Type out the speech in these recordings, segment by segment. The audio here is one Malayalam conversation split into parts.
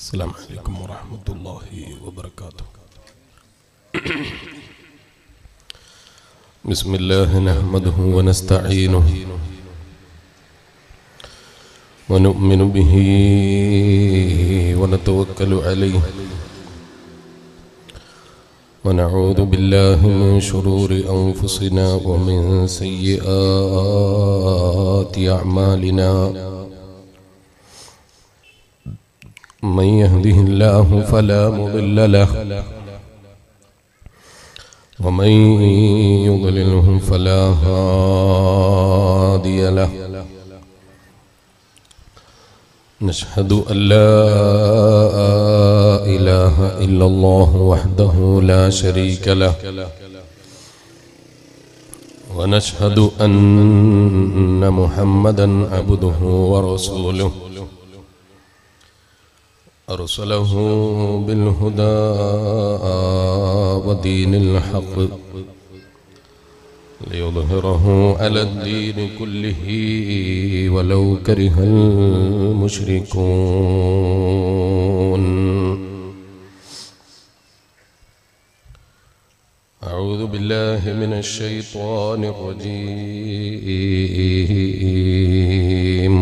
السلام عليكم ورحمة الله وبركاته بسم الله نحمده ونستعينه ونؤمن به ونتوكل عليه ونعوذ بالله من شرور أنفسنا ومن سيئات أعمالنا من يهده الله فلا مضل له ومن يضلله فلا هادي له نشهد أن لا إله إلا الله وحده لا شريك له ونشهد أن محمدا عبده ورسوله أرسله بالهدى ودين الحق ليظهره على الدين كله ولو كره المشركون أعوذ بالله من الشيطان الرجيم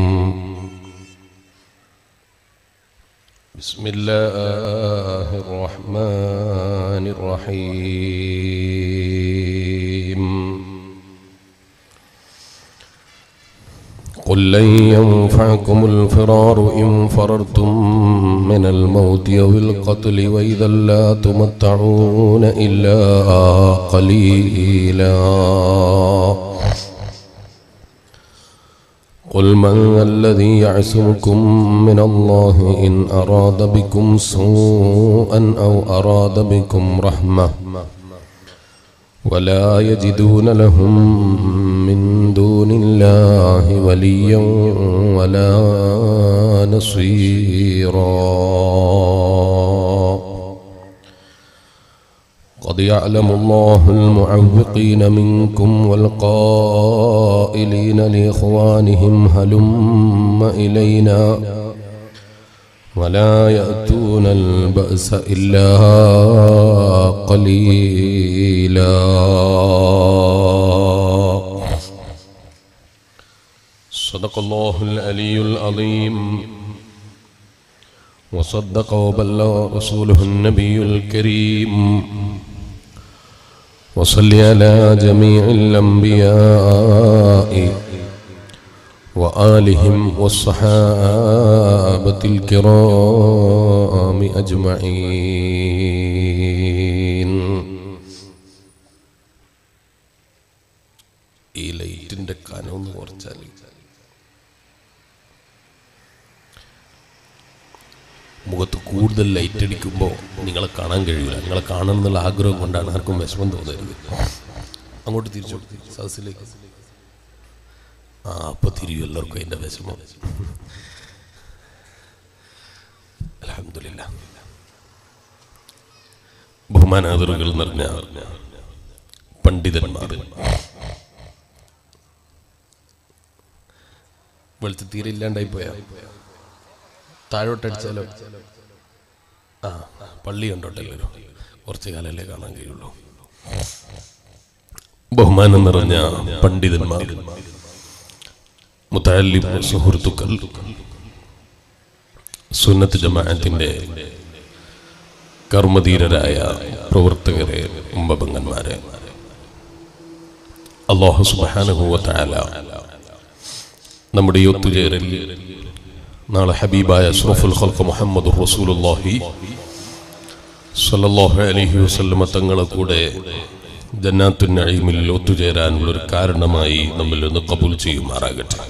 بسم الله الرحمن الرحيم قل لن ينفعكم الفرار إن فررتم من الموت أو القتل وإذا لا تمتعون إلا قليلا قل من الذي يعصمكم من الله إن أراد بكم سوءا أو أراد بكم رحمة ولا يجدون لهم من دون الله وليا ولا نصيرا قد يعلم الله المعوقين منكم والقائلين لإخوانهم هلم إلينا ولا يأتون البأس إلا قليلا صدق الله العلي العظيم وصدق وبلغ رسوله النبي الكريم وصل على جميع الأنبياء وآلهم والصحابة الكرام أجمعين ഈ ലൈറ്റിന്റെ കനമെന്ന് കുറച്ചാൽ മുഖത്ത് കൂടുതൽ ലൈറ്റ് അടിക്കുമ്പോൾ നിങ്ങളെ കാണാൻ കഴിയില്ല നിങ്ങളെ കാണണം എന്നുള്ള ആഗ്രഹം കൊണ്ടാണ് ആർക്കും വിഷമം തോന്നരുത് അങ്ങോട്ട് തിരിച്ചു സദസ്സിലേക്ക് ആ അപ്പൊ തിരിയും എല്ലാവർക്കും അതിന്റെ വിഷമം അലഹമില്ല ബഹുമാനാദറുകൾ നിറഞ്ഞ പണ്ഡിതന്മാർ വെളുത്ത് തീരെ ഇല്ലാണ്ടായി പോയാ താഴോട്ടടിച്ചാലോ ആ പള്ളി കണ്ടോട്ടല്ലോ കുറച്ചു കാലല്ലേ കാണാൻ കഴിയുള്ളൂ ബഹുമാനം നിറഞ്ഞ പണ്ഡിതന്മാർ മുത്താലിം സുഹൃത്തുക്കൾ സുന്നത്ത് ജമാഅത്തിന്റെ കർമ്മധീരരായ പ്രവർത്തകരെ ഉമ്പപങ്ങന്മാരെ അള്ളാഹു സുബാനുഭവത്തായ നമ്മുടെ ഈ ഒത്തുചേരൽ നാളെ ഹബീബായ അഷ്റഫുൽ ഖൽഖ് മുഹമ്മദ് റസൂലുള്ളാഹി സല്ലല്ലാഹു അലൈഹി വസല്ലമ തങ്ങളെ കൂടെ ജന്നാത്തുൻ നഈമിൽ ഒത്തുചേരാനുള്ള ഒരു കാരണമായി നമ്മിൽ നിന്ന് കബൂൽ ചെയ്യുമാറാകട്ടെ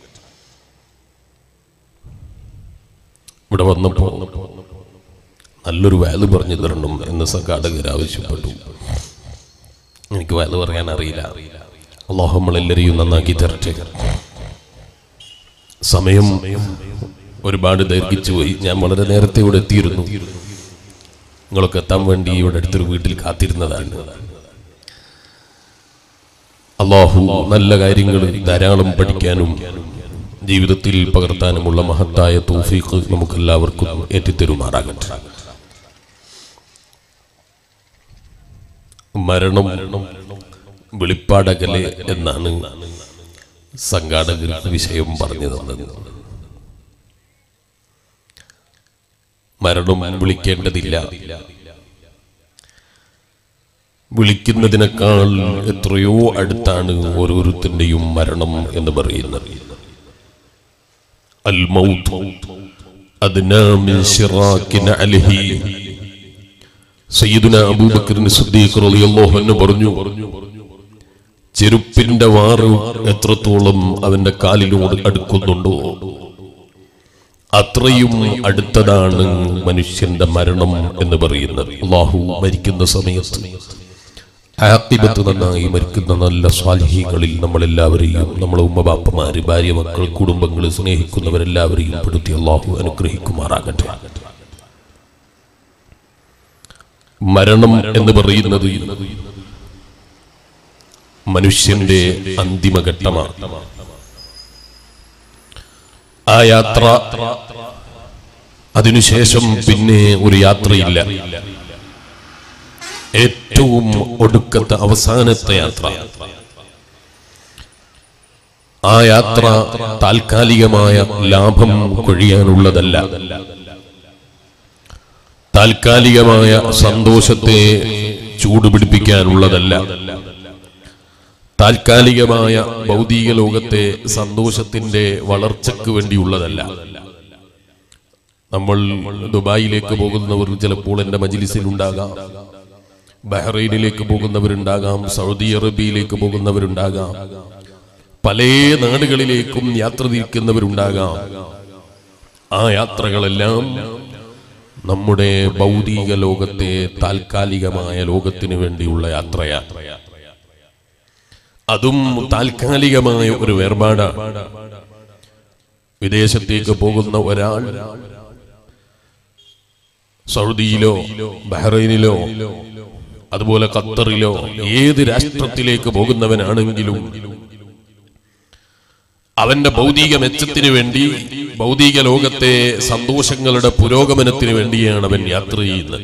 ഇവിടെ വന്നപ്പോ നല്ലൊരു വാല് പറഞ്ഞു തരണം എന്ന് സംഘാടകർ ആവശ്യപ്പെട്ടു എനിക്ക് വാല് പറയാൻ അറിയില്ല അള്ളാഹു നമ്മളെല്ലാരെയും നന്നാക്കി തരട്ടെ സമയം ഒരുപാട് ദൈർഘിച്ചു പോയി ഞാൻ വളരെ നേരത്തെ ഇവിടെ എത്തിയിരുന്നു നിങ്ങളൊക്കെ എത്താൻ വേണ്ടി ഇവിടെ അടുത്തൊരു വീട്ടിൽ കാത്തിരുന്നതാണ് അള്ളാഹു നല്ല കാര്യങ്ങൾ ധാരാളം പഠിക്കാനും ജീവിതത്തിൽ പകർത്താനുമുള്ള മഹത്തായ തൗഫീഖ് നമുക്കെല്ലാവർക്കും ഏറ്റിത്തരുമാറാകട്ടെ മരണം വെളിപ്പാടകലെ എന്നാണ് സംഘാടകർ വിഷയം പറഞ്ഞു തന്നത് മരണം വിളിക്കേണ്ടതില്ല വിളിക്കുന്നതിനേക്കാൾ എത്രയോ അടുത്താണ് ഓരോരുത്തന്റെയും മരണം എന്ന് പറയുന്നത് അൽ മൗത്ത് അദ്നാ മിൻ ശിറാക്കി നഅലിഹി സയ്യിദുന അബൂബക്കറിന് സിദ്ദീഖ് റളിയല്ലാഹു അൻഹു പറഞ്ഞു ചെരുപ്പിന്റെ വാറ് എത്രത്തോളം അവന്റെ കാലിനോട് അടുക്കുന്നുണ്ടോ അത്രയും അടുത്തതാണ് മനുഷ്യന്റെ മരണം എന്ന് പറയുന്നത് അള്ളാഹു മരിക്കുന്ന സമയത്ത് ആത്തിബത്ത് നന്നായി മരിക്കുന്ന നല്ല സ്വാലിഹികളിൽ നമ്മളെല്ലാവരെയും നമ്മളെ ഉമ്മബാപ്പമാര് ഭാര്യ മക്കൾ കുടുംബങ്ങൾ സ്നേഹിക്കുന്നവരെല്ലാവരെയും പെടുത്തി അള്ളാഹു അനുഗ്രഹിക്കുമാറാകട്ടെ മരണം എന്ന് പറയുന്നത് മനുഷ്യന്റെ അന്തിമഘട്ടമാണ് ആ യാത്ര അതിനുശേഷം പിന്നെ ഒരു യാത്രയില്ല ഏറ്റവും ഒടുക്കത്തെ അവസാനത്തെ യാത്ര ആ യാത്ര താൽക്കാലികമായ ലാഭം കൊഴിയാനുള്ളതല്ല താൽക്കാലികമായ സന്തോഷത്തെ ചൂടുപിടിപ്പിക്കാനുള്ളതല്ല താൽക്കാലികമായ ഭൗതിക ലോകത്തെ സന്തോഷത്തിന്റെ വളർച്ചയ്ക്ക് വേണ്ടിയുള്ളതല്ല നമ്മൾ ദുബായിലേക്ക് പോകുന്നവർ ചിലപ്പോൾ എന്റെ മജിലിസിൽ ഉണ്ടാകാം ബഹ്റൈനിലേക്ക് പോകുന്നവരുണ്ടാകാം സൗദി അറേബ്യയിലേക്ക് പോകുന്നവരുണ്ടാകാം പല നാടുകളിലേക്കും യാത്ര തിരിക്കുന്നവരുണ്ടാകാം ആ യാത്രകളെല്ലാം നമ്മുടെ ഭൗതിക ലോകത്തെ താൽക്കാലികമായ ലോകത്തിന് വേണ്ടിയുള്ള യാത്രയാണ് അതും താൽക്കാലികമായ ഒരു വേർപാടാണ് വിദേശത്തേക്ക് പോകുന്ന ഒരാൾ സൗദിയിലോ ബഹ്റൈനിലോ അതുപോലെ ഖത്തറിലോ ഏത് രാഷ്ട്രത്തിലേക്ക് പോകുന്നവനാണെങ്കിലും അവന്റെ ഭൗതിക മെച്ചത്തിന് വേണ്ടി ഭൗതിക ലോകത്തെ സന്തോഷങ്ങളുടെ പുരോഗമനത്തിന് വേണ്ടിയാണ് അവൻ യാത്ര ചെയ്യുന്നത്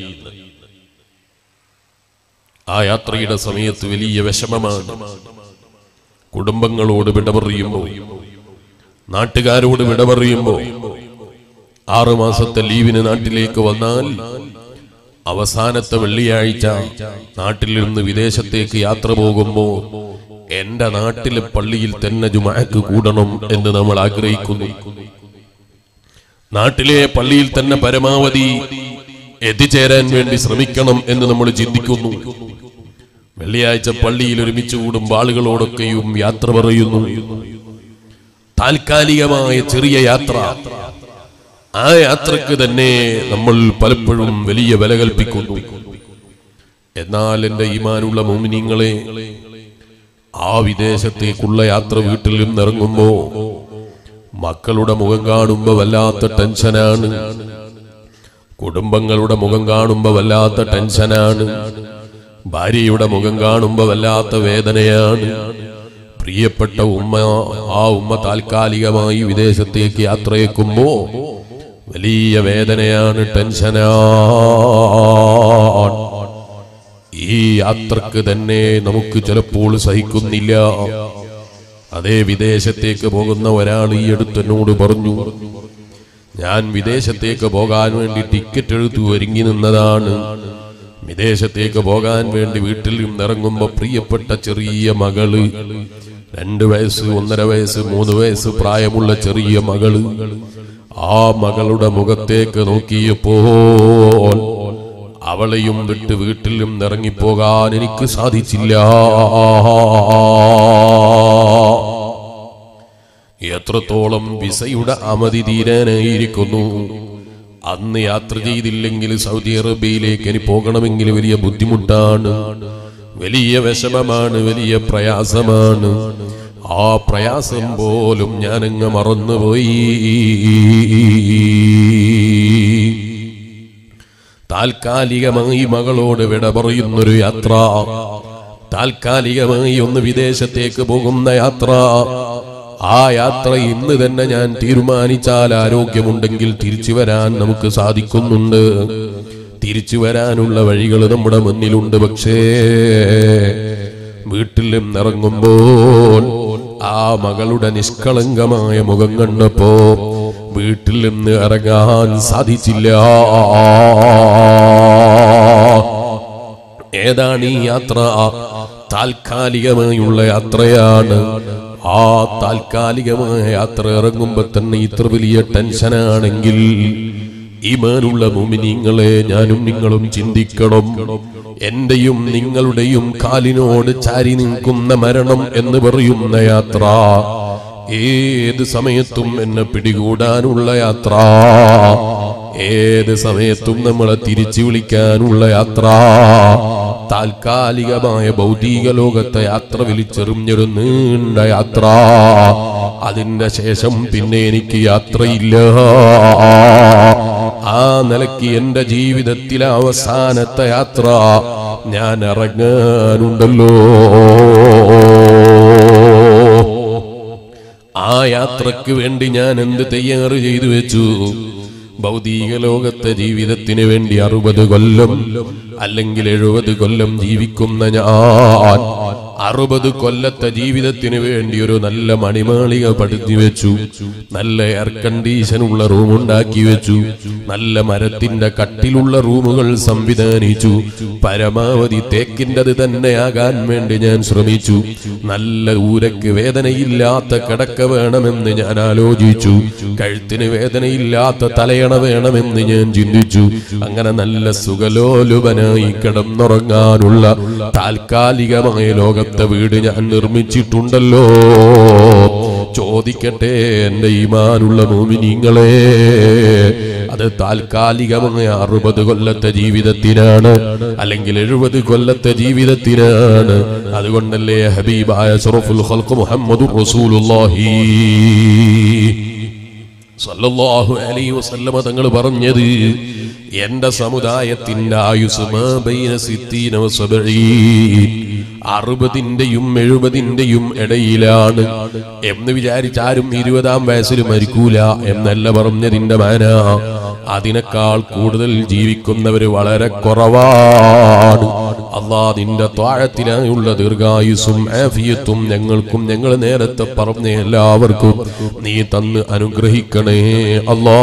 ആ യാത്രയുടെ സമയത്ത് വലിയ വിഷമമാണ് കുടുംബങ്ങളോട് വിട പറയുമ്പോ നാട്ടുകാരോട് വിട പറയുമ്പോ ആറു മാസത്തെ ലീവിന് നാട്ടിലേക്ക് വന്നാൽ അവസാനത്തെ വെള്ളിയാഴ്ച നാട്ടിൽ നിന്ന് വിദേശത്തേക്ക് യാത്ര പോകുമ്പോ എന്റെ നാട്ടിലെ പള്ളിയിൽ തന്നെ ജുമാക്ക് കൂടണം എന്ന് നമ്മൾ ആഗ്രഹിക്കുന്നു നാട്ടിലെ പള്ളിയിൽ തന്നെ പരമാവധി എത്തിച്ചേരാൻ വേണ്ടി ശ്രമിക്കണം എന്ന് നമ്മൾ ചിന്തിക്കുന്നു വെള്ളിയാഴ്ച പള്ളിയിൽ ഒരുമിച്ച് കൂടുമ്പോൾ ആളുകളോടൊക്കെയും യാത്ര പറയുന്നു താൽക്കാലികമായ ചെറിയ യാത്ര ആ യാത്രക്ക് തന്നെ നമ്മൾ പലപ്പോഴും വലിയ വില കൽപ്പിക്കുന്നു എന്നാൽ എന്റെ ഈമാനുള്ള മോമിനിങ്ങളെ ആ വിദേശത്തേക്കുള്ള യാത്ര വീട്ടിൽ നിന്ന് ഇറങ്ങുമ്പോ മക്കളുടെ മുഖം കാണുമ്പോ വല്ലാത്ത ടെൻഷനാണ് കുടുംബങ്ങളുടെ മുഖം കാണുമ്പോ വല്ലാത്ത ടെൻഷനാണ് ഭാര്യയുടെ മുഖം കാണുമ്പോ വല്ലാത്ത വേദനയാണ് പ്രിയപ്പെട്ട ഉമ്മ ആ ഉമ്മ താൽക്കാലികമായി വിദേശത്തേക്ക് യാത്രയേക്കുമ്പോ വലിയ വേദനയാണ് ടെൻഷനാണ് ഈ യാത്രക്ക് തന്നെ നമുക്ക് ചിലപ്പോൾ സഹിക്കുന്നില്ല അതേ വിദേശത്തേക്ക് പോകുന്ന ഒരാൾ ഈ അടുത്തെന്നോട് പറഞ്ഞു ഞാൻ വിദേശത്തേക്ക് പോകാൻ വേണ്ടി ടിക്കറ്റ് എടുത്തു ഒരുങ്ങി നിന്നതാണ് വിദേശത്തേക്ക് പോകാൻ വേണ്ടി വീട്ടിൽ നിന്ന് ഇറങ്ങുമ്പോ പ്രിയപ്പെട്ട ചെറിയ മകള് രണ്ട് വയസ്സ് ഒന്നര വയസ്സ് മൂന്ന് വയസ്സ് പ്രായമുള്ള ചെറിയ മകള് ആ മകളുടെ മുഖത്തേക്ക് നോക്കിയപ്പോൾ അവളെയും വിട്ട് വീട്ടിൽ നിന്ന് ഇറങ്ങിപ്പോകാൻ എനിക്ക് സാധിച്ചില്ല എത്രത്തോളം വിസയുടെ അവധി തീരാനായിരിക്കുന്നു അന്ന് യാത്ര ചെയ്തില്ലെങ്കിൽ സൗദി അറേബ്യയിലേക്ക് ഇനി പോകണമെങ്കിൽ വലിയ ബുദ്ധിമുട്ടാണ് വലിയ വിഷമമാണ് വലിയ പ്രയാസമാണ് ആ പ്രയാസം പോലും ഞാനങ്ങ് മറന്നുപോയി താൽക്കാലികമായി മകളോട് വിട പറയുന്നൊരു യാത്ര താൽക്കാലികമായി ഒന്ന് വിദേശത്തേക്ക് പോകുന്ന യാത്ര ആ യാത്ര ഇന്ന് തന്നെ ഞാൻ തീരുമാനിച്ചാൽ ആരോഗ്യമുണ്ടെങ്കിൽ തിരിച്ചു വരാൻ നമുക്ക് സാധിക്കുന്നുണ്ട് തിരിച്ചു വരാനുള്ള വഴികൾ നമ്മുടെ മുന്നിലുണ്ട് പക്ഷേ വീട്ടിൽ നിന്നിറങ്ങുമ്പോൾ ആ മകളുടെ നിഷ്കളങ്കമായ മുഖം കണ്ടപ്പോ വീട്ടിൽ നിന്ന് ഇറങ്ങാൻ സാധിച്ചില്ല ഏതാണ് ഈ യാത്ര താൽക്കാലികമായുള്ള യാത്രയാണ് ആ താൽക്കാലികമായ യാത്ര ഇറങ്ങുമ്പോ തന്നെ ഇത്ര വലിയ ടെൻഷനാണെങ്കിൽ ഈമാനുള്ള മുമിനിങ്ങളെ ഞാനും നിങ്ങളും ചിന്തിക്കണം എന്റെയും നിങ്ങളുടെയും കാലിനോട് ചാരി നിൽക്കുന്ന മരണം എന്ന് പറയുന്ന യാത്ര ഏത് സമയത്തും എന്നെ പിടികൂടാനുള്ള യാത്ര ഏത് സമയത്തും നമ്മളെ തിരിച്ചു വിളിക്കാനുള്ള യാത്ര താൽക്കാലികമായ ഭൗതിക ലോകത്തെ യാത്ര വിളിച്ചെറിഞ്ഞൊരു നീണ്ട യാത്ര അതിന്റെ ശേഷം പിന്നെ എനിക്ക് യാത്രയില്ല ആ നിലയ്ക്ക് എന്റെ ജീവിതത്തിലെ അവസാനത്തെ യാത്ര ഞാൻ ഇറങ്ങാനുണ്ടല്ലോ ആ യാത്രക്ക് വേണ്ടി ഞാൻ എന്ത് തയ്യാറ് ചെയ്തു വെച്ചു ഭൗതിക ലോകത്തെ ജീവിതത്തിന് വേണ്ടി അറുപത് കൊല്ലം അല്ലെങ്കിൽ എഴുപത് കൊല്ലം ജീവിക്കുന്ന ഞാൻ അറുപത് കൊല്ലത്തെ ജീവിതത്തിന് വേണ്ടി ഒരു നല്ല മണിമാളിക പടുത്തി വെച്ചു നല്ല എയർ കണ്ടീഷൻ ഉള്ള റൂം ഉണ്ടാക്കി വെച്ചു നല്ല മരത്തിന്റെ കട്ടിലുള്ള റൂമുകൾ സംവിധാനിച്ചു പരമാവധി തേക്കിൻ്റെത് തന്നെയാകാൻ വേണ്ടി ഞാൻ ശ്രമിച്ചു നല്ല ഊരക്ക് വേദനയില്ലാത്ത കിടക്ക വേണമെന്ന് ഞാൻ ആലോചിച്ചു കഴുത്തിന് വേദനയില്ലാത്ത തലയണ വേണമെന്ന് ഞാൻ ചിന്തിച്ചു അങ്ങനെ നല്ല സുഖലോലുപനായി കിടന്നുറങ്ങാനുള്ള താൽക്കാലികമായ ലോകത്തെ വീട് ഞാൻ നിർമ്മിച്ചിട്ടുണ്ടല്ലോ ചോദിക്കട്ടെ എന്റെ ഈമാനുള്ള മോമിനിങ്ങളെ അത് താൽക്കാലികമായ അറുപത് കൊല്ലത്തെ ജീവിതത്തിനാണ് അല്ലെങ്കിൽ എഴുപത് കൊല്ലത്തെ ജീവിതത്തിനാണ് അതുകൊണ്ടല്ലേ ഹബീബായ സുറഫുൽ ഖൽഖ് മുഹമ്മദ് റസൂലുള്ളാഹി സല്ലല്ലാഹു അലൈഹി വസല്ലമ തങ്ങൾ പറഞ്ഞത് എന്റെ സമുദായത്തിന്റെ ആയുസ് മാ ബൈന സിത്തീന വസബഈൻ അറുപതിന്റെയും എഴുപതിന്റെയും ഇടയിലാണ് എന്ന് വിചാരിച്ചാരും ഇരുപതാം വയസ്സിൽ മരിക്കൂല എന്നല്ല പറഞ്ഞതിന്റെ മാന അതിനേക്കാൾ കൂടുതൽ ജീവിക്കുന്നവര് വളരെ കുറവാണ് അള്ളാ നിന്റെ താഴത്തിനായുള്ള ദീർഘായുസും ആഫിയത്തും ഞങ്ങൾക്കും ഞങ്ങൾ നേരത്തെ പറഞ്ഞ എല്ലാവർക്കും നീ തന്ന് അനുഗ്രഹിക്കണേ അല്ലാ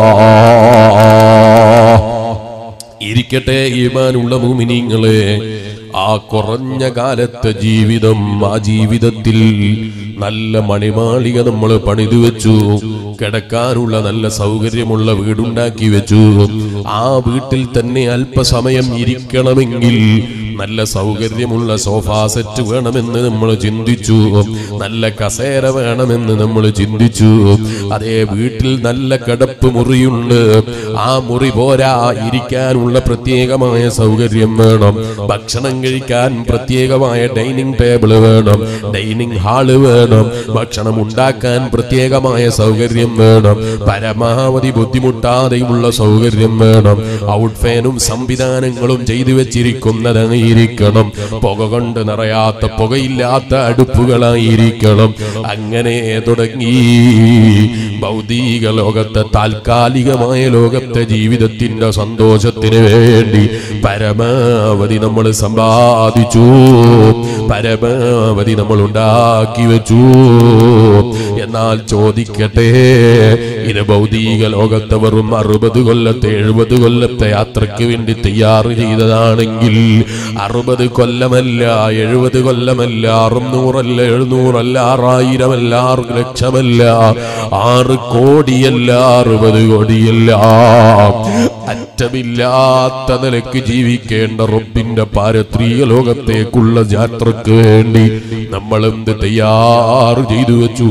ഇരിക്കട്ടെ ഈമാനുള്ള ഭൂമിനിങ്ങളെ ആ കുറഞ്ഞ കാലത്തെ ജീവിതം ആ ജീവിതത്തിൽ നല്ല മണിമാളിക നമ്മൾ പണിതു വെച്ചു കിടക്കാനുള്ള നല്ല സൗകര്യമുള്ള വീടുണ്ടാക്കി വെച്ചു ആ വീട്ടിൽ തന്നെ അല്പസമയം ഇരിക്കണമെങ്കിൽ നല്ല സൗകര്യമുള്ള സോഫാ സെറ്റ് വേണമെന്ന് നമ്മൾ ചിന്തിച്ചു നല്ല കസേര വേണമെന്ന് നമ്മൾ ചിന്തിച്ചു അതേ വീട്ടിൽ നല്ല കിടപ്പ് മുറിയുണ്ട് ആ മുറി പോരാ ഇരിക്കാനുള്ള പ്രത്യേകമായ സൗകര്യം വേണം ഭക്ഷണം കഴിക്കാൻ പ്രത്യേകമായ ഡൈനിങ് ടേബിൾ വേണം ഡൈനിങ് ഹാള് വേണം ഭക്ഷണം ഉണ്ടാക്കാൻ പ്രത്യേകമായ സൗകര്യം വേണം പരമാവധി ബുദ്ധിമുട്ടാതെയുള്ള സൗകര്യം വേണം ഔട്ട് ഫാനും സംവിധാനങ്ങളും ചെയ്തു വെച്ചിരിക്കുന്നതായിരിക്കണം പുക കൊണ്ട് നിറയാത്ത പുകയില്ലാത്ത അടുപ്പുകളായിരിക്കണം അങ്ങനെ തുടങ്ങി ഭൗതിക ലോകത്തെ താൽക്കാലികമായ ലോകത്തെ ജീവിതത്തിന്റെ സന്തോഷത്തിന് വേണ്ടി പരമാവധി നമ്മൾ സമ്പാദിച്ചു പരമാവധി നമ്മൾ ഉണ്ടാക്കി വെച്ചു എന്നാൽ ചോദിക്കട്ടെ ഇത് ഭൗതിക ലോകത്തെ വെറും അറുപത് കൊല്ലത്തെ എഴുപത് കൊല്ലത്തെ യാത്രയ്ക്ക് വേണ്ടി തയ്യാറ് ചെയ്തതാണെങ്കിൽ അറുപത് കൊല്ലമല്ല എഴുപത് കൊല്ലമല്ല അറുന്നൂറല്ല എഴുന്നൂറല്ല ആറായിരമല്ല ആറ് ലക്ഷമല്ല ആറ് കോടിയല്ല അറുപത് കോടിയല്ല അറ്റമില്ലാത്ത നിലയ്ക്ക് ജീവിക്കേണ്ട റബ്ബിന്റെ പാരത്രീയ ലോകത്തേക്കുള്ള യാത്രക്ക് വേണ്ടി നമ്മൾ എന്ത് തയ്യാറ് ചെയ്തു വെച്ചു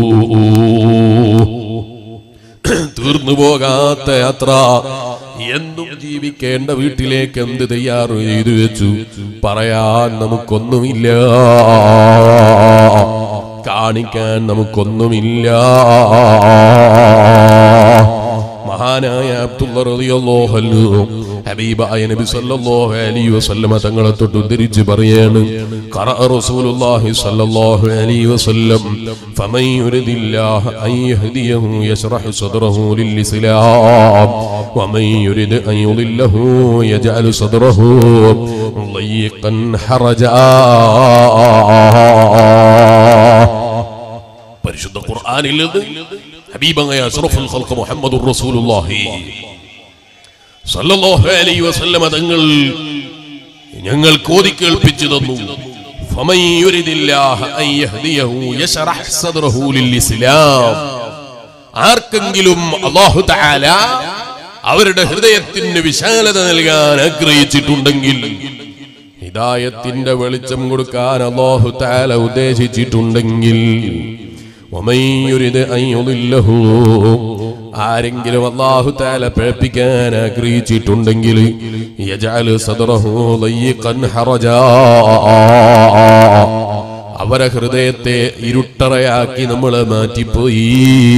തീർന്നു പോകാത്ത യാത്ര എന്നും ജീവിക്കേണ്ട വീട്ടിലേക്ക് എന്ത് തയ്യാറ് ചെയ്തു വെച്ചു പറയാൻ നമുക്കൊന്നുമില്ല കാണിക്കാൻ നമുക്കൊന്നുമില്ല മഹാനായ അബ്ദുള്ള റളിയല്ലാഹു അൻഹു ഹബീബായ നബി സല്ലല്ലാഹു അലൈഹി വസല്ലമ തങ്ങളെ തൊട്ട് ഉദ്ധരിച്ച് പറയാണ് ഖറഅ റസൂലുള്ളാഹി സല്ലല്ലാഹു അലൈഹി വസല്ലം ഫമൻ യുരിദില്ലാഹ അൻ യഹ്ദിയഹു യശ്റഹ് സദ്റഹു ലിൽഇസ്ലാം വമൻ യുരിദ് അൻ യുളില്ലഹു യജഅൽ സദ്റഹു ضيقا حرجا പരിശുദ്ധ ഖുർആനിൽ നിന്ന് ഹബീബായ അഷ്റഫുൽ ഖൽഖ് മുഹമ്മദുർ റസൂലുള്ളാഹി സല്ലല്ലാഹു അലൈഹി വസല്ലമ തങ്ങൾ ഞങ്ങൾ കോതി കേൾപ്പിച്ചു തന്നു ഫമൻ യുരിദില്ലാഹ അൻ യഹ്ദിയഹു യശ്റഹ് സദ്റഹു ലിൽഇസ്ലാം ആർക്കെങ്കിലും അല്ലാഹു തആല അവരുടെ ഹൃദയത്തിന് വിശാലത നൽകാൻ ആഗ്രഹിച്ചിട്ടുണ്ടെങ്കിൽ ഹിദായത്തിന്റെ വെളിച്ചം കൊടുക്കാൻ അല്ലാഹു തആല ഉദ്ദേശിച്ചിട്ടുണ്ടെങ്കിൽ വമൻ യുരിദ് അൻ യുളില്ലഹു ആരെങ്കിലും അല്ലാഹു തആല പിഴപ്പിക്കാൻ ആഗ്രഹിച്ചിട്ടുണ്ടെങ്കിൽ യജഅൽ സദ്റഹു ളയ്യിഖൻ ഹറജാ അവരെ ഹൃദയത്തെ ഇരുട്ടറയാക്കി നമ്മൾ മാറ്റിപ്പോയി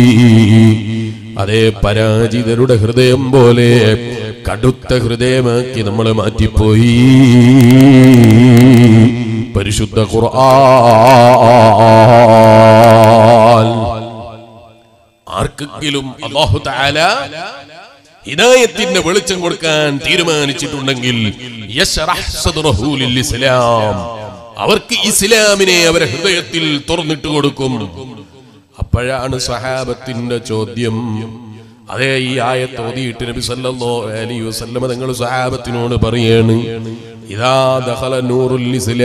അതേ പരാജിതരുടെ ഹൃദയം പോലെ കടുത്ത ഹൃദയമാക്കി നമ്മൾ മാറ്റിപ്പോയി പരിശുദ്ധ ഖുർആൻ ആർക്കെങ്കിലും അല്ലാഹു തആല ഹിദായത്തിന്റെ വെളിച്ചം കൊടുക്കാൻ തീരുമാനിച്ചിട്ടുണ്ടെങ്കിൽ യശ്റഹ് സദ്റഹു ലിൽഇസ്ലാം അവർക്ക് ഇസ്ലാമിനെ അവരെ ഹൃദയത്തിൽ തുറന്നിട്ട് കൊടുക്കും അപ്പോഴാണ് സഹാബത്തിന്റെ ചോദ്യം അതേ ഈ ആയത്ത് ഓതിയിട്ട് നബി സല്ലല്ലാഹു അലൈഹി വസല്ലമ തങ്ങൾ സഹാബത്തിനോട് പറയാണ് ഇദാ ദഖല നൂറുൽ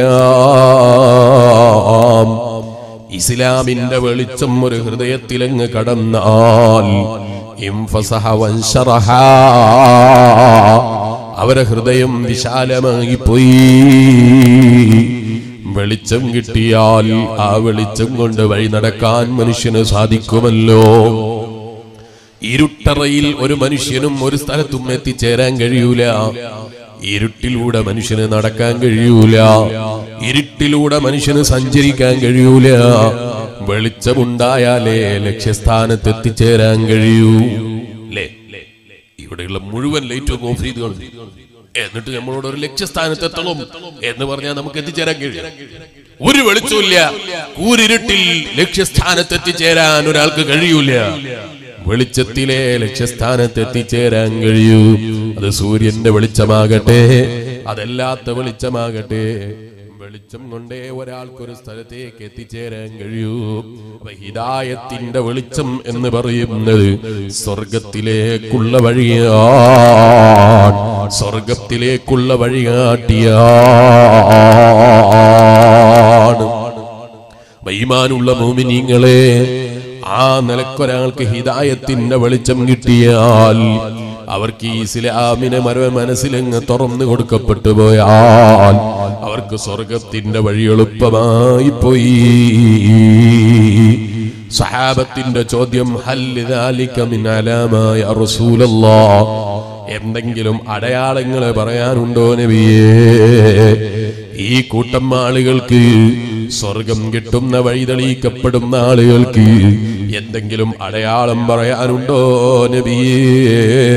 ഇസ്ലാം ഇസ്ലാമിന്റെ വെളിച്ചം ഒരു ഹൃദയത്തിലങ്ങ് കടന്നാൽ ഇംഫസഹ വൻശറഹ അവരെ ഹൃദയം വിശാലമായി പോയി വെളിച്ചം കിട്ടിയാൽ ആ വെളിച്ചം കൊണ്ട് വഴി നടക്കാൻ മനുഷ്യന് സാധിക്കുമല്ലോ ഇരുട്ടറയിൽ ഒരു മനുഷ്യനും ഒരു സ്ഥലത്തും എത്തിച്ചേരാൻ കഴിയൂല ഇരുട്ടിലൂടെ മനുഷ്യന് നടക്കാൻ കഴിയൂല ഇരുട്ടിലൂടെ മനുഷ്യന് സഞ്ചരിക്കാൻ കഴിയൂല വെളിച്ചമുണ്ടായാലേ ലക്ഷ്യസ്ഥാനത്ത് എത്തിച്ചേരാൻ കഴിയൂ അല്ലേ ഇവിടെയുള്ള മുഴുവൻ ലൈറ്റും ഓഫ് ചെയ്ത് കളഞ്ഞു. എന്നിട്ട് നമ്മളോട് ഒരു ലക്ഷ്യസ്ഥാനത്ത് എത്തണം എന്ന് പറഞ്ഞാൽ നമുക്ക് എത്തിച്ചേരാൻ കഴിയും ഒരു വെളിച്ചമില്ല കൂരിരുട്ടിൽ ലക്ഷ്യസ്ഥാനത്ത് എത്തിച്ചേരാൻ ഒരാൾക്ക് കഴിയൂല വെളിച്ചത്തിലെ ലക്ഷ്യസ്ഥാനത്ത് എത്തിച്ചേരാൻ കഴിയൂ അത് സൂര്യന്റെ വെളിച്ചമാകട്ടെ അതല്ലാത്ത വെളിച്ചമാകട്ടെ വെളിച്ചം കൊണ്ടേ ഒരാൾക്കൊരു സ്ഥലത്തേക്ക് എത്തിച്ചേരാൻ കഴിയൂ അപ്പൊ ഹിദായത്തിന്റെ വെളിച്ചം എന്ന് പറയുന്നത് സ്വർഗത്തിലേക്കുള്ള വഴിയാണ് സ്വർഗത്തിലേക്കുള്ള വഴികാട്ടിയാണ് വൈമാനുള്ള മോമിനിങ്ങളെ ആ നിലക്കൊരാൾക്ക് ഹിദായത്തിന്റെ വെളിച്ചം കിട്ടിയാൽ അവർക്ക് ഈ ഇസ്ലാമിനെ മരവ മനസ്സിലങ്ങ് തുറന്നു കൊടുക്കപ്പെട്ടു പോയാൽ അവർക്ക് സ്വർഗത്തിന്റെ വഴി എളുപ്പമായി പോയി സഹാബത്തിന്റെ ചോദ്യം ഹല്ല് ദാലിക മിൻ അലാമായ റസൂലല്ലാഹ് എന്തെങ്കിലും അടയാളങ്ങൾ പറയാനുണ്ടോ നബിയേ ഈ കൂട്ടം ആളുകൾക്ക് സ്വർഗം കിട്ടുന്ന വഴി തെളിയിക്കപ്പെടുന്ന ആളുകൾക്ക് എന്തെങ്കിലും അടയാളം പറയാനുണ്ടോ നബിയേ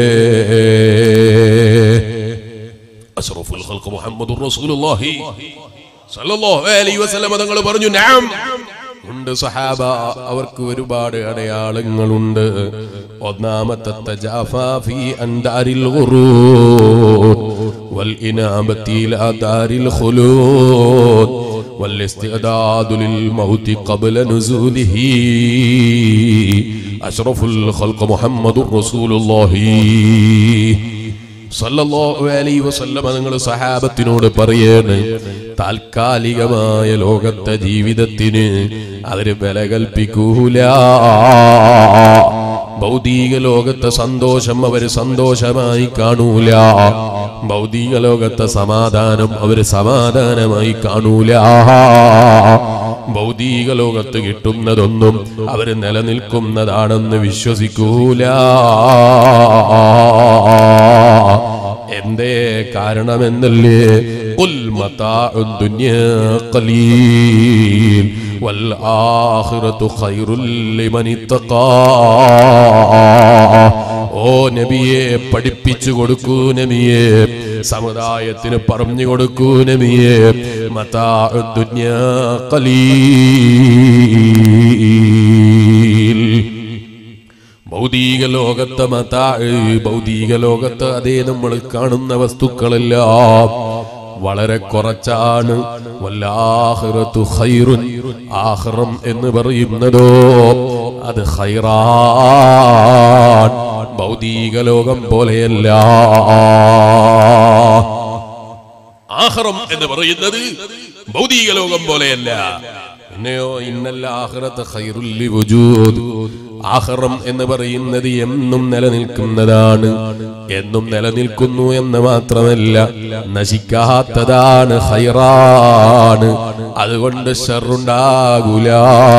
അഷ്റഫുൽ ഖൽഖ് മുഹമ്മദുർ റസൂലുള്ളാഹി സല്ലല്ലാഹു അലൈഹി വസല്ലം തങ്ങൾ പറഞ്ഞു നഅം ഉണ്ട് സഹാബ അവർക്ക് ഒരുപാട് അടയാളങ്ങളുണ്ട് ഒന്നാമത്തെ തജാഫാ ഫീ അൻദാരിൽ ഖുറൂദ് വൽ ഇനാബത്തി ഇലാ ദാരിൽ ഖുലൂദ് والاستعداد للموت قبل نزوله أشرف الخلق محمد رسول الله സല്ലല്ലാഹു അലൈഹി വസല്ലമ നിങ്ങൾ സഹാബത്തിനോട് പറയാണ് താൽക്കാലികമായ ലോകത്തെ ജീവിതത്തിന് അവര് വില കൽപ്പിക്കൂല ഭൗതിക ലോകത്തെ സന്തോഷം അവര് സന്തോഷമായി കാണൂല ഭൗതിക ലോകത്തെ സമാധാനം അവര് സമാധാനമായി കാണൂല ഭൗതിക ലോകത്ത് കിട്ടുന്നതൊന്നും അവര് നിലനിൽക്കുന്നതാണെന്ന് വിശ്വസിക്കൂല എന്തേ കാരണമെന്നല്ലേ قل متاع الدنيا قليل والآخرة خير لمن اتقى ഓ നബിയെ പഠിപ്പിച്ചു കൊടുക്കൂ നബിയെ സമുദായത്തിന് പറഞ്ഞു കൊടുക്കൂ നബിയെ മതാ ദുനിയാ ഖലീൽ ഭൗതിക ലോകത്തെ മതാ ഭൗതിക ലോകത്ത് അതേ നമ്മൾ കാണുന്ന വസ്തുക്കളെല്ലാം വളരെ കുറച്ചാണ് വല്ലാഹിറത്തു ഖൈറുൻ ആഖിറം എന്ന് പറയുന്നതോ അത് ഖൈറാൻ ഭൗതിക ലോകം പോലെയല്ല ആഹ്റം എന്ന് പറയുന്നത് ഭൗതിക ലോകം പോലെയല്ല പിന്നെയോ ഇന്നല്ല ആഹ്റത്ത് ഖൈറുല്ലി വുജൂദ് ആഹ്റം എന്ന് പറയുന്നത് എന്നും നിലനിൽക്കുന്നതാണ് എന്നും നിലനിൽക്കുന്നു എന്ന് മാത്രമല്ല നശിക്കാത്തതാണ് ഹൈറാണ് അതുകൊണ്ട് ഷറുണ്ടാകൂല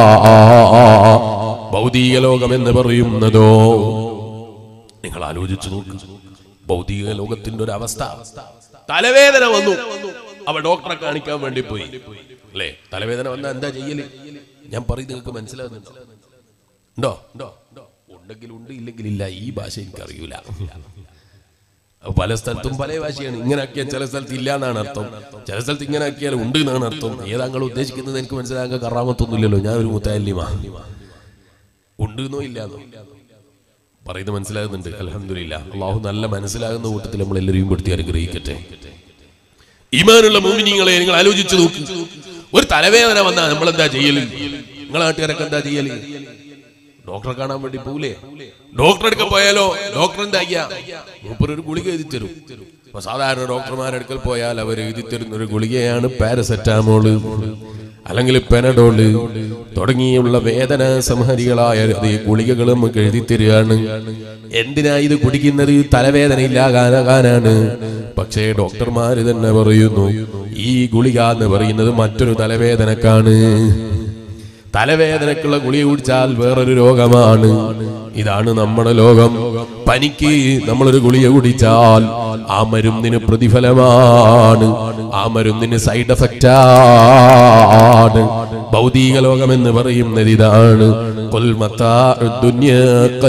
ഭൗതിക ലോകം എന്ന് പറയുന്നതോ നിങ്ങൾ ആലോചിച്ചു നോക്ക് ഭൗതിക ലോകത്തിന്റെ ഒരു അവസ്ഥ തലവേദന വന്നു അവ ഡോക്ടറെ കാണിക്കാൻ വേണ്ടി പോയി അല്ലേ തലവേദന വന്നാൽ എന്താ ചെയ്യല് ഞാൻ പറയും നിങ്ങൾക്ക് മനസ്സിലാകുന്നുണ്ടോ ഉണ്ടോ ഉണ്ടോ ഉണ്ടെങ്കിൽ ഉണ്ട് ഇല്ലെങ്കിൽ ഇല്ല ഈ ഭാഷ എനിക്കറിയൂല അപ്പൊ പല സ്ഥലത്തും പല ഭാഷയാണ് ഇങ്ങനെ ആക്കിയാൽ ചില സ്ഥലത്ത് ഇല്ല എന്നാണ് അർത്ഥം ചില സ്ഥലത്ത് ഇങ്ങനെ ആക്കിയാൽ ഉണ്ട് എന്നാണ് അർത്ഥം ഏതാങ്കൾ ഉദ്ദേശിക്കുന്നത് എനിക്ക് മനസ്സിലാക്കാൻ കറാമത്തൊന്നുമില്ലല്ലോ ഞാൻ ഒരു മുത്താലിമാ ഉണ്ട് എന്നോ ഇല്ലാന്നോ പറയുന്നത് മനസ്സിലാകുന്നുണ്ട് അലഹമില്ല അള്ളാഹു നല്ല മനസ്സിലാകുന്ന കൂട്ടത്തിൽ നമ്മൾ എല്ലാവരെയും പെടുത്തി അനുഗ്രഹിക്കട്ടെ ഈമാനുള്ള മോമിനിങ്ങളെ നിങ്ങൾ ആലോചിച്ച് നോക്ക് ഒരു തലവേദന വന്നാൽ നമ്മൾ എന്താ ചെയ്യല് നിങ്ങളെ നാട്ടുകാരൊക്കെ എന്താ ചെയ്യല് ഡോക്ടറെ കാണാൻ വേണ്ടി പോകൂലേ ഡോക്ടറെ അടുക്കൽ പോയാലോ ഡോക്ടർ എന്താ ചെയ്യാ മൂപ്പർ ഒരു ഗുളിക എഴുതി തരും അപ്പൊ സാധാരണ ഡോക്ടർമാരുടെ അടുക്കൽ പോയാൽ അവർ എഴുതി തരുന്ന ഒരു ഗുളികയാണ് പാരസെറ്റാമോള് അല്ലെങ്കിൽ പെനഡോള് തുടങ്ങിയുള്ള വേദന സംഹരികളായ ഈ ഗുളികകൾ നമുക്ക് എഴുതി തരികയാണ് എന്തിനാ ഇത് കുടിക്കുന്നത് തലവേദന ഇല്ലാകാനാകാനാണ് പക്ഷേ ഡോക്ടർമാര് തന്നെ പറയുന്നു ഈ ഗുളിക എന്ന് പറയുന്നത് മറ്റൊരു തലവേദനക്കാണ് തലവേദനക്കുള്ള ഗുളിക കുടിച്ചാൽ വേറൊരു രോഗമാണ് ഇതാണ് നമ്മുടെ ലോകം പനിക്ക് നമ്മളൊരു ഗുളിക കുടിച്ചാൽ ആ മരുന്നിന് പ്രതിഫലമാണ് ആ മരുന്നിന് സൈഡ് എഫക്റ്റ് ആണ് ഭൗതിക ലോകം എന്ന് പറയുന്നത് ഇതാണ് ഖുൽ മതാഉ ദുനിയാ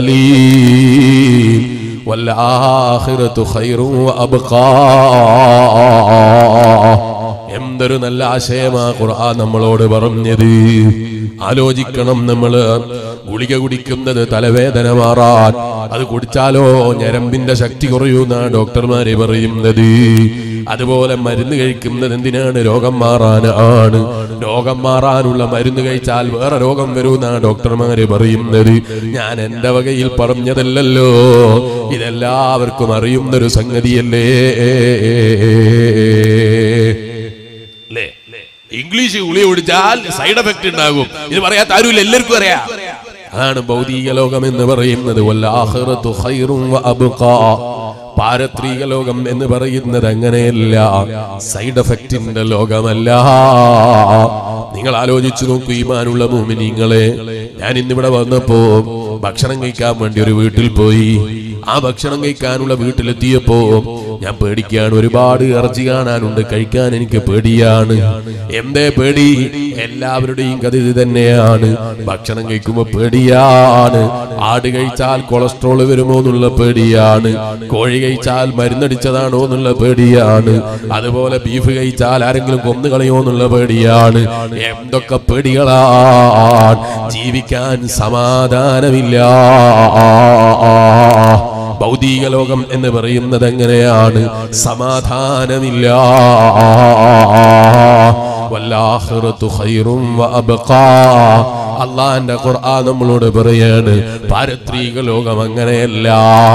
ഖലീൽ വൽആഖിറതു ഖൈറു വഅബ്ഖാ എന്തൊരു നല്ല ആശയമാ ഖുർആൻ നമ്മളോട് പറഞ്ഞത് ആലോചിക്കണം നമ്മള് ഗുളിക കുടിക്കുന്നത് തലവേദന മാറാൻ അത് കുടിച്ചാലോ ഞരമ്പിന്റെ ശക്തി കുറയൂന്നാ ഡോക്ടർമാര് പറയുന്നത് അതുപോലെ മരുന്ന് കഴിക്കുന്നത് എന്തിനാണ് രോഗം മാറാനാണ് രോഗം മാറാനുള്ള മരുന്ന് കഴിച്ചാൽ വേറെ രോഗം വരുമെന്നാ ഡോക്ടർമാര് പറയുന്നത് ഞാൻ എന്റെ വകയിൽ പറഞ്ഞതല്ലല്ലോ ഇതെല്ലാവർക്കും അറിയുന്നൊരു സംഗതിയല്ലേ അല്ലേ ഇംഗ്ലീഷ് ഗുളിക കുടിച്ചാൽ സൈഡ് എഫക്ട് ഉണ്ടാകും ഇത് പറയാത്ത ആരുമില്ല എല്ലാവർക്കും അറിയാം അതാണ് ഭൗതിക ലോകം എന്ന് പറയുന്നത് വല്ലാഹിറത്തു ഖൈറും വഅബ്ഖാ. പാരത്രിക ലോകം എന്ന് പറയുന്നത് അങ്ങനെയല്ല സൈഡ് എഫക്റ്റിന്റെ ലോകമല്ല നിങ്ങൾ ആലോചിച്ചു നോക്കൂ ഈമാനുള്ള മൂമിനിങ്ങളെ ഞാൻ ഇന്നിവിടെ വന്നപ്പോ ഭക്ഷണം കഴിക്കാൻ വേണ്ടി ഒരു വീട്ടിൽ പോയി ആ ഭക്ഷണം കഴിക്കാനുള്ള വീട്ടിലെത്തിയപ്പോ ഞാൻ പേടിക്കാണ് ഒരുപാട് ഇറച്ചി കാണാനുണ്ട് കഴിക്കാൻ എനിക്ക് പേടിയാണ് എന്തേ പേടി എല്ലാവരുടെയും കഥ ഇത് തന്നെയാണ് ഭക്ഷണം കഴിക്കുമ്പോ പേടിയാണ് ആട് കഴിച്ചാൽ കൊളസ്ട്രോൾ വരുമോ എന്നുള്ള പേടിയാണ് കോഴി കഴിച്ചാൽ മരുന്നടിച്ചതാണോ എന്നുള്ള പേടിയാണ് അതുപോലെ ബീഫ് കഴിച്ചാൽ ആരെങ്കിലും കൊന്നു കളയോ എന്നുള്ള പേടിയാണ് എന്തൊക്കെ പേടികളാണ് ജീവിക്കാൻ സമാധാനമില്ല ഭൗതിക ലോകം എന്ന് പറയുന്നത് എങ്ങനെയാണ് സമാധാനമില്ല വല്ലാഹിറത്തു ഖൈറും വഅബ്ഖാ. അള്ളാന്റെ ഖുർആൻ നമ്മളോട് പറയാണ് പാരത്രിക ലോകം അങ്ങനെയല്ല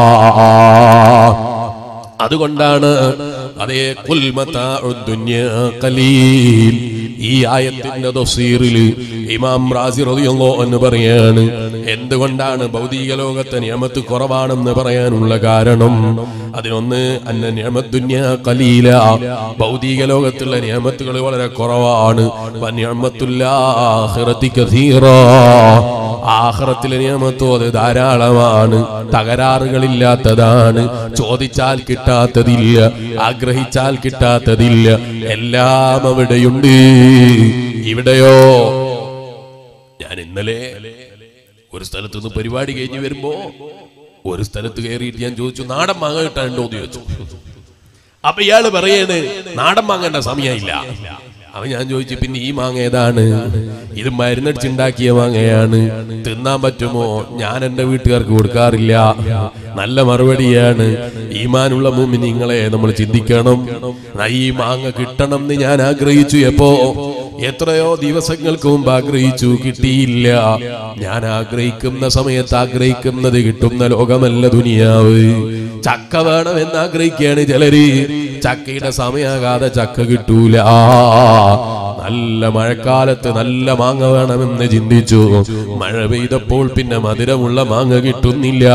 അതുകൊണ്ടാണ് അതേ ഖുൽ മതാഉദ് ദുനിയാ ഖലീൽ ഈ ആയത്തിന്റെ തഫ്സീറിൽ ഇമാം റാസി റളിയല്ലാഹു അൻഹു പറയാണ് എന്തുകൊണ്ടാണ് ഭൗതിക ലോകത്തെ നിയമത്ത് കുറവാണെന്ന് പറയാനുള്ള കാരണം അതിനൊന്ന് അന്ന നിയമത്ത് ദുനിയാ ഖലീല ഭൗതിക ലോകത്തുള്ള നിയമത്തുകൾ വളരെ കുറവാണ് വ നിഅമത്തുൽ ആഖിറതി കസീറാ ആഹ്റത്തിലെ നിയമത്തോ അത് ധാരാളമാണ് തകരാറുകളില്ലാത്തതാണ് ചോദിച്ചാൽ കിട്ടാത്തതില്ല ആഗ്രഹിച്ചാൽ കിട്ടാത്തതില്ല എല്ലാം അവിടെയുണ്ട് ഇവിടെയോ ഞാൻ ഇന്നലെ ഒരു സ്ഥലത്ത് നിന്ന് പരിപാടി കഴിഞ്ഞ് വരുമ്പോ ഒരു സ്ഥലത്ത് കയറിയിട്ട് ഞാൻ ചോദിച്ചു നാടൻ മാങ്ങ കിട്ടാനുണ്ടോ എന്ന് ചോദിച്ചു അപ്പൊ ഇയാള് പറയാണ് നാടൻ മാങ്ങേണ്ട സമയമില്ല അപ്പൊ ഞാൻ ചോദിച്ചു പിന്നെ ഈ മാങ്ങ ഏതാണ് ഇത് മരുന്നടിച്ചുണ്ടാക്കിയ മാങ്ങയാണ് തിന്നാൻ പറ്റുമോ ഞാൻ എന്റെ വീട്ടുകാർക്ക് കൊടുക്കാറില്ല നല്ല മറുപടിയാണ് ഈമാനുള്ള മുമ്പ് നിങ്ങളെ നമ്മൾ ചിന്തിക്കണം ആ ഈ മാങ്ങ കിട്ടണം എന്ന് ഞാൻ ആഗ്രഹിച്ചു എപ്പോ എത്രയോ ദിവസങ്ങൾക്ക് മുമ്പ് ആഗ്രഹിച്ചു കിട്ടിയില്ല ഞാൻ ആഗ്രഹിക്കുന്ന സമയത്ത് ആഗ്രഹിക്കുന്നത് കിട്ടുന്ന ലോകമല്ല ദുനിയാവ് ചക്ക വേണമെന്ന് ആഗ്രഹിക്കുകയാണ് ചിലര് ചക്കയുടെ സമയാകാതെ ചക്ക കിട്ടൂല നല്ല മഴക്കാലത്ത് നല്ല മാങ്ങ വേണമെന്ന് ചിന്തിച്ചു മഴ പെയ്തപ്പോൾ പിന്നെ മധുരമുള്ള മാങ്ങ കിട്ടുന്നില്ല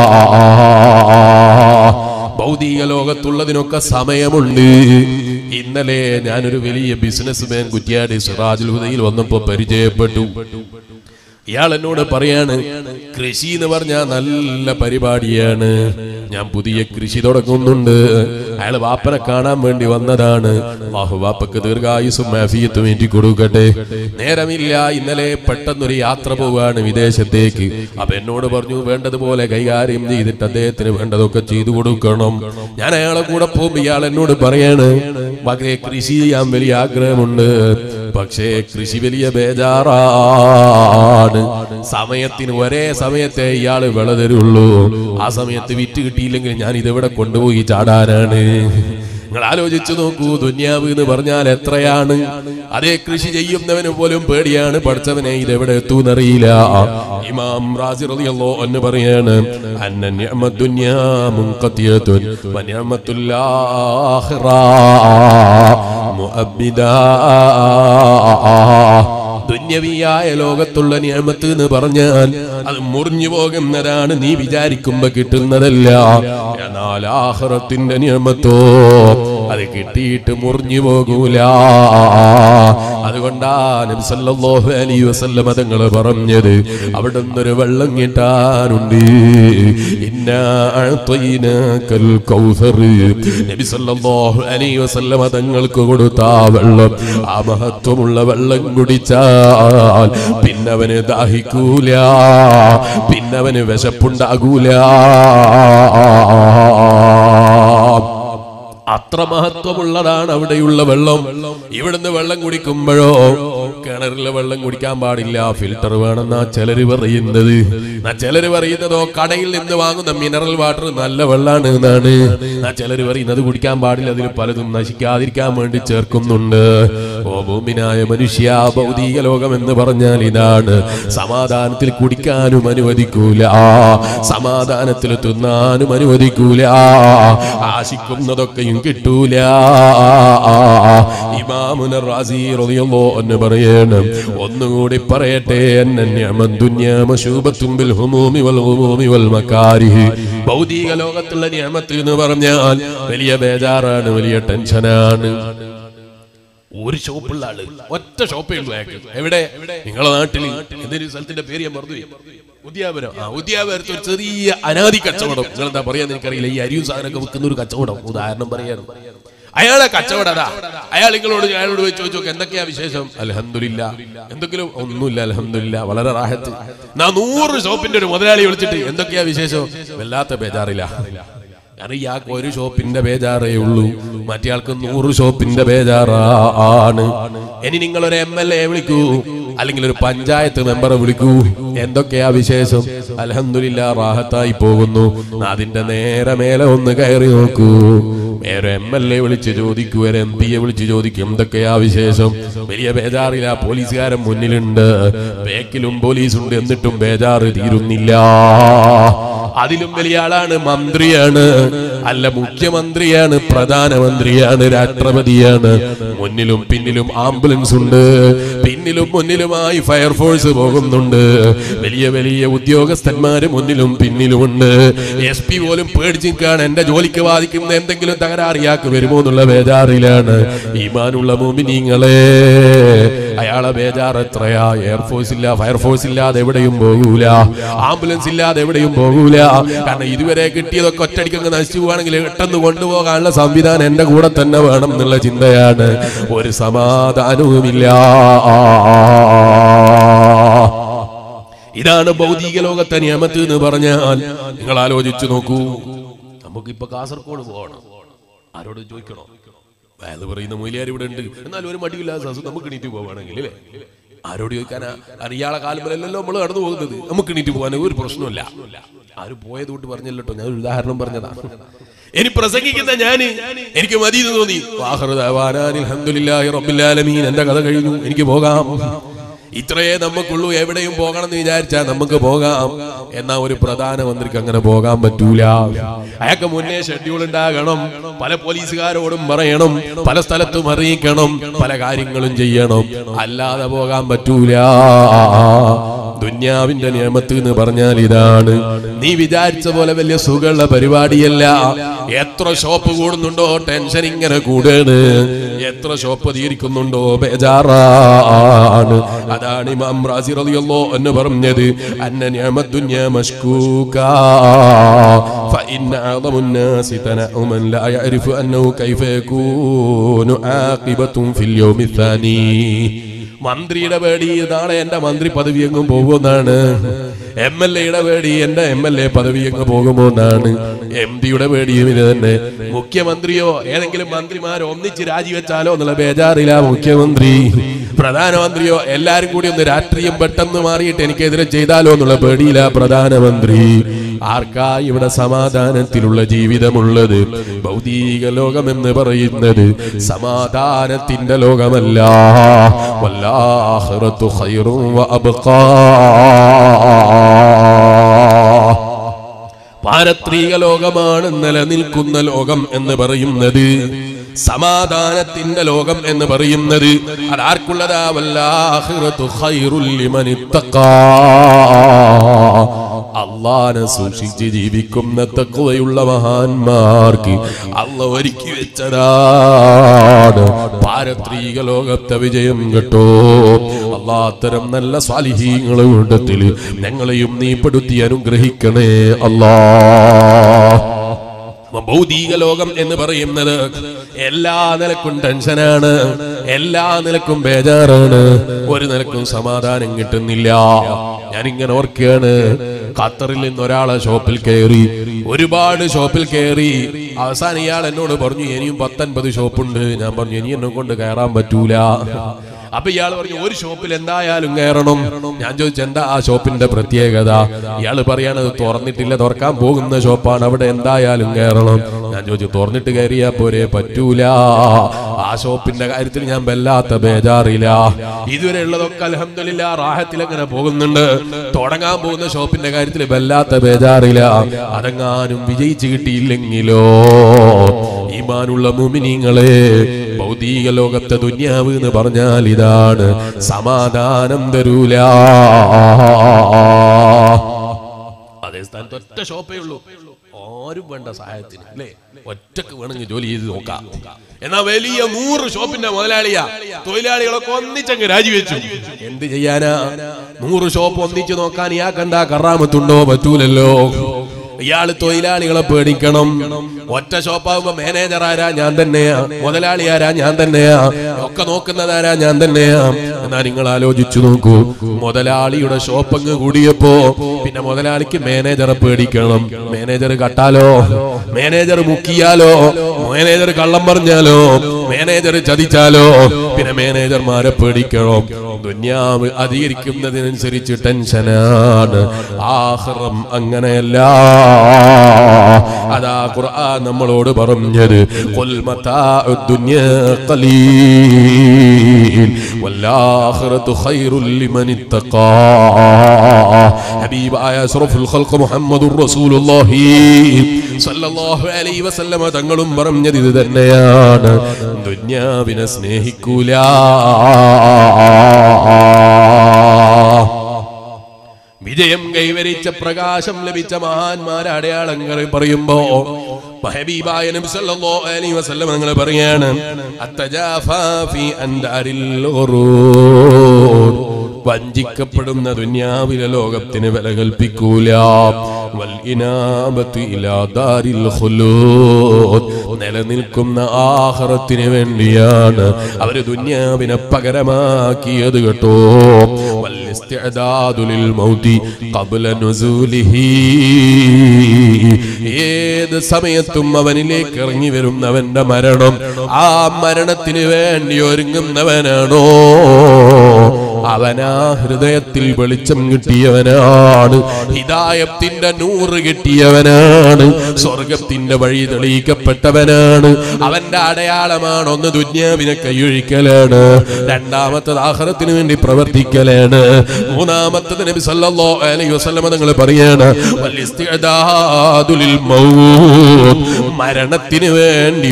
ഭൗതിക ലോകത്തുള്ളതിനൊക്കെ സമയമുണ്ട് ഇന്നലെ ഞാനൊരു വലിയ ബിസിനസ്മാൻ കുറ്റ്യാടി സിറാജുൽ ഹുദയിൽ വന്നപ്പോ പരിചയപ്പെട്ടു ഇയാൾ എന്നോട് പറയാണ് കൃഷി എന്ന് പറഞ്ഞാൽ നല്ല പരിപാടിയാണ് ഞാൻ പുതിയ കൃഷി തുടങ്ങുന്നുണ്ട് അയാൾ വാപ്പനെ കാണാൻ വേണ്ടി വന്നതാണ് വാഹു വാപ്പക്ക് ദീർഘായുസും മാഫിയത്തും വേണ്ടി കൊടുക്കട്ടെ നേരമില്ല ഇന്നലെ പെട്ടെന്നൊരു യാത്ര പോവുകയാണ് വിദേശത്തേക്ക് അപ്പൊ എന്നോട് പറഞ്ഞു വേണ്ടതുപോലെ കൈകാര്യം ചെയ്തിട്ട് അദ്ദേഹത്തിന് വേണ്ടതൊക്കെ ചെയ്തു കൊടുക്കണം ഞാൻ അയാളെ കൂടെ പോകുമ്പോ ഇയാൾ എന്നോട് പറയാണ് മകനെ കൃഷി ചെയ്യാൻ വലിയ ആഗ്രഹമുണ്ട് പക്ഷേ കൃഷി വലിയ ബേജാറാണ് സമയത്തിന് ഒരേ സമയത്തെ ഇയാള് വിള തരുള്ളൂ ആ സമയത്ത് വിറ്റ് കിട്ടിയില്ലെങ്കിൽ ഞാൻ ഇതെവിടെ കൊണ്ടുപോയി ചാടാനാണ് നിങ്ങൾ ആലോചിച്ചു നോക്കൂ ദുന്യാവ് എന്ന് പറഞ്ഞാൽ എത്രയാണ് അതേ കൃഷി ചെയ്യുന്നവന് പോലും പേടിയാണ് പഠിച്ചവനെ ഇതെവിടെ എത്തൂന്നറിയില്ല ഇമാം റാസി റളിയല്ലാഹു എന്ന് പറയാണ് അന്ന നിഅമത്ത് ദുനിയാ മുൻഖതിയത്തുൻ വ നിഅമത്തുൽ ആഖിറ മുഅബ്ബിദാ ദുന്യവിയായ ലോകത്തുള്ള നിയമത്ത് എന്ന് പറഞ്ഞാൽ അത് മുറിഞ്ഞു പോകുന്നതാണ് നീ വിചാരിക്കുമ്പോ കിട്ടുന്നതല്ല എന്നാൽ ആഹ്റത്തിന്റെ നിയമത്തോ അത് കിട്ടിയിട്ട് മുറിഞ്ഞു പോകൂല അതുകൊണ്ടാ നബി സല്ലല്ലാഹു അലൈഹി വസല്ലം തങ്ങൾ പറഞ്ഞത് അവിടെ നിന്നൊരു വെള്ളം കിട്ടാനുണ്ട് ഇന്നാ അഅ്തൈനാക്കൽ കൗസർ നബി സല്ലല്ലാഹു അലൈഹി വസല്ലം തങ്ങൾക്ക് കൊടുത്ത ആ വെള്ളം ആ മഹത്വമുള്ള വെള്ളം കുടിച്ചാൽ പിന്നവന് ദാഹിക്കൂല പിന്നവന് വിശപ്പുണ്ടാകൂല അത്ര മഹത്വമുള്ളതാണ് അവിടെയുള്ള വെള്ളം ഇവിടുന്ന് വെള്ളം കുടിക്കുമ്പോഴോ കിണറിലെ വെള്ളം കുടിക്കാൻ പാടില്ല ഫിൽട്ടർ വേണമെന്നാ ചിലര് പറയുന്നത് എന്നാ ചിലര് പറയുന്നതോ കടയിൽ നിന്ന് വാങ്ങുന്ന മിനറൽ വാട്ടർ നല്ല വെള്ളമാണ് എന്നാണ് എന്നാ ചിലര് പറയുന്നത് കുടിക്കാൻ പാടില്ല അതിൽ പലതും നശിക്കാതിരിക്കാൻ വേണ്ടി ചേർക്കുന്നുണ്ട് ഓ ഭൂമിനായ മനുഷ്യ ഭൗതിക ലോകം എന്ന് പറഞ്ഞാൽ ഇതാണ് സമാധാനത്തിൽ കുടിക്കാനും അനുവദിക്കൂല സമാധാനത്തിൽ തിന്നാനും അനുവദിക്കൂല ആശിക്കുന്നതൊക്കെയും കിട്ടൂല ഇമാമുന റാസി റളിയല്ലാഹു എന്ന് പറയണം ഒന്നുകൂടി പറയട്ടെ അന്നന്യമദ്ദുന്യാമശൂബത്തും ബിൽ ഹുമൂമി വൽ ഗുമൂമി വൽ മകാരിഹി ഭൗതിക ലോകത്തുള്ള നിയമത്ത് എന്ന് പറഞ്ഞാൽ വലിയ ബേജാറാണ് വലിയ ടെൻഷനാണ് ഒരു ഷോപ്പുള്ള ആള് ഒറ്റ ഷോപ്പേ ഉള്ളൂ അയാൾക്ക് എവിടെ നിങ്ങളെ നാട്ടിൽ എന്തൊരു സ്ഥലത്തിന്റെ പേര് ഞാൻ മറന്നു ഉദ്യാപുരം ആ ഉദ്യാപുരത്ത് ഒരു ചെറിയ അനാദി കച്ചവടം നിങ്ങൾ എന്താ പറയാന്ന് എനിക്കറിയില്ല ഈ അരിയും സാധനമൊക്കെ വിൽക്കുന്ന ഒരു കച്ചവടം ഉദാഹരണം പറയാറ് അയാളെ കച്ചവടതാ അയാൾ നിങ്ങളോട് അയാളോട് പോയി ചോദിച്ചു നോക്ക് എന്തൊക്കെയാ വിശേഷം അലഹമില്ല എന്തെങ്കിലും ഒന്നുമില്ല അലഹമില്ല വളരെ റാഹത്ത് നാ നൂറ് ഷോപ്പിന്റെ ഒരു മുതലാളി വിളിച്ചിട്ട് എന്തൊക്കെയാ വിശേഷം വല്ലാത്ത ബേജാറില്ല കാരണം ഇയാൾക്ക് ഒരു ഷോപ്പിന്റെ ബേജാറേ ഉള്ളൂ മറ്റേയാൾക്ക് നൂറ് ഷോപ്പിന്റെ ബേജാറാണ് ഇനി നിങ്ങൾ ഒരു എം എൽ എ വിളിക്കൂ അല്ലെങ്കിൽ ഒരു പഞ്ചായത്ത് മെമ്പറെ വിളിക്കൂ എന്തൊക്കെയാ വിശേഷം അലഹമില്ല റാഹത്തായി പോകുന്നു അതിന്റെ നേരെ മേലെ ഒന്ന് കയറി നോക്കൂ വേറെ എം എൽ എ വിളിച്ച് ചോദിക്കൂ ഒരു എം പിയെ വിളിച്ച് ചോദിക്കും എന്തൊക്കെയാ വിശേഷം വലിയ ബേജാറില്ല പോലീസുകാരൻ മുന്നിലുണ്ട് ബേക്കിലും പോലീസുണ്ട് എന്നിട്ടും ബേജാറ് തീരുന്നില്ല അതിലും വലിയ ആളാണ് മന്ത്രിയാണ് അല്ല മുഖ്യമന്ത്രിയാണ് പ്രധാനമന്ത്രിയാണ് രാഷ്ട്രപതിയാണ് മുന്നിലും പിന്നിലും ആംബുലൻസ് ഉണ്ട് പിന്നിലും മുന്നിലുമായി ഫയർഫോഴ്സ് പോകുന്നുണ്ട് വലിയ വലിയ ഉദ്യോഗസ്ഥന്മാര് മുന്നിലും പിന്നിലുമുണ്ട് എസ് പി പോലും പേടിച്ചിരിക്കാണ് എന്റെ ജോലിക്ക് ബാധിക്കുന്ന എന്തെങ്കിലും തകരാറിയാക്ക് വരുമോ എന്നുള്ള ബേജാറിലാണ് ഈമാനുള്ള മോമിനിങ്ങളെ അയാളെ ബേജാർ എത്രയാ എയർഫോഴ്സ് ഇല്ല ഫയർഫോഴ്സ് ഇല്ലാതെ എവിടെയും പോകൂല ആംബുലൻസ് ഇല്ലാതെ എവിടെയും പോകൂല കാരണം ഇതുവരെ കിട്ടിയതൊക്കെ ഒറ്റയടിക്കങ്ങ് നശിച്ചു പോവാണെങ്കിൽ പെട്ടെന്ന് കൊണ്ടുപോകാനുള്ള സംവിധാനം എന്റെ കൂടെ തന്നെ വേണം എന്നുള്ള ചിന്തയാണ് ഒരു സമാധാനവുമില്ല ഇതാണ് ഭൗതിക ലോകത്തെ നിയമത്ത് എന്ന് പറഞ്ഞാൽ നിങ്ങൾ ആലോചിച്ചു നോക്കൂ നമുക്കിപ്പോ കാസർഗോഡ് പോകണം ആരോട് ചോദിക്കണോ അത് പറയുന്ന മൂലിയാർ ഇവിടെ ഉണ്ട് എന്നാൽ ഒരു മടിയില്ലാതെ സസു നമുക്ക് എണീറ്റ് പോവാണെങ്കിൽ അല്ലേ ആരോട് ചോദിക്കാനാ അറിയാളെ കാലമല്ലല്ലോ നമ്മൾ കടന്നു പോകുന്നത് നമുക്ക് എണീറ്റ് പോകാൻ ഒരു പ്രശ്നമില്ല ആരും പോയത് കൊണ്ട് പറഞ്ഞല്ലോ ട്ടോ, ഞാൻ ഒരു ഉദാഹരണം പറഞ്ഞതാ ഇനി പ്രസംഗിക്കുന്ന ഞാന് എനിക്ക് മതി എന്ന് തോന്നി വാഹറു ദഅവാനാനിൽ ഹംദുലില്ലാഹി റബ്ബിൽ ആലമീൻ എന്റെ കഥ കഴിഞ്ഞു എനിക്ക് പോകാം ഇത്രയേ നമുക്കുള്ളൂ എവിടെയും പോകണം എന്ന് വിചാരിച്ചാൽ നമുക്ക് പോകാം എന്നാ ഒരു പ്രധാനമന്ത്രിക്ക് അങ്ങനെ പോകാൻ പറ്റൂല അയാൾക്ക് മുന്നേ ഷെഡ്യൂൾ ഉണ്ടാകണം പല പോലീസുകാരോടും പറയണം പല സ്ഥലത്തും അറിയിക്കണം പല കാര്യങ്ങളും ചെയ്യണം അല്ലാതെ പോകാൻ പറ്റൂല ദുന്യാവിന്റെ നിയമത്ത് എന്ന് പറഞ്ഞാൽ ഇതാണ് നീ വിചാരിച്ച പോലെ വലിയ സുഖമുള്ള പരിപാടിയല്ല എത്ര ഷോപ്പ് കൂടുന്നുണ്ടോ ടെൻഷൻ ഇങ്ങനെ കൂടാണ് എത്ര ഷോപ്പ് തീരിക്കുന്നുണ്ടോ ബേജാറാണ് അതാണ് ഇമാം റാസി റളിയല്ലാഹു എന്ന് പറഞ്ഞത് അന്ന നിഅമത്ത് ദുനിയ മഷ്കൂക فإن أعظم الناس تنعما لا يعرف أنه كيف يكون عاقبة في اليوم الثاني മന്ത്രിയുടെ പേടി നാളെ എന്റെ മന്ത്രി പദവി എങ്ങും പോകുമെന്നാണ് എം എൽ എയുടെ പേടി എന്റെ എം എൽ എ പദവി എങ്ങ് പോകുമെന്നാണ് എം പിയുടെ പേടിയും ഇത് തന്നെ മുഖ്യമന്ത്രിയോ ഏതെങ്കിലും മന്ത്രിമാരോ ഒന്നിച്ച് രാജിവെച്ചാലോ എന്നുള്ള ബേജാറില്ല മുഖ്യമന്ത്രി പ്രധാനമന്ത്രിയോ എല്ലാരും കൂടി ഒന്ന് രാഷ്ട്രീയം പെട്ടെന്ന് മാറിയിട്ട് എനിക്കെതിരെ ചെയ്താലോ എന്നുള്ള പേടിയില്ല പ്രധാനമന്ത്രി ആർക്കാ ഇവിടെ സമാധാനത്തിലുള്ള ജീവിതമുള്ളത് ഭൗതിക ലോകമെന്ന് പറയുന്നത് സമാധാനത്തിന്റെ ലോകമല്ല വല്ലാഹിറത്തു ഖൈറും വഅബ്ഖാ പാരത്രിക ലോകമാണ് നിലനിൽക്കുന്ന ലോകം എന്ന് പറയുന്നത് സമാധാനത്തിന്റെ ലോകം എന്ന് പറയുന്നത് അതാർക്കുള്ളതാ വല്ലാഹിറത്തു ഖൈറുൽ ലിമൻ ഇത്തഖാ അള്ളാനെ സൂക്ഷിച്ച് ജീവിക്കുന്ന തക്കവയുള്ള മഹാന്മാർക്ക് അള്ള ഒരുക്കി വെച്ചതാണ് പാരത്രിക ലോകത്തെ വിജയം കേട്ടോ അള്ളാ അത്തരം നല്ല സ്വാലിഹീങ്ങളെ കൂട്ടത്തിൽ ഞങ്ങളെയും നീ പെടുത്തി അനുഗ്രഹിക്കണേ അല്ലാ ഭൗതിക ലോകം എന്ന് പറയുന്നത് എല്ലാ നിലക്കും ടെൻഷനാണ് എല്ലാ നിലക്കും ബേജാറാണ് ഒരു നിലക്കും സമാധാനം കിട്ടുന്നില്ല ഞാനിങ്ങനെ ഓർക്കുകയാണ് ഖത്തറിൽ നിന്ന് ഒരാളെ ഷോപ്പിൽ കയറി ഒരുപാട് ഷോപ്പിൽ കയറി അവസാനം ഇയാൾ എന്നോട് പറഞ്ഞു ഇനിയും പത്തൊൻപത് ഷോപ്പുണ്ട് ഞാൻ പറഞ്ഞു ഇനി എന്നെ കൊണ്ട് കയറാൻ പറ്റൂല അപ്പൊ ഇയാൾ പറഞ്ഞു ഒരു ഷോപ്പിൽ എന്തായാലും കയറണം ഞാൻ ചോദിച്ചു എന്താ ആ ഷോപ്പിന്റെ പ്രത്യേകത ഇയാൾ പറയാനത് തുറന്നിട്ടില്ല തുറക്കാൻ പോകുന്ന ഷോപ്പാണ് അവിടെ എന്തായാലും കയറണം ഞാൻ ചോദിച്ചു തുറന്നിട്ട് കയറിയാ പോരെ പറ്റൂല ആ ഷോപ്പിന്റെ കാര്യത്തിൽ ഞാൻ വല്ലാത്ത ബേജാറില്ല ഇതുവരെ ഉള്ളതൊക്കെ അലഹമില്ല റാഹത്തിൽ അങ്ങനെ പോകുന്നുണ്ട് തുടങ്ങാൻ പോകുന്ന ഷോപ്പിന്റെ കാര്യത്തിൽ വല്ലാത്ത ബേജാറില്ല അതെങ്ങാനും വിജയിച്ചു കിട്ടിയില്ലെങ്കിലോ ഈമാനുള്ള മുമിനിങ്ങളെ ഭൗതിക ലോകത്തെ ദുന്യാവ് എന്ന് പറഞ്ഞാൽ ഇതാണ് സമാധാനം തരൂല അതേ സ്ഥാനത്ത് ഒറ്റ ഷോപ്പേ ഉള്ളൂ ആരും വേണ്ട സഹായത്തിന് അല്ലേ ഒറ്റക്ക് വേണമെങ്കിൽ ജോലി ചെയ്ത് നോക്കാം എന്നാ വലിയ നൂറ് ഷോപ്പിന്റെ മുതലാളിയാ തൊഴിലാളികളൊക്കെ ഒന്നിച്ചങ്ങ് രാജിവെച്ചു എന്ത് ചെയ്യാനാ നൂറ് ഷോപ്പ് ഒന്നിച്ചു നോക്കാൻ ഇയാൾക്കെന്താ കറാമത്തുണ്ടോ പറ്റൂലല്ലോ ഇയാള് തൊഴിലാളികളെ പേടിക്കണം ഒറ്റ ഷോപ്പാകുമ്പോ മാനേജർ ആരാ ഞാൻ തന്നെയാ മുതലാളി ആരാ ഞാൻ തന്നെയാ ഒക്കെ നോക്കുന്നതാരാ ഞാൻ തന്നെയാ എന്നാ നിങ്ങൾ ആലോചിച്ചു നോക്കൂ മുതലാളിയുടെ ഷോപ്പങ്ങ് കൂടിയപ്പോ പിന്നെ മുതലാളിക്ക് മാനേജറെ പേടിക്കണം മാനേജർ കട്ടാലോ മാനേജർ മുക്കിയാലോ മാനേജർ കള്ളം പറഞ്ഞാലോ മാനേജർ ചതിച്ചാലോ പിന്നെ മാനേജർമാരെ പേടിക്കണം ദുന്യാവ് അധികരിക്കുന്നതിനനുസരിച്ച് ടെൻഷനാണ് ആഹ്റം അങ്ങനെയല്ല അതാ ഖുർആൻ നമ്മളോട് പറഞ്ഞത് ഖുൽ മതാഉദ് ദുനിയാ ഖലീൽ വല്ലാഖിറതു ഖൈറുൽ ലിമൻ ഇത്തഖാ ഹബീബായ അഷ്റഫുൽ ഖൽഖ് മുഹമ്മദുർ റസൂലുള്ളാഹി സല്ലല്ലാഹു അലൈഹി വസല്ലമ തങ്ങളും പറഞ്ഞത് ഇത് തന്നെയാണ് ദുന്യാവിനെ സ്നേഹിക്കൂല വിജയം കൈവരിച്ച പ്രകാശം ലഭിച്ച മഹാന്മാരെ അടയാളങ്ങൾ പറയുമ്പോ ഹബീബായ നബി സല്ലല്ലാഹു അലൈഹി വസല്ലം നിങ്ങൾ പറയാണ് അത്തജാഫാ ഫീ അൻദാരിൽ ഖുറൂർ വഞ്ചിക്കപ്പെടുന്ന ദുന്യാവിലെ ലോകത്തിന് വില കൽപ്പിക്കൂല വൽ ഇനാബത്തു ഇലാ ദാരിൽ ഖുലൂദ് നിലനിൽക്കുന്ന ആഖിറത്തിന് വേണ്ടിയാണ് അവര് ദുന്യാവിനെ പകരമാക്കിയത് കേട്ടോ വൽ والاستعداد للموت قبل نزوله ഏത് സമയത്തും അവനിലേക്ക് ഇറങ്ങി വരുന്നവന്റെ മരണം ആ മരണത്തിന് വേണ്ടി ഒരുങ്ങുന്നവനാണോ അവനാ ഹൃദയത്തിൽ വെളിച്ചം കിട്ടിയവനാണ് ഹിദായത്തിന്റെ നൂറ് കിട്ടിയവനാണ് സ്വർഗത്തിന്റെ വഴി തെളിയിക്കപ്പെട്ടവനാണ് അവന്റെ അടയാളമാണ് ഒന്ന് ദുന്യാവിനെ കൈയൊഴിക്കലാണ് രണ്ടാമത്തത് ആഹ്റത്തിന് വേണ്ടി പ്രവർത്തിക്കലാണ് മൂന്നാമത്തത് നബി സല്ലല്ലാഹു അലൈഹി വസല്ലമ നിങ്ങൾ പറയാണ് വൽ ലിൽ മൗത്ത് മരണത്തിന് വേണ്ടി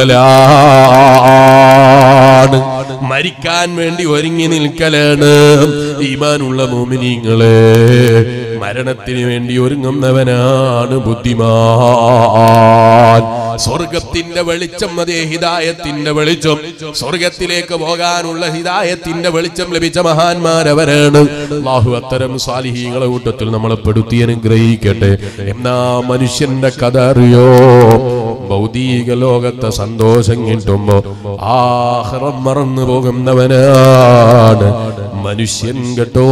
ഒരുങ്ങലാണ് മരിക്കാൻ വേണ്ടി ഒരുങ്ങി നിൽക്കലാണ് ഈമാനുള്ള മോമിനിങ്ങളെ മരണത്തിന് വേണ്ടി ഒരുങ്ങുന്നവനാണ് ബുദ്ധിമാൻ സ്വർഗത്തിന്റെ വെളിച്ചം അതേ ഹിതായത്തിന്റെ വെളിച്ചം സ്വർഗത്തിലേക്ക് പോകാനുള്ള ഹിതായത്തിന്റെ വെളിച്ചം ലഭിച്ച മഹാന്മാരവരാണ് അള്ളാഹു അത്തരം സ്വാലിഹീങ്ങളെ കൂട്ടത്തിൽ നമ്മളെ പെടുത്തി അനുഗ്രഹിക്കട്ടെ എന്നാ മനുഷ്യന്റെ കഥ അറിയോ ഭൗതിക ലോകത്തെ സന്തോഷം കിട്ടുമ്പോ ആഹ്റം മറന്നു പോകുന്നവനാണ് മനുഷ്യൻ കേട്ടോ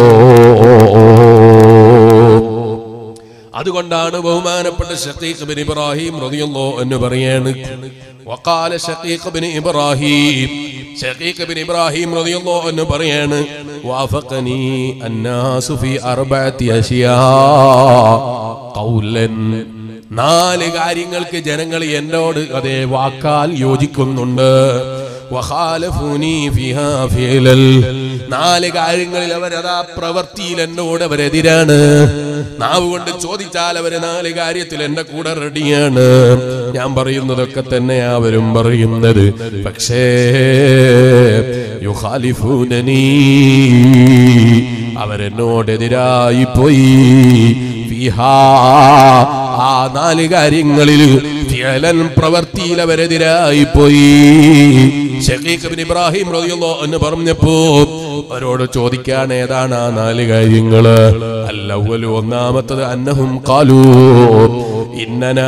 അതുകൊണ്ടാണ് ബഹുമാനപ്പെട്ട ഷഖീഖ് ബിൻ ഇബ്രാഹിം റളിയല്ലാഹു എന്ന് പറയാണ് വഖാല Shaqiq bin Ibrahim Shaqiq bin Ibrahim റളിയല്ലാഹു എന്ന് പറയാണ് വാഫഖനി അന്നാസു ഫി അർബഅത്തി അശിയാ ഖൗലൻ നാല് കാര്യങ്ങൾക്ക് ജനങ്ങൾ എന്നോട് അതേ വാക്കാൽ യോജിക്കുന്നുണ്ട് വഖാലഫൂനി ഫിഹാ ഫിഅലൽ. നാല് കാര്യങ്ങളിൽ അവരതാ പ്രവൃത്തിയിൽ എന്നോട് അവരെതിരാണ് നാവ് കൊണ്ട് ചോദിച്ചാൽ അവര് നാല് കാര്യത്തിൽ എന്റെ കൂടെ റെഡിയാണ് ഞാൻ പറയുന്നതൊക്കെ തന്നെ അവരും പറയുന്നത് പക്ഷേ യുഖാലിഫൂനനീ അവരെന്നോടെതിരായി പോയി ഫിഹാ ആ നാല് കാര്യങ്ങളിൽ ഫിഅലൻ പ്രവൃത്തിയിൽ അവരെതിരായി പോയി ഷഖീഖ് ഇബ്നു ഇബ്രാഹിം റളിയല്ലാഹു എന്ന് പറഞ്ഞപ്പോ അവരോട് ചോദിക്കാൻ ഏതാണ് ആ നാല് കാര്യങ്ങള് അല്ലവലു ഒന്നാമത്തത് അന്നഹും കാലു ഇന്നന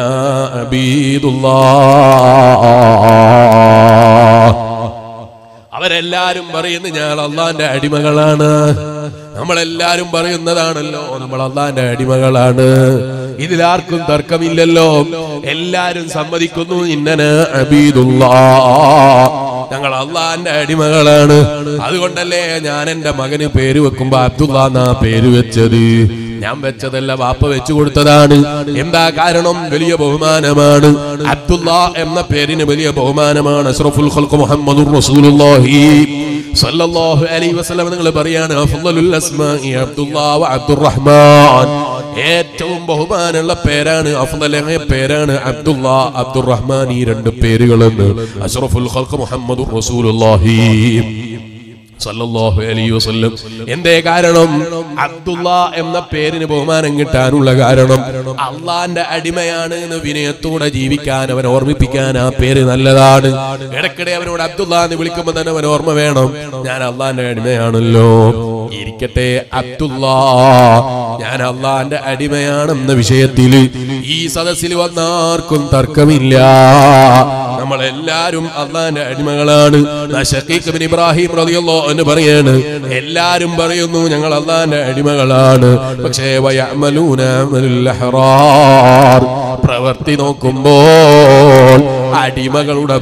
അബീദുല്ലാ അവരെല്ലാരും പറയുന്നു ഞാൻ അള്ളാന്റെ അടിമകളാണ് നമ്മളെല്ലാരും പറയുന്നതാണല്ലോ നമ്മൾ അള്ളാന്റെ അടിമകളാണ് ഇതിലാർക്കും തർക്കമില്ലല്ലോ എല്ലാരും സമ്മതിക്കുന്നു ഇന്നന് അബീദുല്ലാ ഞങ്ങൾ അള്ളാന്റെ അടിമകളാണ് അതുകൊണ്ടല്ലേ ഞാൻ എന്റെ മകന് പേര് വെക്കുമ്പോ അബ്ദുള്ള എന്നാ പേര് വെച്ചത് ഞാൻ വെച്ചതല്ല വാപ്പ വെച്ചു കൊടുത്തതാണ് എന്താ കാരണം വലിയ ബഹുമാനമാണ് അബ്ദുള്ള എന്ന പേരിന് വലിയ ബഹുമാനമാണ് അഷ്റഫുൽ ഖൽഖ് മുഹമ്മദുർ റസൂലുള്ളാഹി സല്ലല്ലാഹു അലൈഹി വസല്ലം നിങ്ങൾ പറയാണ് അഫ്ളലുൽ അസ്മാഇ അബ്ദുള്ള വ അബ്ദുറഹ്മാൻ ഏറ്റവും ബഹുമാനമുള്ള പേരാണ് അഫ്ളലായ പേരാണ് അബ്ദുള്ള അബ്ദുറഹ്മാൻ ഈ രണ്ട് പേരുകളെന്ന് അഷ്റഫുൽ ഖൽഖ് മുഹമ്മദുർ റസൂലുള്ളാഹി സല്ലല്ലാഹു അലൈഹി വസല്ലം എന്തേ കാരണം അബ്ദുള്ള എന്ന പേരിന് ബഹുമാനം കിട്ടാനുള്ള കാരണം അള്ളാന്റെ അടിമയാണ് എന്ന് വിനയത്തോടെ ജീവിക്കാൻ അവൻ ഓർമ്മിപ്പിക്കാൻ ആ പേര് നല്ലതാണ് ഇടയ്ക്കിടെ അവനോട് അബ്ദുള്ള എന്ന് വിളിക്കുമ്പോൾ തന്നെ അവൻ ഓർമ്മ വേണം ഞാൻ അള്ളാന്റെ അടിമയാണല്ലോ ഇരിക്കട്ടെ അബ്ദുള്ള ഞാൻ അള്ളാന്റെ അടിമയാണെന്ന വിഷയത്തിൽ ഈ സദസ്സിൽ വന്നാർക്കും തർക്കമില്ല നമ്മളെല്ലാരും അള്ളാന്റെ അടിമകളാണ് ദാ ഷഖീഖ് ഇബ്നു ഇബ്രാഹിം റളിയല്ലാഹു അൻഹു പറയാണ് എല്ലാരും പറയുന്നു ഞങ്ങൾ അള്ളാന്റെ അടിമകളാണ് പക്ഷേ വയഅമലൂന അമലുൽ അഹ്റാർ പ്രവർത്തി നോക്കുമ്പോൾ അടിമകളുടെ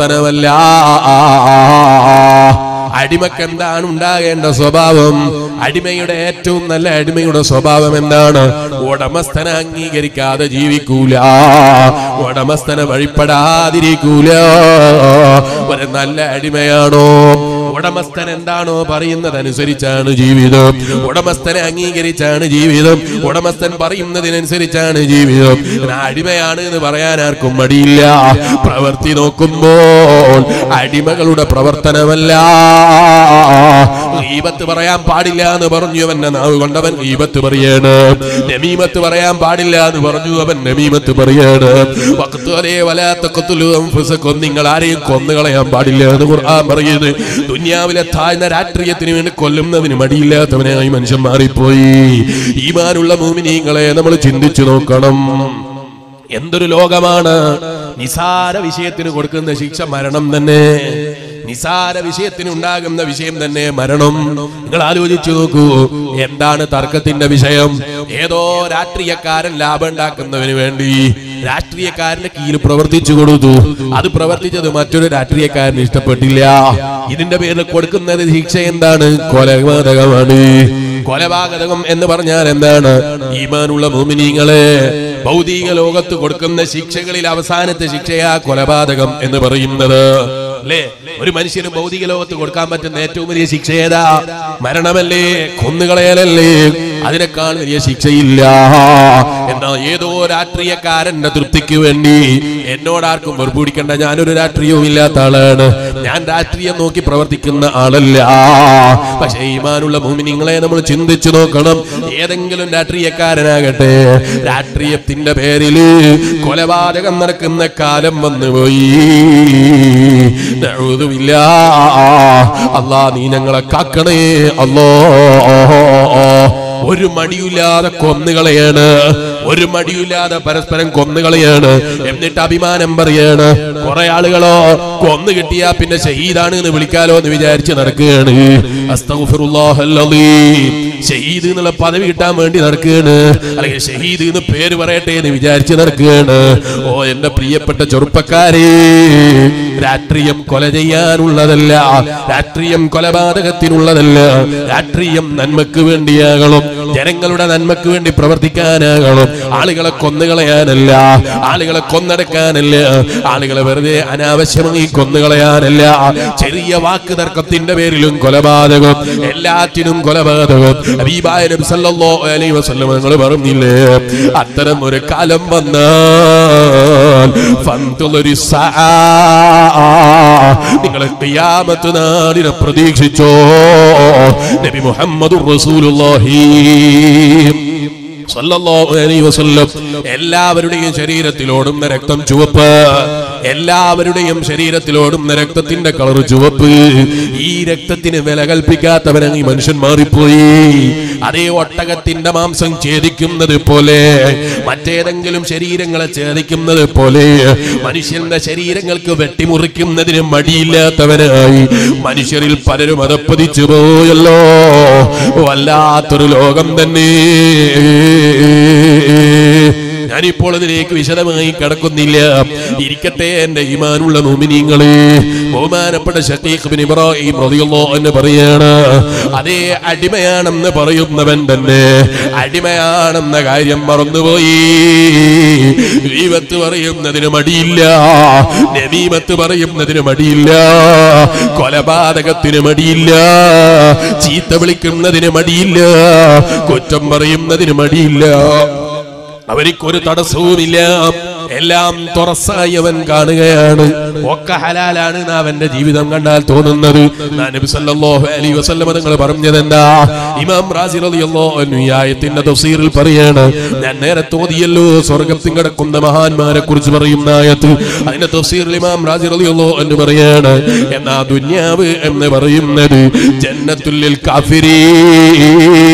പ്രവർത്തനമല്ല അടിമക്ക് എന്താണ് ഉണ്ടാകേണ്ട സ്വഭാവം അടിമയുടെ ഏറ്റവും നല്ല അടിമയുടെ സ്വഭാവം എന്താണ് ഉടമസ്ഥനെ അംഗീകരിക്കാതെ ജീവിക്കൂല ഉടമസ്ഥനെ വഴിപ്പെടാതിരിക്കൂല ഒരു നല്ല അടിമയാണോ ഉടമസ്ഥൻ എന്താണോ പറയുന്നത് അനുസരിച്ചാണ് ജീവിതം ഉടമസ്ഥനെ അംഗീകരിച്ചാണ് ജീവിതം ഉടമസ്ഥൻ പറയുന്നതിനനുസരിച്ചാണ് ജീവിതം ഞാൻ അടിമയാണ് എന്ന് പറയാൻ ആർക്കും മടിയില്ല പ്രവൃത്തി നോക്കുമ്പോൾ അടിമകളുടെ പ്രവർത്തനമല്ല ഈപത്ത് പറയാൻ പാടില്ല എന്ന് പറഞ്ഞു അവന്റെ നാവ് കൊണ്ടവൻ ഈപത്ത് പറയാണ് നമീമത്ത് പറയാൻ പാടില്ല എന്ന് പറഞ്ഞു അവൻ നമീമത്ത് പറയാണ് വഖ്തുലേ വലാ തഖ്തുലു അൻഫുസക്കും നിങ്ങൾ ആരെയും കൊന്നുകളയാൻ പാടില്ല എന്ന് ഖുർആൻ പറയുന്നത് ദുനിയാവിലെ താഴ്ന്ന രാഷ്ട്രീയത്തിന് വേണ്ടി കൊല്ലുന്നതിന് മടിയില്ലാത്തവനായി മനുഷ്യൻ മാറിപ്പോയി ഈമാനുള്ള മൂമിനീങ്ങളെ നമ്മൾ ചിന്തിച്ചു നോക്കണം എന്തൊരു ലോകമാണ് നിസാര വിഷയത്തിന് കൊടുക്കുന്ന ശിക്ഷ മരണം തന്നെ നിസാര വിഷയത്തിന് ഉണ്ടാകുന്ന വിഷയം തന്നെ മരണം നിങ്ങൾ ആലോചിച്ചു നോക്കൂ എന്താണ് തർക്കത്തിന്റെ വിഷയം ഏതോ രാഷ്ട്രീയക്കാരൻ ലാഭം ഉണ്ടാക്കുന്നതിന് വേണ്ടി രാഷ്ട്രീയക്കാരന്റെ കീഴിൽ പ്രവർത്തിച്ചു കൊടുത്തു അത് പ്രവർത്തിച്ചത് മറ്റൊരു രാഷ്ട്രീയക്കാരന് ഇഷ്ടപ്പെട്ടില്ല ഇതിന്റെ പേരിൽ കൊടുക്കുന്നത് ശിക്ഷ എന്താണ് കൊലപാതകമാണ് കൊലപാതകം എന്ന് പറഞ്ഞാൽ എന്താണ് ഈമാനുള്ള മോമിനീങ്ങളെ ഭൗതിക ലോകത്ത് കൊടുക്കുന്ന ശിക്ഷകളിൽ അവസാനത്തെ ശിക്ഷയാ കൊലപാതകം എന്ന് പറയുന്നത് അല്ലേ ഒരു മനുഷ്യന് ഭൗതിക ലോകത്ത് കൊടുക്കാൻ പറ്റുന്ന ഏറ്റവും വലിയ ശിക്ഷ ഏതാ മരണമല്ലേ കൊന്നുകളയലല്ലേ അതിനേക്കാൾ വലിയ ശിക്ഷയില്ല എന്നാ ഏതോ രാഷ്ട്രീയക്കാരന്റെ തൃപ്തിക്ക് വേണ്ടി എന്നോടാർക്കും വെറുപിടിക്കേണ്ട ഞാനൊരു രാഷ്ട്രീയവും ഇല്ലാത്ത ആളാണ് ഞാൻ രാഷ്ട്രീയം നോക്കി പ്രവർത്തിക്കുന്ന ആളല്ല പക്ഷേ ഈമാനുള്ള ഭൂമിനിങ്ങളെ നമ്മൾ ചിന്തിച്ചു നോക്കണം ഏതെങ്കിലും രാഷ്ട്രീയക്കാരനാകട്ടെ രാഷ്ട്രീയത്തിന്റെ പേരില് കൊലപാതകം നടക്കുന്ന കാലം വന്നുപോയി നഅൂദുബില്ല. അല്ലാ നീ ഞങ്ങളെ കാക്കണേ അല്ലോ ഒരു മടിയില്ലാതെ കൊന്നുകളയാണ് ഒരു മടിയില്ലാതെ പരസ്പരം കൊന്നുകളയാണ് എന്നിട്ട് അഭിമാനം പറയാണ് കുറെ ആളുകളോ കൊന്നു കിട്ടിയാ പിന്നെ ഷഹീദാണ് എന്ന് വിളിക്കാലോ എന്ന് വിചാരിച്ച് നടക്കുകയാണ് അസ്തഗ്ഫിറുല്ലാഹല്ലദീം. ഷഹീദ് എന്നുള്ള പദവി കിട്ടാൻ വേണ്ടി നടക്കുകയാണ് അല്ലെങ്കിൽ ഷഹീദ് എന്ന് പേര് പറയട്ടെ എന്ന് വിചാരിച്ച് നടക്കുകയാണ് ഓ എന്റെ പ്രിയപ്പെട്ട ചെറുപ്പക്കാരെ രാഷ്ട്രീയം കൊല ചെയ്യാനുള്ളതല്ല രാഷ്ട്രീയം കൊലപാതകത്തിനുള്ളതല്ല രാഷ്ട്രീയം നന്മക്ക് വേണ്ടിയാകണം ജനങ്ങളുടെ നന്മക്ക് വേണ്ടി പ്രവർത്തിക്കാനാകണം ആളുകളെ കൊന്നുകളയാനല്ല ആളുകളെ കൊന്നടക്കാനല്ല ആളുകളെ വെറുതെ അനാവശ്യമായി കൊന്നുകളയാനല്ല ചെറിയ വാക്ക് തർക്കത്തിന്റെ പേരിലും കൊലപാതകം എല്ലാറ്റിനും കൊലപാതകം ഹബീബായ നബി സല്ലല്ലാഹു അലൈഹി വസല്ലം നിങ്ങൾ പറഞ്ഞില്ലേ അത്തരം ഒരു കാലം വന്നാൽ ഫന്തുലരി സആ. നിങ്ങൾ ഖിയാമത്ത് നാളിനെ പ്രതീക്ഷിച്ചോ നബി മുഹമ്മദുർ റസൂലുള്ളാഹി സല്ലല്ലാഹു അലൈഹി വസല്ലം എല്ലാവരുടെയും ശരീരത്തിലോടുന്ന രക്തം ചുവപ്പ് എല്ലാവരുടെയും ശരീരത്തിലോടുന്ന രക്തത്തിന്റെ കളർ ചുവപ്പ് ഈ രക്തത്തിന് വില കൽപ്പിക്കാത്തവനാണ് ഈ മനുഷ്യൻ മാറിപ്പോയി അതേ ഒട്ടകത്തിന്റെ മാംസം ഛേദിക്കുന്നത് പോലെ മറ്റേതെങ്കിലും ശരീരങ്ങളെ ഛേദിക്കുന്നത് പോലെ മനുഷ്യന്റെ ശരീരങ്ങൾക്ക് വെട്ടിമുറിക്കുന്നതിന് മടിയില്ലാത്തവനായി മനുഷ്യരിൽ പലരും അതപ്പതിച്ചു പോയല്ലോ വല്ലാത്തൊരു ലോകം തന്നെ ഞാനിപ്പോൾ അതിലേക്ക് വിശദമായി കടക്കുന്നില്ല ഇരിക്കട്ടെ എന്റെ ഈമാനുള്ള മോമിനിങ്ങളെ ബഹുമാനപ്പെട്ട ഷക്കീഖ് ബിൻ ഇബ്രാഹിം റളിയല്ലാഹു എന്ന് പറയാണ് അതേ അടിമയാണെന്ന് പറയുന്നവൻ തന്നെ അടിമയാണെന്ന കാര്യം മറന്നുപോയി ദീപത്ത് പറയുന്നതിന് മടിയില്ല നബീമത്ത് പറയുന്നതിന് മടിയില്ല കൊലപാതകത്തിന് മടിയില്ല ചീത്ത വിളിക്കുന്നതിന് മടിയില്ല കുറ്റം പറയുന്നതിന് മടിയില്ല അവനിക്കൊരു തടസ്സവുമില്ല എല്ലാം തുറസായി അവൻ കാണുകയാണ് ഒക്കെ ഹലാലാണ് എന്ന് അവന്റെ ജീവിതം കണ്ടാൽ തോന്നുന്നത് നാ നബി സല്ലല്ലാഹു അലൈഹി വസല്ലം നിങ്ങൾ പറഞ്ഞതെന്താ ഇമാം റാസി റളിയല്ലാഹു അൻഹു ഈ ആയത്തിന്റെ തഫ്സീറിൽ പറയാണ് ഞാൻ നേരെ തോതിയല്ലോ സ്വർഗ്ഗത്തിൽ കിടക്കുന്ന മഹാന്മാരെ കുറിച്ച് പറയുന്ന ആയത്ത് അതിന്റെ തഫ്സീറിൽ ഇമാം റാസി റളിയല്ലാഹു അൻഹു പറയാണ് എന്നാ ദുന്യാവ് എന്ന് പറയുന്നത് ജന്നത്തുൽ കാഫിരീൻ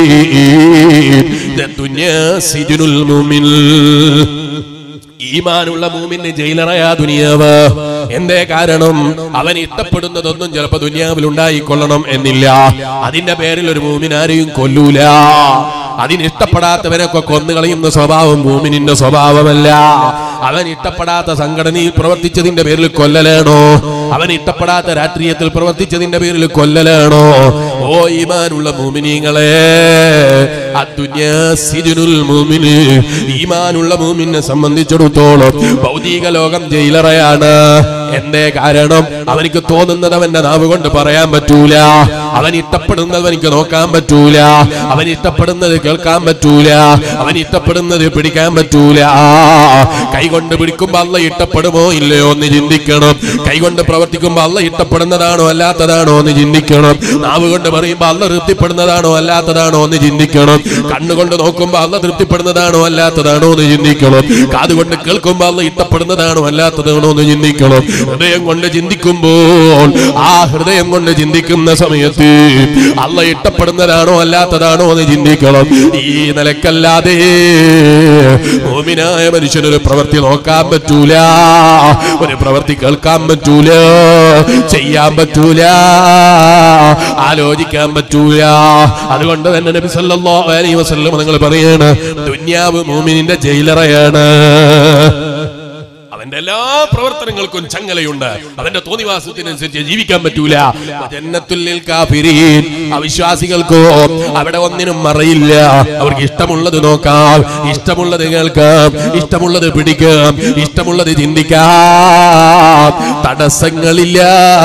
ദുന്യാ സിജുനുൽ മുഅ്മിൻ ഈമാനുള്ള മൂമിന് ജയിലറയാ ദുനിയാവ് എന്തേ കാരണം അവൻ ഇഷ്ടപ്പെടുന്നതൊന്നും ചിലപ്പോ ദുനിയാവിൽ ഉണ്ടായിക്കൊള്ളണം എന്നില്ല അതിന്റെ പേരിൽ ഒരു മൂമിൻ ആരെയും കൊല്ലൂല അതിന് ഇഷ്ടപ്പെടാത്തവനൊക്കെ കൊന്നുകളയുന്ന സ്വഭാവം മൂമിനിന്റെ സ്വഭാവമല്ല അവൻ ഇഷ്ടപ്പെടാത്ത സംഘടനയിൽ പ്രവർത്തിച്ചതിന്റെ പേരിൽ കൊല്ലലാണോ അവൻ ഇഷ്ടപ്പെടാത്ത രാഷ്ട്രീയത്തിൽ പ്രവർത്തിച്ചതിന്റെ പേരിൽ കൊല്ലലാണോ ഓ ഈമാനുള്ള മൂമിനീങ്ങളെ അദ്ദുന്യാ സിജുനുൽ മൂമിന് ഈമാനുള്ള മൂമിനെ സംബന്ധിച്ചിടത്തോളം ഭൗതിക ലോകം ജയിലറയാണ് എന്തേ കാരണം അവനിക്ക് തോന്നുന്നത് അവന്റെ നാവ് കൊണ്ട് പറയാൻ പറ്റൂല അവൻ ഇഷ്ടപ്പെടുന്നത് അവനിക്ക് നോക്കാൻ പറ്റൂല അവൻ ഇഷ്ടപ്പെടുന്നത് കേൾക്കാൻ പറ്റൂല അവൻ ഇഷ്ടപ്പെടുന്നത് പിടിക്കാൻ പറ്റൂല കൈകൊണ്ട് പിടിക്കുമ്പോ അല്ല ഇഷ്ടപ്പെടുമോ ഇല്ലയോ എന്ന് ചിന്തിക്കണം കൈകൊണ്ട് പ്രവർത്തിക്കുമ്പോ അല്ല ഇഷ്ടപ്പെടുന്നതാണോ അല്ലാത്തതാണോ എന്ന് ചിന്തിക്കണം നാവ് കൊണ്ട് പറയുമ്പോ അല്ല തൃപ്തിപ്പെടുന്നതാണോ അല്ലാത്തതാണോ എന്ന് ചിന്തിക്കണം കണ്ണുകൊണ്ട് നോക്കുമ്പോ അല്ല തൃപ്തിപ്പെടുന്നതാണോ അല്ലാത്തതാണോ എന്ന് ചിന്തിക്കണം കാതുകൊണ്ട് കേൾക്കുമ്പോ അല്ല ഇഷ്ടപ്പെടുന്നതാണോ അല്ലാത്തതാണോ എന്ന് ചിന്തിക്കണം ഹൃദയം കൊണ്ട് ചിന്തിക്കുമ്പോൾ ആ ഹൃദയം കൊണ്ട് ചിന്തിക്കുന്ന സമയത്ത് അല്ല ഇഷ്ടപ്പെടുന്നതാണോ അല്ലാത്തതാണോ എന്ന് ചിന്തിക്കണം ഈ നിലക്കല്ലാതെ മോമിനായ മനുഷ്യനൊരു പ്രവൃത്തി നോക്കാൻ പറ്റൂല ഒരു പ്രവൃത്തി കേൾക്കാൻ പറ്റൂല ചെയ്യാൻ പറ്റൂല ആലോചിക്കാൻ പറ്റൂല അതുകൊണ്ട് തന്നെ നബി സല്ലല്ലാഹു അലൈഹി വസല്ലം നിങ്ങൾ പറയാണ് ദുന്യാവ് മൂമിനിന്റെ ജയിലറയാണ് അവന്റെ എല്ലാ പ്രവർത്തനങ്ങൾക്കും ചങ്ങലയുണ്ട് അവന്റെ തോന്നിവാസത്തിനനുസരിച്ച് ജീവിക്കാൻ പറ്റൂല ജന്നത്തുല്ലിൽ കാഫിരീൻ അവിശ്വാസികൾക്കോ അവിടെ ഒന്നിനും മറയില്ല അവർക്ക് ഇഷ്ടമുള്ളത് നോക്കാം ഇഷ്ടമുള്ളത് കേൾക്കാം ഇഷ്ടമുള്ളത് പിടിക്കാം ഇഷ്ടമുള്ളത് ചിന്തിക്കാം തടസ്സങ്ങളില്ല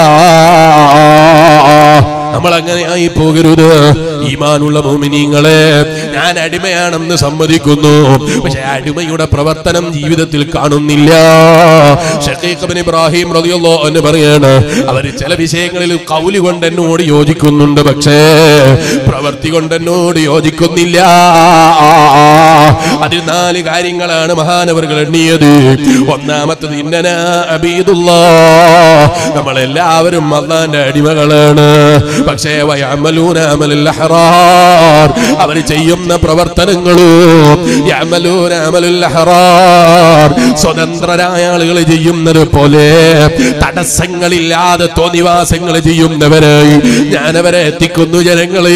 നമ്മൾ അങ്ങനെ ആയി പോകരുത് ഈമാനുള്ള മോമിനിങ്ങളെ ഞാൻ അടിമയാണെന്ന് സമ്മതിക്കുന്നു പക്ഷെ അടിമയുടെ പ്രവർത്തനം ജീവിതത്തിൽ കാണുന്നില്ല ഷക്കീഖ് ബിൻ ഇബ്രാഹിം റളിയല്ലാഹു എന്ന് പറയാണ് അവർ ചില വിഷയങ്ങളിൽ കൗലി കൊണ്ട് എന്നോട് യോജിക്കുന്നുണ്ട് പക്ഷേ പ്രവൃത്തി കൊണ്ട് എന്നോട് യോജിക്കുന്നില്ല അതിൽ നാല് കാര്യങ്ങളാണ് മഹാനവറുകൾ എണ്ണിയത് ഒന്നാമത്തത് ഇന്നന അബീദുള്ള നമ്മളെല്ലാവരും അള്ളാന്റെ അടിമകളാണ് പക്ഷേ വയഅമലൂന അമലുൽ അഹ്റാർ അവർ ചെയ്യുന്ന പ്രവർത്തനങ്ങളും യഅമലൂന അമലുൽ അഹ്റാർ സ്വതന്ത്രരായ ആളുകൾ ചെയ്യുന്നത് പോലെ തടസ്സങ്ങളില്ലാതെ തോന്നിവാസങ്ങൾ ചെയ്യുന്നവരായി ഞാനവരെ എത്തിക്കുന്നു ജനങ്ങളെ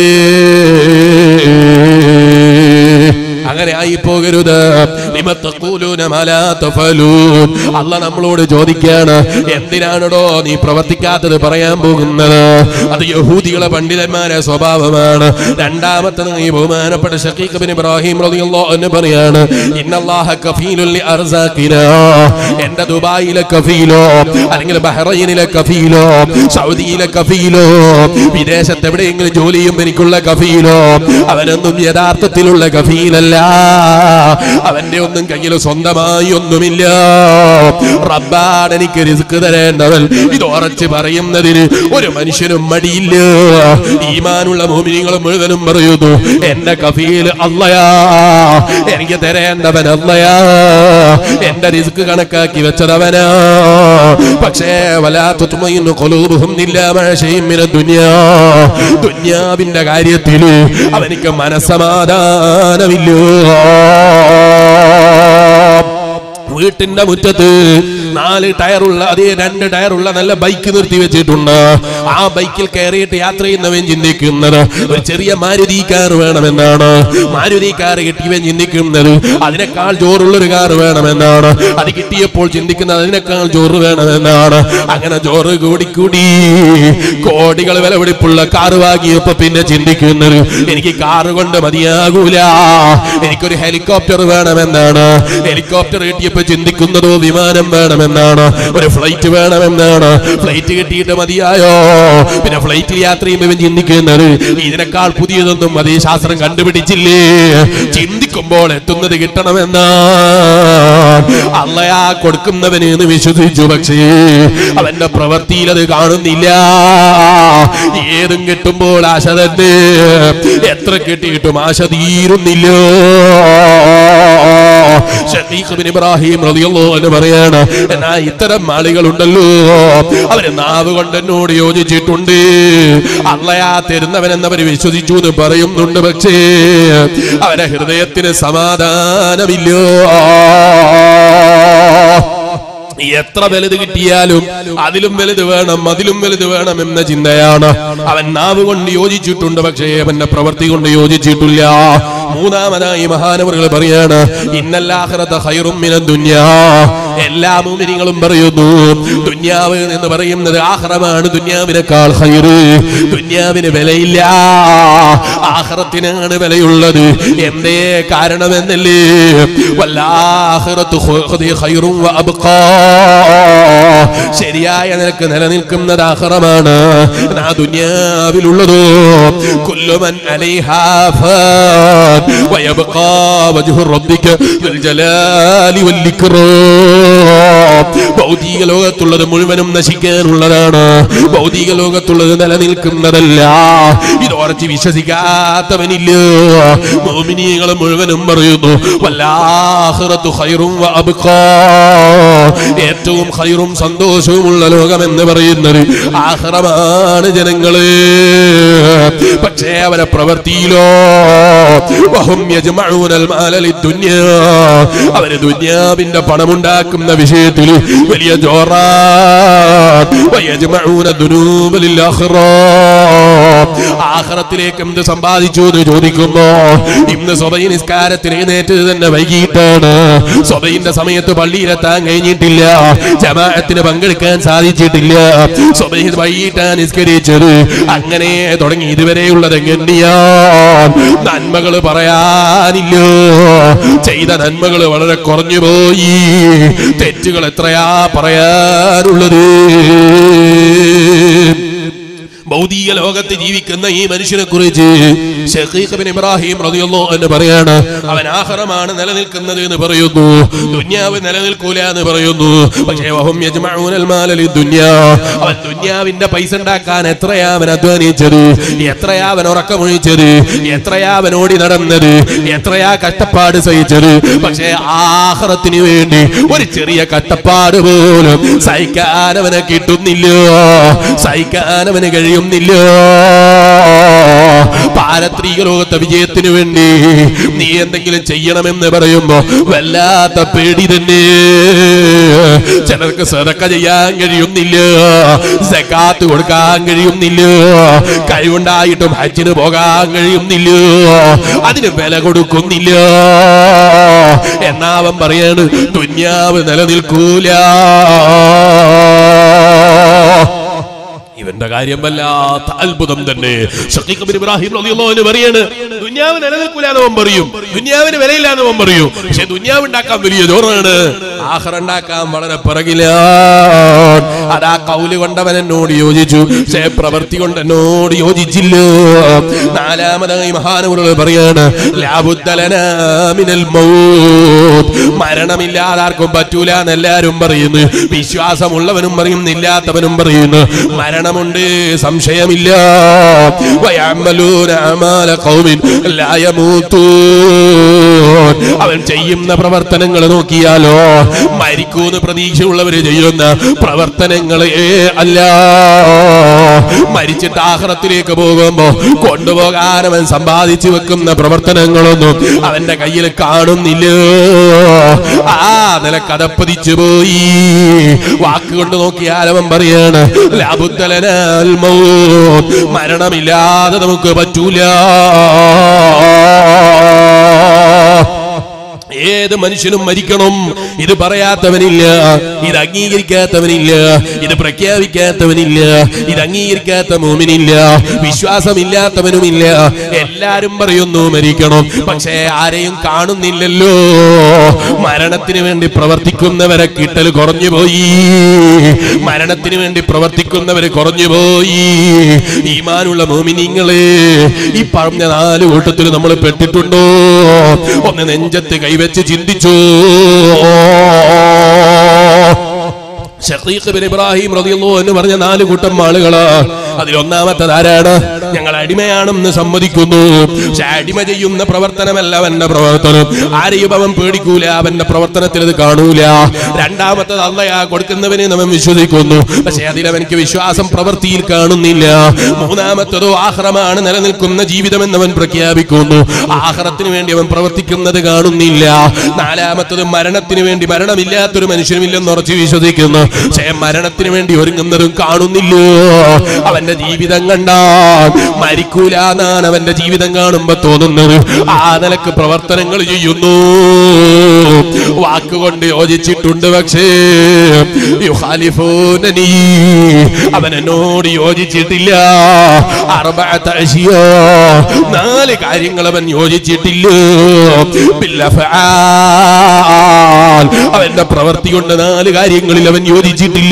അങ്ങനെ ആയി പോകരുത് ലിമ തഖൂലൂന മാ ലാ തഫലൂൻ അല്ല നമ്മളോട് ചോദിക്കാണ് എന്തിനാണടോ നീ പ്രവർത്തിക്കാത്തത് പറയാൻ പോകുന്നത് അത് യഹൂദികളെ പണ്ഡിതന്മാരെ സ്വഭാവമാണ് രണ്ടാമത്തത് ഈ ബഹുമാനപ്പെട്ട ഷക്കീഖ് ബിൻ ഇബ്രാഹിം റളിയല്ലാഹു അൻഹു പറയാണ് ഇന്നല്ലാഹ കഫീലുൽ ലി അർസാഖിനാ എന്റെ ദുബായിലെ കഫീലോ അല്ലെങ്കിൽ ബഹ്റൈനിലെ കഫീലോ സൗദിയിലെ കഫീലോ വിദേശത്ത് എവിടെയെങ്കിലും ജോലി ചെയ്യും എനിക്കുള്ള കഫീലോ അവനൊന്നും യഥാർത്ഥത്തിലുള്ള കഫീലല്ല അവന്റെ ഒന്നും കയ്യിൽ സ്വന്തമായി ഒന്നുമില്ല റബ്ബാൻ എനിക്ക് റിസ്ക് തരേണ്ടവൻ ഇത് ഉറച്ച് പറയുന്നതിന് ഒരു മനുഷ്യനും മടിയില്ല ഈമാനുള്ള മോമിനികളും മുഴുവനും പറയുന്നു എന്റെ കഫീൽ അല്ലയാ എനിക്ക് തരേണ്ടവൻ അല്ലയാ എന്റെ റിസ്ക് കണക്കാക്കി വെച്ചതവനാ പക്ഷേ വലാത്തുമയുന്നു കൊലൂബുഹും ഇല്ല മഴ ചെയ്യുമിന ദുന്യാ ദുന്യാവിന്റെ കാര്യത്തില് അവനിക്ക് മനസ്സമാധാനമില്ല വീട്ടിന്റെ മുറ്റത്ത് നാല് ടയറുള്ള അതേ രണ്ട് ടയറുള്ള നല്ല ബൈക്ക് നിർത്തി വെച്ചിട്ടുണ്ട് ആ ബൈക്കിൽ കയറിയിട്ട് യാത്ര ചെയ്യുന്നവൻ ചിന്തിക്കുന്നത് ഒരു ചെറിയ മാരുതി കാർ വേണമെന്നാണ് മാരുതി കാർ കിട്ടിയവൻ ചിന്തിക്കുന്നത് അതിനേക്കാൾ ജോറുള്ള ഒരു കാർ വേണമെന്നാണ് അത് കിട്ടിയപ്പോൾ ചിന്തിക്കുന്നത് അതിനേക്കാൾ ജോറ് വേണമെന്നാണ് അങ്ങനെ ജോറ് കൂടി കൂടി കോടികൾ വിലപിടിപ്പുള്ള കാർ വാങ്ങിയപ്പോ പിന്നെ ചിന്തിക്കുന്നത് എനിക്ക് കാറ് കൊണ്ട് മതിയാകൂല എനിക്കൊരു ഹെലികോപ്റ്റർ വേണമെന്നാണ് ഹെലികോപ്റ്റർ കിട്ടിയപ്പോ ചിന്തിക്കുന്നതോ വിമാനം വേണമെന്നാണ് ഒരു ഫ്ലൈറ്റ് വേണമെന്നാണ് ഫ്ലൈറ്റ് കിട്ടിയിട്ട് മതിയായോ പിന്നെ ഫ്ലൈറ്റിൽ യാത്ര ചെയ്യുമ്പോൾ ഇവൻ ചിന്തിക്കുന്നത് ഇതിനേക്കാൾ പുതിയതൊന്നും അതേ ശാസ്ത്രം കണ്ടുപിടിച്ചില്ലേ ചിന്തിക്കുമ്പോൾ എത്തുന്നത് കിട്ടണമെന്നാ അള്ളയാ കൊടുക്കുന്നവന് എന്ന് വിശ്വസിച്ചു പക്ഷേ അവന്റെ പ്രവൃത്തിയിൽ അത് കാണുന്നില്ല ഏതും കിട്ടുമ്പോൾ ആശ തന്നെ എത്ര കിട്ടിയിട്ടും ആശ തീരുന്നില്ല ഷഫീഖ് ബിൻ ഇബ്രാഹിം റളിയല്ലാഹു അൻഹു പറയാണ് എന്നാ ഇത്തരം ആളുകളുണ്ടല്ലോ അവര് നാവ് കൊണ്ട് എന്നോട് യോജിച്ചിട്ടുണ്ട് അള്ളയാ തരുന്നവനെന്നവർ വിശ്വസിച്ചു എന്ന് പറയുന്നുണ്ട് പക്ഷേ അവരെ ഹൃദയത്തിന് സമാധാനമില്ലോ എത്ര വലുത് കിട്ടിയാലും അതിലും വലുത് വേണം അതിലും വലുത് വേണം എന്ന ചിന്തയാണ് അവൻ നാവ് കൊണ്ട് യോജിച്ചിട്ടുണ്ട് പക്ഷേ അവന്റെ പ്രവൃത്തി കൊണ്ട് യോജിച്ചിട്ടില്ല മൂന്നാമതായി മഹാനവറുകൾ പറയാണ് ഇന്നല്ലാഹ്റത ഹൈറും മിന ദുന്യാ എല്ലാ മൂമിനികളും പറയുന്നു ദുന്യാവ് എന്ന് പറയുന്നത് ആഹ്റമാണ് ദുന്യാവിനേക്കാൾ ഹൈറ് ദുന്യാവിന് വിലയില്ല ആഹ്റത്തിനാണ് വിലയുള്ളത് എന്തേ കാരണമെന്നല്ലേ വല്ലാഹ്റത്ത് ഖൈറും വ അബ്ഖാ ശരിയായ നിനക്ക് നിലനിൽക്കുന്നത് ആഹ്റമാണ് ആ ദുന്യാവിലുള്ളതോ കുല്ലുമൻ അലൈഹാ ഫാൻ വയബ്ഖാ വജ്ഹു റബ്ബിക ദുൽ ജലാലി വൽ ഇക്റാം ഭൗതിക ലോകത്തുള്ളത് മുഴുവനും നശിക്കാനുള്ളതാണ് ഭൗതിക ലോകത്തുള്ളത് നിലനിൽക്കുന്നതല്ല ഇത് ഉറച്ച് വിശ്വസിക്കാത്തവനില്ല മോമിനിയങ്ങൾ മുഴുവനും പറയുന്നു വല്ലാഹിറത്തു ഖൈറും വ അബ്ഖാ. ഏറ്റവും ഖൈറും സന്തോഷവുമുള്ള ലോകം എന്ന് പറയുന്നത് ആഹ്റമാണ് ജനങ്ങള് പക്ഷേ അവരെ പ്രവൃത്തിയിലോ വഹും യജ്മഊനൽ മാല ലിദ്ദുന്യാ. അവര് ദുന്യാവിന്റെ പണമുണ്ടാക്കുന്ന വിഷയത്തിൽ വലിയ ജോറാൻ വയജ്മഊന ദുനൂബ ലിൽ ആഖിറാ. ആഖിറത്തിലേക്ക് എന്ത് സമ്പാദിച്ചു എന്ന് ചോദിക്കുമ്പോ ഇന്ന് സ്വബൈ നിസ്കാരത്തിന് എഴുന്നേറ്റത് തന്നെ വൈകിട്ടാണ് സ്വബൈന്റെ സമയത്ത് പള്ളിയിലെത്താൻ കഴിഞ്ഞിട്ടില്ല ജമാഅത്തിന് പങ്കെടുക്കാൻ സാധിച്ചിട്ടില്ല സ്വബൈ വൈകിട്ടാണ് നിസ്കരിച്ചത് അങ്ങനെ തുടങ്ങി ഇതുവരെയുള്ളത് എങ്ങനെയാ നന്മകൾ പറയാനില്ല ചെയ്ത നന്മകൾ വളരെ കുറഞ്ഞു പോയി തെറ്റുകൾ എത്രയാ പറയാനുള്ളത് ഭൗതിക ലോകത്ത് ജീവിക്കുന്ന ഈ മനുഷ്യനെ കുറിച്ച് ഷഖീഖ് ബിൻ ഇബ്രാഹിം റളിയല്ലാഹു എന്ന് പറയാണ് അവൻ ആഖിറമാണ് നിലനിൽക്കുന്നത് എന്ന് പറയുന്നു ദുന്യാവ് നിലനിൽക്കൂല എന്ന് പറയുന്നു പക്ഷേ വഹും യജ്മഊനൽ മാല ലിദ്ദുന്യാ അവൻ ദുന്യാവിന്റെ പൈസ ഉണ്ടാക്കാൻ എത്രയാ അവൻ അധ്വാനിച്ചത് എത്രയാ അവൻ ഉറക്കമൊഴിച്ചത് എത്രയാ അവൻ ഓടി നടന്നത് എത്രയാ കഷ്ടപ്പാട് സഹിച്ചത് പക്ഷേ ആഹ്റത്തിന് വേണ്ടി ഒരു ചെറിയ കഷ്ടപ്പാട് പോലും സഹിക്കാൻ അവനെ കിട്ടുന്നില്ല സഹിക്കാൻ അവന് കഴിയുന്നില്ല പാരത്രിക ലോകത്തെ വിജയത്തിന് വേണ്ടി നീ എന്തെങ്കിലും ചെയ്യണമെന്ന് പറയുമ്പോ വല്ലാത്ത പേടി തന്നെ ചിലർക്ക് സദക്ക ചെയ്യാൻ കഴിയുന്നില്ല സക്കാത്ത് കൊടുക്കാൻ കഴിയുന്നില്ല കഴിവുണ്ടായിട്ടും ഹജ്ജിന് പോകാൻ കഴിയുന്നില്ല അതിന് വില കൊടുക്കുന്നില്ല എന്നാവൻ പറയാണ് ദുന്യാവ് നിലനിൽക്കൂല ഇവന്റെ കാര്യം വല്ലാത്ത അത്ഭുതം തന്നെ ഷഖീഖ് ബിൻ ഇബ്രാഹിം റളിയല്ലാഹു അൻഹു പറയാണ് ദുനിയാവ് നിലനിൽക്കൂല എന്ന് അവൻ പറയും ദുനിയാവിന് വിലയില്ല എന്ന് അവൻ പറയും പക്ഷെ ദുനിയാവ് ഉണ്ടാക്കാൻ വലിയ ജോറാണ് ആഖിറ ഉണ്ടാക്കാൻ വളരെ പിറകിലാണ് അതാ കൗല് കൊണ്ടവൻ എന്നോട് യോജിച്ചു പക്ഷേ പ്രവൃത്തി കൊണ്ട് എന്നോട് യോജിച്ചില്ല നാലാമതായി മഹാനവറുകൾ പറയാണ് ലാബുദ്ദലനാ മിനൽ മൗത്ത് മരണമില്ലാതെ ആർക്കും പറ്റൂല എന്ന് എല്ലാരും പറയുന്നു വിശ്വാസമുള്ളവനും പറയുന്നില്ലാത്തവനും പറയുന്നു മരണമുണ്ട് സംശയമില്ല വയഅമലൂന അമാല ഖൗമിൻ ലാ യമൂത്തൂൻ. അവൻ ചെയ്യുന്ന പ്രവർത്തനങ്ങൾ നോക്കിയാലോ മരിക്കൂന്ന് പ്രതീക്ഷയുള്ളവര് ചെയ്യുന്ന പ്രവർത്തനങ്ങളെ അല്ല മരിച്ചിട്ട് ആഹ്റത്തിലേക്ക് പോകുമ്പോ കൊണ്ടുപോകാൻ അവൻ സമ്പാദിച്ചു വെക്കുന്ന പ്രവർത്തനങ്ങളൊന്നും അവന്റെ കയ്യിൽ കാണുന്നില്ല ആ നിലക്ക് അതപ്പതിച്ചു പോയി വാക്കുകൊണ്ട് നോക്കിയാൽ അവൻ പറയാണ് ലാബുദ്ദലനാൽ മൗത്ത്. മരണമില്ലാതെ നമുക്ക് പറ്റൂല ഏത് മനുഷ്യനും മരിക്കണം ഇത് പറയാത്തവനില്ല ഇത് അംഗീകരിക്കാത്തവനില്ല ഇത് പ്രഖ്യാപിക്കാത്തവനില്ല ഇത് അംഗീകരിക്കാത്ത മോമിനില്ല വിശ്വാസമില്ലാത്തവനുമില്ല എല്ലാരും പറയുന്നു മരിക്കണം പക്ഷേ ആരെയും കാണുന്നില്ലല്ലോ മരണത്തിന് വേണ്ടി പ്രവർത്തിക്കുന്നവരെ കിട്ടൽ കുറഞ്ഞു പോയി മരണത്തിന് വേണ്ടി പ്രവർത്തിക്കുന്നവര് കുറഞ്ഞു പോയി ഈമാനുള്ള മോമിനിങ്ങളെ ഈ പറഞ്ഞ നാല് കൂട്ടത്തിൽ നമ്മൾ പെട്ടിട്ടുണ്ടോ ഒന്ന് നെഞ്ചത്ത് കൈവച്ച് ചിന്തിച്ചു ഷഖീഖ് ബിൻ ഇബ്രാഹിം റളിയല്ലാഹു എന്ന് പറഞ്ഞ നാല് കൂട്ടം ആളുകളാ അതിലൊന്നാമത്തത് ആരാണ് ഞങ്ങൾ അടിമയാണെന്ന് സമ്മതിക്കുന്നു പക്ഷെ അടിമ ചെയ്യുന്ന പ്രവർത്തനമല്ല അവന്റെ പ്രവർത്തനം ആരെയും അവൻ പേടിക്കൂല അവന്റെ പ്രവർത്തനത്തിൽ ഇത് കാണൂല രണ്ടാമത്തത് അല്ലയാ കൊടുക്കുന്നവനെ അവൻ വിശ്വസിക്കുന്നു പക്ഷെ അതിലവനിക്ക് വിശ്വാസം പ്രവൃത്തിയിൽ കാണുന്നില്ല മൂന്നാമത്തതോ ആഹ്റമാണ് നിലനിൽക്കുന്ന ജീവിതമെന്ന് അവൻ പ്രഖ്യാപിക്കുന്നു ആഹ്റത്തിന് വേണ്ടി അവൻ പ്രവർത്തിക്കുന്നത് കാണുന്നില്ല നാലാമത്തത് മരണത്തിന് വേണ്ടി മരണമില്ലാത്തൊരു മനുഷ്യനുമില്ലെന്ന് ഉറച്ചു വിശ്വസിക്കുന്നു പക്ഷേ മരണത്തിന് വേണ്ടി ഒരുങ്ങുന്നതും കാണുന്നില്ലോ അവന്റെ ജീവിതം കണ്ടാൽ മരിക്കൂല എന്നാണ് അവന്റെ ജീവിതം കാണുമ്പോ തോന്നുന്നത് ആ നിലക്ക് പ്രവർത്തനങ്ങൾ ചെയ്യുന്നു വാക്കുകൊണ്ട് യോജിച്ചിട്ടുണ്ട് പക്ഷേ യുഖാലിഫൂനനീ. അവൻ എന്നോട് യോജിച്ചിട്ടില്ല അർബഅത അശ്യാ. നാല് കാര്യങ്ങൾ അവൻ യോജിച്ചിട്ടില്ല ബില്ലഫആൽ. അവന്റെ പ്രവൃത്തി കൊണ്ട് നാല് കാര്യങ്ങളിൽ അവൻ യോജിച്ചിട്ടില്ല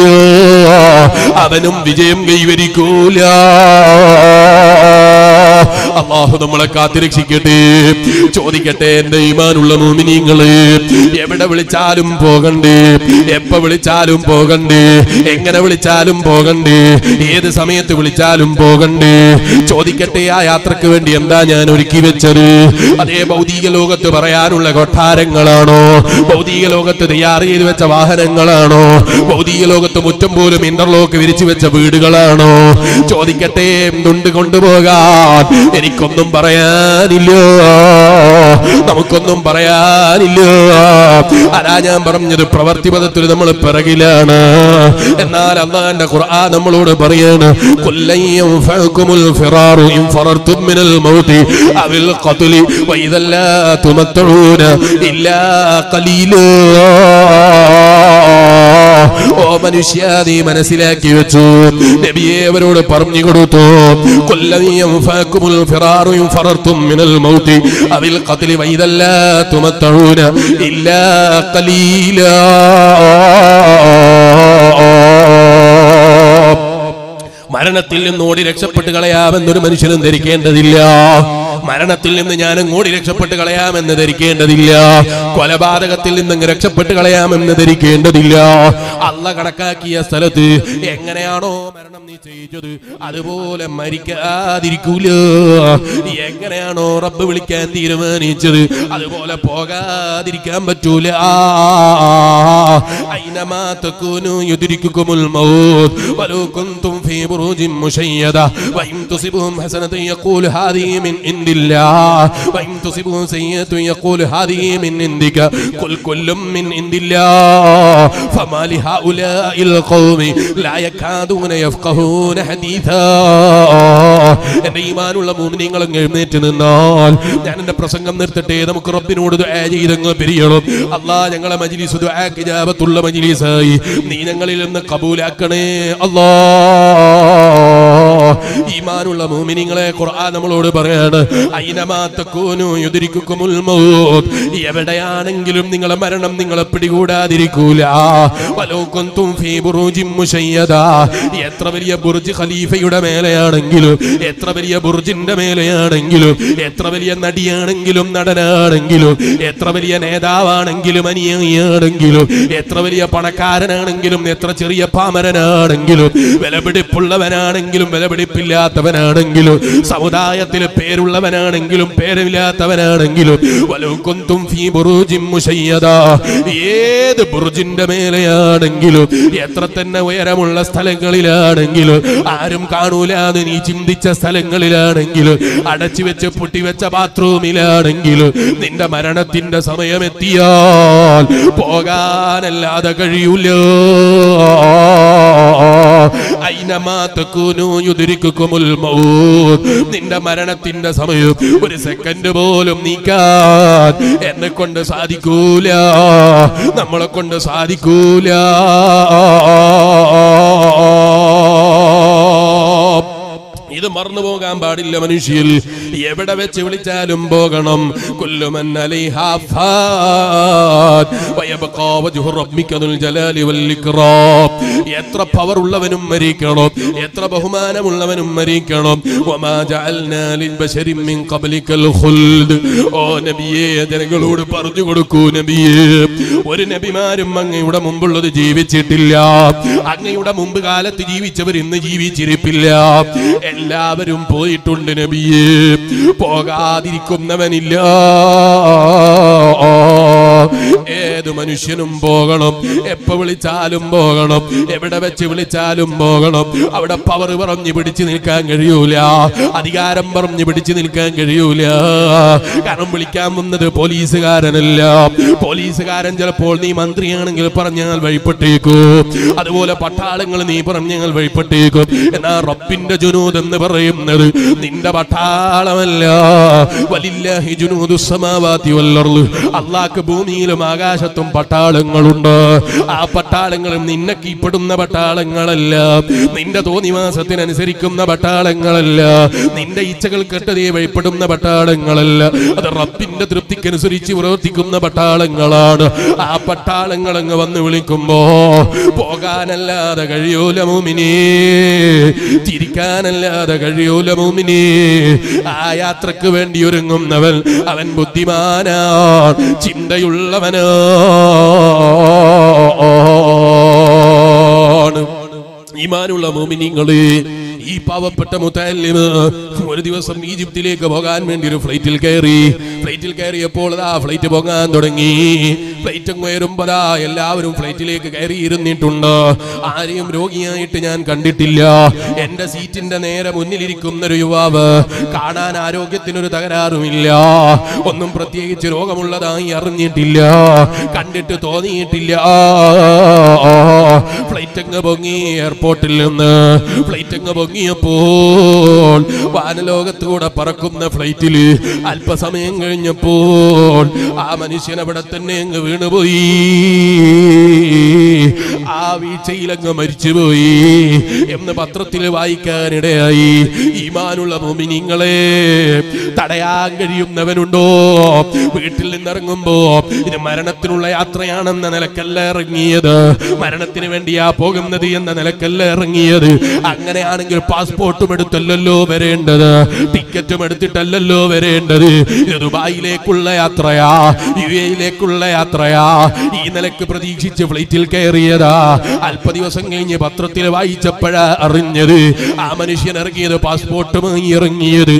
അവനും വിജയം കൈവരിക്കൂല അള്ളാഹു അള്ളാഹു നമ്മളെ കാത്തിരക്ഷിക്കട്ടെ ചോദിക്കട്ടെ എന്റെ ഈമാനുള്ള മോമിനിങ്ങള് എവിടെ വിളിച്ചാലും പോകണ്ടേ എപ്പ വിളിച്ചാലും പോകണ്ടേ എങ്ങനെ വിളിച്ചാലും പോകണ്ടേ ഏത് സമയത്ത് വിളിച്ചാലും പോകണ്ടേ ചോദിക്കട്ടെ ആ യാത്രക്ക് വേണ്ടി എന്താ ഞാൻ ഒരുക്കി വെച്ചത് അതേ ഭൗതിക ലോകത്ത് പറയാനുള്ള കൊട്ടാരങ്ങളാണോ ഭൗതിക ലോകത്ത് തയ്യാർ ചെയ്ത് വെച്ച വാഹനങ്ങളാണോ ഭൗതിക ലോകത്ത് മുറ്റം പോലും ഇന്റർലോക്ക് വിരിച്ചു വെച്ച വീടുകളാണോ ചോദിക്കട്ടെ എന്തുണ്ട് കൊണ്ടുപോകാൻ എനിക്കൊന്നും പറയാനില്ല നമുക്കൊന്നും പറയാനില്ല അതാ ഞാൻ പറഞ്ഞത് പ്രവർത്തി പദത്തിൽ നമ്മൾ പിറകിലാണ് എന്നാൽ അള്ളാന്റെ ഖുർആൻ നമ്മളോട് പറയാണ് കൊല്ലയ്യം ഫഅകുമുൽ ഫിറാറു ഇൻ ഫറർതും മിനൽ മൗതി അവിൽ ഖത്ലി വഇദല്ലാ തുമത്തഊന ഇല്ലാ ഖലീലാ ഓ മനുഷ്യ നീ മനസ്സിലാക്കി വെച്ചു നബിയെ അവരോട് പറഞ്ഞു കൊടുത്തു കൊല്ലനീയം ഫാക്കുമുൽ ഫിറാറുയും ഫറർത്തും മിനൽ മൗതി അവിൽ ഖത്ലി വൈദല്ലാ തുമത്തഊന ഇല്ലാ ഖലീലാ മരണത്തിൽ നിന്ന് ഓടി രക്ഷപ്പെട്ട് കളയാമെന്നൊരു മനുഷ്യനും ധരിക്കേണ്ടതില്ല മരണത്തിൽ നിന്ന് ഞാനും ഓടി രക്ഷപ്പെട്ട് കളയാമെന്ന് ധരിക്കേണ്ടതില്ല കൊലപാതകത്തിൽ നിന്ന് രക്ഷപ്പെട്ട് കളയാമെന്ന് ധരിക്കേണ്ടതില്ല അല്ല കണക്കാക്കിയ സ്ഥലത്ത് എങ്ങനെയാണോ മരണം നിശ്ചയിച്ചത് അതുപോലെ മരിക്കാതിരിക്കൂല എങ്ങനെയാണോ റബ്ബ് വിളിക്കാൻ തീരുമാനിച്ചത് അതുപോലെ പോകാതിരിക്കാൻ പറ്റൂല أينما تكونوا يدرككم الموت ولو كنتم في بروج مشيدة وإن تصبهم حسنة يقول هذه من عند الله وإن تصبهم سيئة يقول هذه من عندك قل كل من عند الله فما لهؤلاء القوم لا يكادون يفقهون حديثا എന്റെ ഈമാനുള്ള മൂന്നിനങ്ങൾ എഴുന്നേറ്റ് നിന്നാൽ ഞാൻ എന്റെ പ്രസംഗം നിർത്തട്ടെ നമുക്ക് റബ്ബിനോട് ദുആ ചെയ്തങ്ങ് പിരിയണം അല്ലാ ഞങ്ങളെ മജ്ലിസ് ദുആക്ക് ഇജാബത്തുള്ള മജ്ലിസായി നീ ഞങ്ങളിൽ നിന്ന് കബൂലാക്കണേ അല്ലാ ഈമാനുള്ള മൂമിനിങ്ങളെ ഖുർആൻ നമ്മളോട് പറയാണ് അയിനമാ തകൂനു യുദ്രിക്കുമുൽ മൗത്ത് എവിടെയാണെങ്കിലും നിങ്ങളെ മരണം നിങ്ങളെ പിടികൂടാതിരിക്കൂല വലോ കുന്തും ഫീ ബുറൂജിൻ മുശയ്യദ എത്ര വലിയ ബുർജ് ഖലീഫയുടെ മേലെയാണെങ്കിലും എത്ര വലിയ ബുർജിന്റെ മേലെയാണെങ്കിലും എത്ര വലിയ നടിയാണെങ്കിലും നടനാണെങ്കിലും എത്ര വലിയ നേതാവാണെങ്കിലും അനുയായിയാണെങ്കിലും എത്ര വലിയ പണക്കാരനാണെങ്കിലും എത്ര ചെറിയ പാമരനാണെങ്കിലും വിലപിടിപ്പുള്ളവനാണെങ്കിലും വിലപിടിപ്പില്ലാത്തവനാണെങ്കിലും സമുദായത്തിൽ പേരുള്ളവനാണെങ്കിലും പേരില്ലാത്തവനാണെങ്കിലും വലുക്കൊന്തും ഫീ ബുറൂജിൻ മുശയ്യദ ഏത് ബുർജിന്റെ മേലെയാണെങ്കിലും എത്ര തന്നെ ഉയരമുള്ള സ്ഥലങ്ങളിലാണെങ്കിലും ആരും കാണൂല എന്ന് നീ ചിന്തിച്ച സ്ഥലങ്ങളിലാണെങ്കിലും അടച്ചു വെച്ച് പൊട്ടിവെച്ച ബാത്റൂമിലാണെങ്കിലും നിന്റെ മരണത്തിന്റെ സമയമെത്തിയാൽ പോകാനല്ലാതെ കഴിയൂല അയിനമാ തകൂനു യുദ്രിക്കുമുൽ മൗത്ത് നിന്റെ മരണത്തിന്റെ സമയം ഒരു സെക്കൻഡ് പോലും നീക്കാൻ എന്നെ കൊണ്ട് സാധിക്കൂല നമ്മളെ കൊണ്ട് സാധിക്കൂല ഇത് മറന്നു പോകാൻ പാടില്ല മനുഷ്യൽ എവിടെ വെച്ച് വിളിച്ചാലും പോകണം കുല്ലുമൻ അലൈഹാ ഫാൻ വയബ്ഖാ വജ്ഹു റബ്ബിക ദുൽ ജലാലി വൽ ഇക്റാം എത്ര പവർ ഉള്ളവനും മരിക്കണം എത്ര ബഹുമാനമുള്ളവനും മരിക്കണം വമാ ജഅൽനാ ലിൽ ബശരി മിൻ ഖബ്ലിക്കൽ ഖുൽദ് ഓ നബിയേ ജനങ്ങളോട് പറഞ്ഞു കൊടുക്കൂ നബിയേ ഒരു നബിമാരും അങ്ങയുടെ മുമ്പുള്ളത് ജീവിച്ചിട്ടില്ല അങ്ങയുടെ മുമ്പ് കാലത്ത് ജീവിച്ചവർ ഇന്ന് ജീവിച്ചിരിപ്പില്ല എല്ലാവരും പോയിട്ടുണ്ട് നബിയേ പോകാതിരിക്കുന്നവനില്ല ഏത് മനുഷ്യനും പോകണം എപ്പോ വിളിച്ചാലും പോകണം എവിടെ വെച്ച് വിളിച്ചാലും പോകണം അവിടെ പവർ പറഞ്ഞു പിടിച്ചു നിൽക്കാൻ കഴിയൂല അധികാരം പറഞ്ഞു പിടിച്ചു നിൽക്കാൻ കഴിയൂല കാരണം വിളിക്കാൻ വന്നത് പോലീസുകാരനല്ല പോലീസുകാരൻ ചിലപ്പോൾ നീ മന്ത്രിയാണെങ്കിൽ പറഞ്ഞാൽ വഴിപ്പെട്ടേക്കൂ അതുപോലെ പട്ടാളങ്ങൾ നീ പറഞ്ഞാൽ വഴിപ്പെട്ടേക്കും എന്നാ റബ്ബിന്റെ ജുനൂദ് എന്ന് പറയുന്നത് നിന്റെ പട്ടാളമല്ല വലില്ലാഹി ജുനൂദു സമാവാതി വല്ലർള് അള്ളാഹ്ക്ക് ഭൂമിയിലും ആകാശത്തും പട്ടാളങ്ങളുണ്ട് ആ പട്ടാളങ്ങളും നിന്നെ കീഴ്പ്പെടുന്ന പട്ടാളങ്ങളല്ല നിന്റെ തോന്നിവാസത്തിനനുസരിക്കുന്ന പട്ടാളങ്ങളല്ല നിന്റെ ഇച്ഛകൾ കെട്ടതേ വഴിപ്പെടുന്ന പട്ടാളങ്ങളല്ല അത് റബ്ബിന്റെ തൃപ്തിക്കനുസരിച്ച് പ്രവർത്തിക്കുന്ന പട്ടാളങ്ങളാണ് ആ പട്ടാളങ്ങൾ അങ്ങ് വന്ന് വിളിക്കുമ്പോ പോകാനല്ലാതെ കഴിയൂല മൂമിനേ തിരിക്കാനല്ലാതെ കഴിയൂല മൂമിനേ ആ ആ യാത്രക്ക് വേണ്ടി ഒരുങ്ങുന്നവൻ അവൻ ബുദ്ധിമാനാണ് ചിന്തയുള്ളവനാണ് ഈമാനുള്ള മോമിനിങ്ങള് ഈ പാവപ്പെട്ട മുത്തല്ലിമ് ഒരു ദിവസം ഈജിപ്തിലേക്ക് പോകാൻ വേണ്ടി ഒരു ഫ്ലൈറ്റിൽ കയറി ഫ്ലൈറ്റിൽ കയറിയപ്പോൾ ആ ഫ്ലൈറ്റ് പോകാൻ തുടങ്ങി ഫ്ലൈറ്റ് കയറുമ്പോഴാ എല്ലാവരും ഫ്ലൈറ്റിലേക്ക് കയറി ഇരുന്നിട്ടുണ്ട് ആരെയും രോഗിയായിട്ട് ഞാൻ കണ്ടിട്ടില്ല എന്റെ സീറ്റിന്റെ നേരെ മുന്നിലിരിക്കുന്ന ഒരു യുവാവ് കാണാൻ ആരോഗ്യത്തിനൊരു തകരാറുമില്ല ഒന്നും പ്രത്യേകിച്ച് രോഗമുള്ളതായി അറിഞ്ഞിട്ടില്ല കണ്ടിട്ട് തോന്നിയിട്ടില്ല ഫ്ലൈറ്റ് അങ്ങ് പൊങ്ങി എയർപോർട്ടിൽ നിന്ന് ഫ്ലൈറ്റ് അങ്ങ് പൊങ്ങിയപ്പോൾ വാനലോകത്തൂടെ പറക്കുന്ന ഫ്ലൈറ്റിൽ അല്പസമയം കഴിഞ്ഞപ്പോൾ ആ മനുഷ്യൻ അവിടെ തന്നെ അങ്ങ് വീണുപോയി ആ വീഴ്ചയിൽ അങ്ങ് മരിച്ചുപോയി എന്ന് പത്രത്തിൽ വായിക്കാനിടയായി ഈമാനുള്ള മോമിനിങ്ങളെ തടയാൻ കഴിയുന്നവനുണ്ടോ വീട്ടിൽ നിന്നിറങ്ങുമ്പോ ഇത് മരണത്തിനുള്ള യാത്രയാണെന്ന നിലക്കല്ല ഇറങ്ങിയത് മരണത്തിന് വേണ്ടിയാ പോകുന്നത് എന്ന നിലക്കല്ല ഇറങ്ങിയത് അങ്ങനെയാണെങ്കിൽ പാസ്പോർട്ടും എടുത്തല്ലല്ലോ വരേണ്ടത് ടിക്കറ്റും എടുത്തിട്ടല്ലല്ലോ വരേണ്ടത് ഇത് ദുബായിലേക്കുള്ള യാത്രയാ യു എയിലേക്കുള്ള യാത്രയാ ഈ നിലക്ക് പ്രതീക്ഷിച്ച് ഫ്ലൈറ്റിൽ കയറിയതാ അല്പ ദിവസം കഴിഞ്ഞ് പത്രത്തിൽ വായിച്ചപ്പോഴാ അറിഞ്ഞത് ആ മനുഷ്യൻ ഇറങ്ങിയത് പാസ്പോർട്ടുമായി ഇറങ്ങിയത്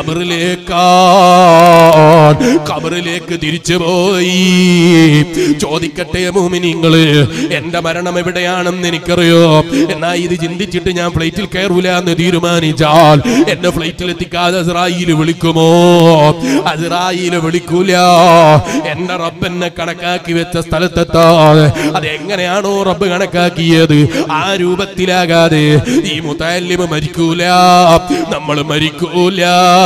കബറിലേക്കാ കബറിലേക്ക് തിരിച്ചു പോയി ചോദിക്കട്ടെ മോമിനിങ്ങള് എന്റെ മരണം എവിടെയാണെന്ന് എനിക്കറിയോ എന്നാ ഇത് ചിന്തിച്ചിട്ട് ഞാൻ ഫ്ലൈറ്റിൽ കയറൂല എന്ന് തീരുമാനിച്ചാൽ എന്നെ ഫ്ലൈറ്റിൽ എത്തിക്കാതെ അസ്രായില് വിളിക്കുമോ അസ്രായില് വിളിക്കൂല എന്റെ റബ്ബ് എന്നെ കണക്കാക്കി വെച്ച സ്ഥലത്തെത്താതെ അത് എങ്ങനെയാണോ റബ്ബ് കണക്കാക്കിയത് ആ രൂപത്തിലാകാതെ ഈ മുത്തല്ലിമ മരിക്കൂല നമ്മൾ മരിക്കൂല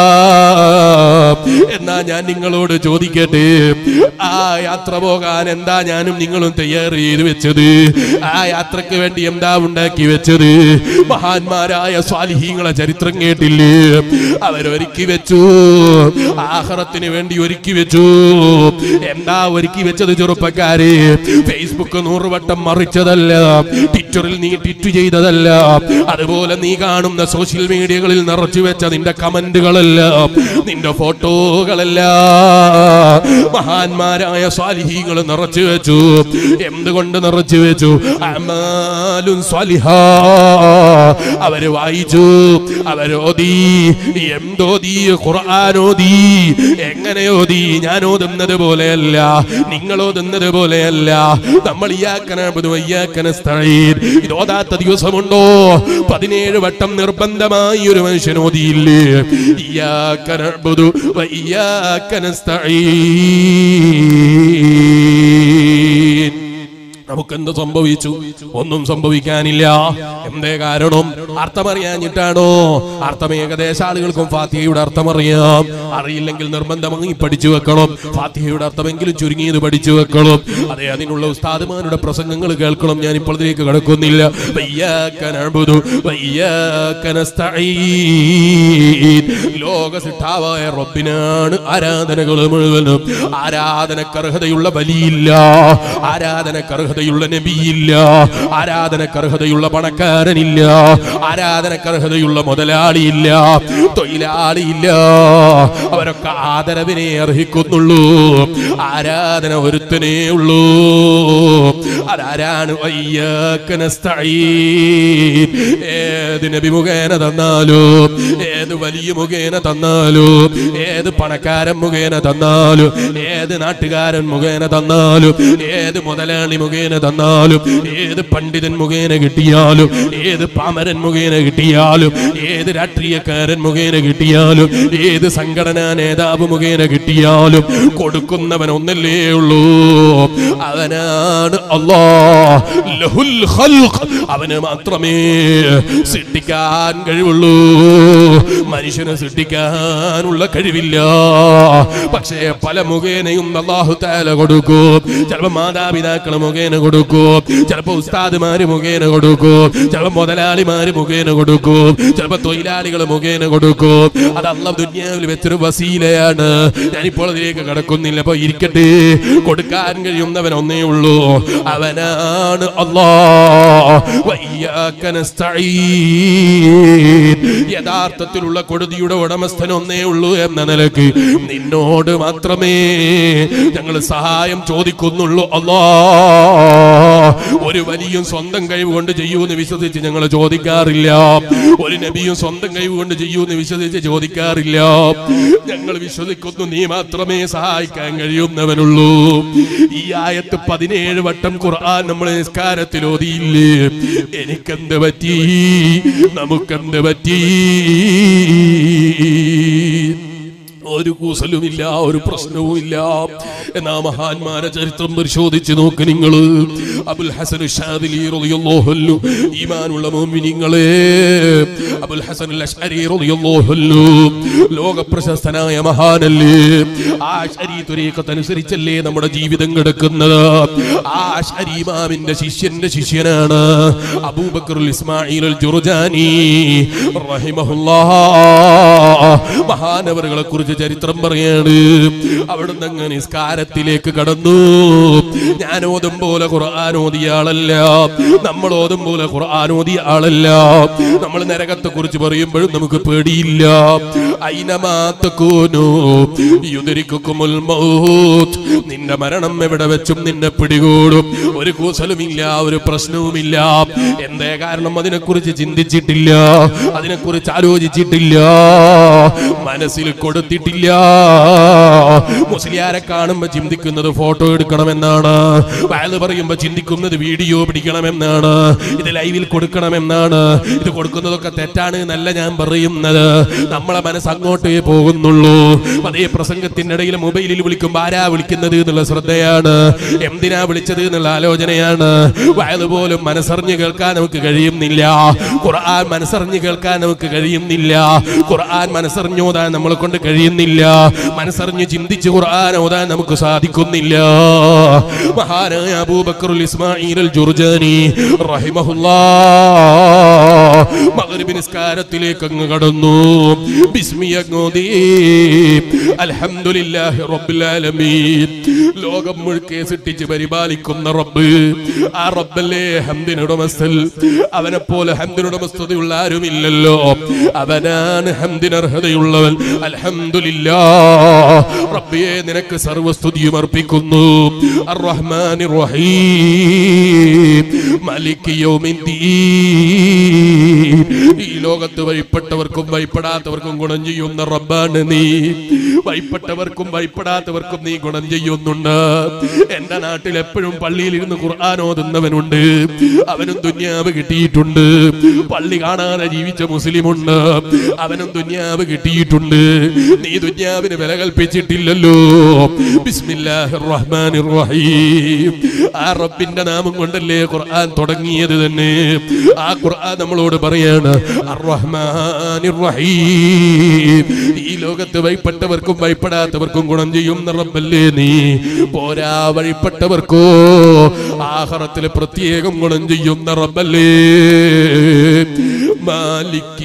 എന്നാ ഞാൻ നിങ്ങളോട് ചോദിക്കട്ടെ ആ യാത്ര പോകാൻ എന്താ ഞാനും നിങ്ങളും തയ്യാർ ചെയ്ത് വെച്ചത് ആ യാത്രക്ക് വേണ്ടി എന്താ ഉണ്ടാക്കി വെച്ചത് മഹാന്മാരായ സ്വാലിഹീങ്ങളെ ചരിത്രം കേട്ടില്ലേ അവരൊരുക്കി വെച്ചു ആഹ്റത്തിന് വേണ്ടി ഒരുക്കി വെച്ചു എന്താ ഒരുക്കി വെച്ചത് ചെറുപ്പക്കാരെ ഫേസ്ബുക്ക് നൂറുവട്ടം മറിച്ചതല്ല ട്വിറ്ററിൽ നീ ട്വിറ്റ് ചെയ്തതല്ല അതുപോലെ നീ കാണുന്ന സോഷ്യൽ മീഡിയകളിൽ നിറച്ചു വെച്ച നിന്റെ കമന്റുകളല്ല നിന്റെ ഫോട്ടോകളല്ല മഹാന്മാരായ സ്വാലിഹീങ്ങൾ നിറച്ചു വെച്ചു എന്തുകൊണ്ട് നിറച്ചു വെച്ചു അമാലും സ്വാലിഹാ അവര് വായിച്ചു അവരോതി എന്തോതി ഖുർആാനോതി എങ്ങനെ ഓതി ഞാൻ ഓതുന്നത് പോലെയല്ല നിങ്ങൾ ഓതുന്നത് പോലെയല്ല നമ്മൾ ഇത് ഓതാത്ത ദിവസമുണ്ടോ പതിനേഴ് വട്ടം നിർബന്ധമായി ഒരു മനുഷ്യൻ ഓതിയില്ലേ ഇയ്യാക്ക നഅ്ബുദു വ ഇയ്യാക്ക നസ്തഈൻ നമുക്കെന്ത് സംഭവിച്ചു ഒന്നും സംഭവിക്കാനില്ല എന്തേ കാരണം അർത്ഥമറിയാഞ്ഞിട്ടാണോ അർത്ഥം ഏകദേശ ആളുകൾക്കും ഫാത്തിഹയുടെ അർത്ഥം അറിയാം അറിയില്ലെങ്കിൽ നിർബന്ധമായി പഠിച്ചു വെക്കണം ഫാത്തിഹയുടെ അർത്ഥമെങ്കിലും ചുരുങ്ങിയത് പഠിച്ചു വെക്കണം അതെ അതിനുള്ള ഉസ്താദുമാരുടെ പ്രസംഗങ്ങൾ കേൾക്കണം ഞാൻ ഇപ്പോൾ ഇതിലേക്ക് കിടക്കുന്നില്ല വയ്യാക്ക നഅ്ബുദു വയ്യാക്ക നസ്തഈൻ. ലോക സിട്ടാവായ റബ്ബിനാണ് ആരാധനകൾ മുഴുവനും ആരാധനക്കർഹതയുള്ള ബലിയില്ല ആരാധനക്കർഹതയുള്ള നബിയില്ല ആരാധനക്കർഹതയുള്ള പണക്കാരനില്ല ആരാധനക്കർഹതയുള്ള മുതലാളിയില്ല തൊഴിലാളിയില്ല അവരൊക്കെ ആദരവിനെ അർഹിക്കുന്നുള്ളൂ ആരാധന ഒരുത്തനേ ഉള്ളൂ അതാരാണ് വയ്യാക്ക നസ്തഈൻ. ഏത് നബി മുഖേന തന്നാലും ഏത് വലിയ മുഖേന തന്നാലും ഏത് പണക്കാരൻ മുഖേന തന്നാലും ഏത് നാട്ടുകാരൻ മുഖേന തന്നാലും ഏത് മുതലാളി മുഖേന തന്നാലും ഏത് പണ്ഡിതൻ മുഖേന കിട്ടിയാലും ഏത് പാമരൻ മുഖേന കിട്ടിയാലും ഏത് രാഷ്ട്രീയക്കാരൻ മുഖേന കിട്ടിയാലും ഏത് സംഘടനാ നേതാവ് മുഖേന കിട്ടിയാലും കൊടുക്കുന്നവൻ ഒന്നല്ലേ ഉള്ളൂ അവനാണ് അല്ലാ ലഹുൽ ഖൽഖ് അവന് മാത്രമേ സൃഷ്ടിക്കാൻ കഴിവുള്ളൂ മനുഷ്യന് സൃഷ്ടിക്കാനുള്ള കഴിവില്ല പക്ഷേ പല മുഖേനയും അള്ളാഹു താല കൊടുക്കും ചിലപ്പോ മാതാപിതാക്കൾ മുഖേന കൊടുക്കും ചിലപ്പോ ഉസ്താദുമാര് മുഖേന കൊടുക്കും ചിലപ്പോ മുതലാളിമാര് മുഖേന കൊടുക്കും ചിലപ്പോ തൊഴിലാളികൾ മുഖേന കൊടുക്കും അത് അള്ളാഹ് ദുന്യാവിൽ വെച്ചൊരു വസീലയാണ് ഞാനിപ്പോൾ അതിലേക്ക് കടക്കുന്നില്ല അപ്പൊ ഇരിക്കട്ടെ കൊടുക്കാൻ കഴിയുന്നവൻ ഒന്നേ ഉള്ളൂ അവൻ അവനാണ് അല്ലാ വയ്യാക്ക നസ്തഈൻ. യഥാർത്ഥത്തിലുള്ള കൊടുതിയുടെ ഉടമസ്ഥൻ ഒന്നേ ഉള്ളൂ എന്ന നിലക്ക് നിന്നോട് മാത്രമേ ഞങ്ങൾ സഹായം ചോദിക്കുന്നുള്ളൂ അല്ലാ ഒരു വലിയും സ്വന്തം കഴിവ് കൊണ്ട് ചെയ്യൂന്ന് വിശ്വസിച്ച് ഞങ്ങൾ ചോദിക്കാറില്ല ഒരു നബിയും സ്വന്തം കഴിവ് കൊണ്ട് ചെയ്യൂന്ന് വിശ്വസിച്ച് ചോദിക്കാറില്ല ഞങ്ങൾ വിശ്വസിക്കുന്നു നീ മാത്രമേ സഹായിക്കാൻ കഴിയുന്നവനുള്ളൂ ഈ ആയത്ത് പതിനേഴ് വട്ടം ഖുർആൻ നമ്മൾ നിസ്കാരത്തിൽ ഓതിയില്ലേ എനിക്കെന്ത് പറ്റി നമുക്കെന്ത് പറ്റി ഒരു കൂസലുമില്ല ഒരു പ്രശ്നവുമില്ല എന്നാ മഹാന്മാരെ ചരിത്രം പരിശോധിച്ച് നോക്ക് നിങ്ങൾ അബുൽ ഹസൻ ഷാദിലി റളിയല്ലാഹു അൻഹു ഈമാനുള്ള മുഅ്മിനീങ്ങളെ അബുൽ ഹസൻ അൽ-അശ്അരി റളിയല്ലാഹു അൻഹു ലോക പ്രശസ്തനായ മഹാനല്ലേ ആ അശ്അരി തുരീഖത്ത് അനുസരിച്ചല്ലേ നമ്മുടെ ജീവിതം കിടക്കുന്നത് ആ അശ്അരി ഇമാമിന്റെ ശിഷ്യന്റെ ശിഷ്യനാണ് അബൂബക്കർ ഇസ്മായിൽ അൽ ജുർജാനി റഹിമഹുല്ലാഹ് മഹാനവറുകളെ കുറിച്ച് ചരിത്രം പറയാണ് അവിടുന്ന് അങ്ങ് നിസ്കാരത്തിലേക്ക് കടന്നു ഞാൻ ഓതും പോലെ ഖുർആൻ ഓതിയ ആളല്ല നമ്മൾ ഓതും പോലെ ഖുർആൻ ഓതിയ ആളല്ല നമ്മൾ നരകത്തെ കുറിച്ച് പറയുമ്പോഴും നമുക്ക് പേടിയില്ല ഐനമാത്തൂനു യുദരിക്കുമുൽ മൗത്ത് നിന്റെ മരണം എവിടെ വെച്ചും നിന്നെ പിടികൂടും ഒരു കൂസലുമില്ല ഒരു പ്രശ്നവുമില്ല എന്തേ കാരണം അതിനെക്കുറിച്ച് ചിന്തിച്ചിട്ടില്ല അതിനെക്കുറിച്ച് ആലോചിച്ചിട്ടില്ല മനസ്സിൽ കൊടുത്തിട്ടില്ല മുസ്ലിയാരെ കാണുമ്പോ ചിന്തിക്കുന്നത് ഫോട്ടോ എടുക്കണമെന്നാണ് വയല് പറയുമ്പോ ചിന്തിക്കുന്നത് വീഡിയോ പിടിക്കണമെന്നാണ് ഇത് ലൈവിൽ കൊടുക്കണമെന്നാണ് ഇത് കൊടുക്കുന്നതൊക്കെ തെറ്റാണ് എന്നല്ല ഞാൻ പറയുന്നത് നമ്മളെ മനസ്സ് അങ്ങോട്ടേ പോകുന്നുള്ളൂ അതേ പ്രസംഗത്തിന്റെ ഇടയിൽ മൊബൈലിൽ വിളിക്കുമ്പോ ആരാ വിളിക്കുന്നത് എന്നുള്ള ശ്രദ്ധയാണ് എന്തിനാ വിളിച്ചത് എന്നുള്ള ആലോചനയാണ് വയല് പോലും മനസ്സറിഞ്ഞ് കേൾക്കാൻ നമുക്ക് കഴിയുന്നില്ല ഖുർആൻ മനസ്സറിഞ്ഞ് കേൾക്കാൻ നമുക്ക് കഴിയുന്നില്ല ഖുർആൻ മനസ്സറിഞ്ഞ് ഓതാൻ നമ്മളെ കൊണ്ട് കഴിയുന്നില്ല മനസ്സറിഞ്ഞ് ചിന്തിച്ച് ഖുർആൻ ഓതാൻ നമുക്ക് സാധിക്കുന്നില്ല മഹാനായ അബൂബക്കറുൽ ഇസ്മായിൽ അൽ ജുർജാനി റഹിമഹുല്ലാ മഗ്രിബ് നിസ്കാരത്തിലേക്ക് അങ്ങ് കടന്നു ബിസ്മി അങ്ങോദി അൽഹംദുലില്ലാഹി റബ്ബിൽ ആലമീൻ ലോകം മുഴുക്കെ സൃഷ്ടിച്ച് പരിപാലിക്കുന്ന റബ്ബ് ആ റബ്ബല്ലേ ഹംദിനുടമസ്ഥൽ അവനെ പോലെ ഹംദിനുടമസ്ഥതയുള്ള ആരുമില്ലല്ലോ അവനാണ് ഹംദിനർഹതയുള്ളവൻ അൽഹംദുലില്ലാ റബ്ബിയെ നിനക്ക് സർവസ്തുതിയും അർപ്പിക്കുന്നു അർറഹ്മാനിർ റഹീം മലിക് യൗമിദ്ദീൻ ഈ ലോകത്ത് വഴിപ്പെട്ടവർക്കും വഴിപ്പെടാത്തവർക്കും ഗുണം ചെയ്യുന്ന റബ്ബാണ് നീ വഴിപ്പെട്ടവർക്കും വഴിപ്പെടാത്തവർക്കും നീ ഗുണം ചെയ്യുന്നുണ്ട് എന്റെ നാട്ടിൽ എപ്പോഴും പള്ളിയിൽ ഇരുന്ന് ഖുർആൻ ഓതുന്നവനുണ്ട് അവനും ദുന്യാവ് കിട്ടിയിട്ടുണ്ട് പള്ളി കാണാതെ ജീവിച്ച മുസ്ലിമുണ്ട് അവനും ദുന്യാവ് കിട്ടിയിട്ടുണ്ട് നീ ദുന്യാവിന് വില കൽപ്പിച്ചിട്ടില്ലല്ലോ ബിസ്മില്ലാഹിർ റഹ്മാനിർ റഹീം ആ റബ്ബിന്റെ നാമം കൊണ്ടല്ലേ ഖുർആൻ തുടങ്ങിയത് തന്നെ ആ ഖുർആൻ നമ്മളോട് പറയാണ് അർ-റഹ്മാനിർ റഹീം ഈ ലോകത്ത് വഴിപ്പെട്ടവർക്കും വഴിപ്പെടാത്തവർക്കും ഗുണം ചെയ്യുന്ന റബ്ബല്ലേ നീ പോരാ വഴിപ്പെട്ടവർക്കോ ആഹറത്തിൽ പ്രത്യേകം ഗുണം ചെയ്യുന്ന റബ്ബല്ലേ മാലിക്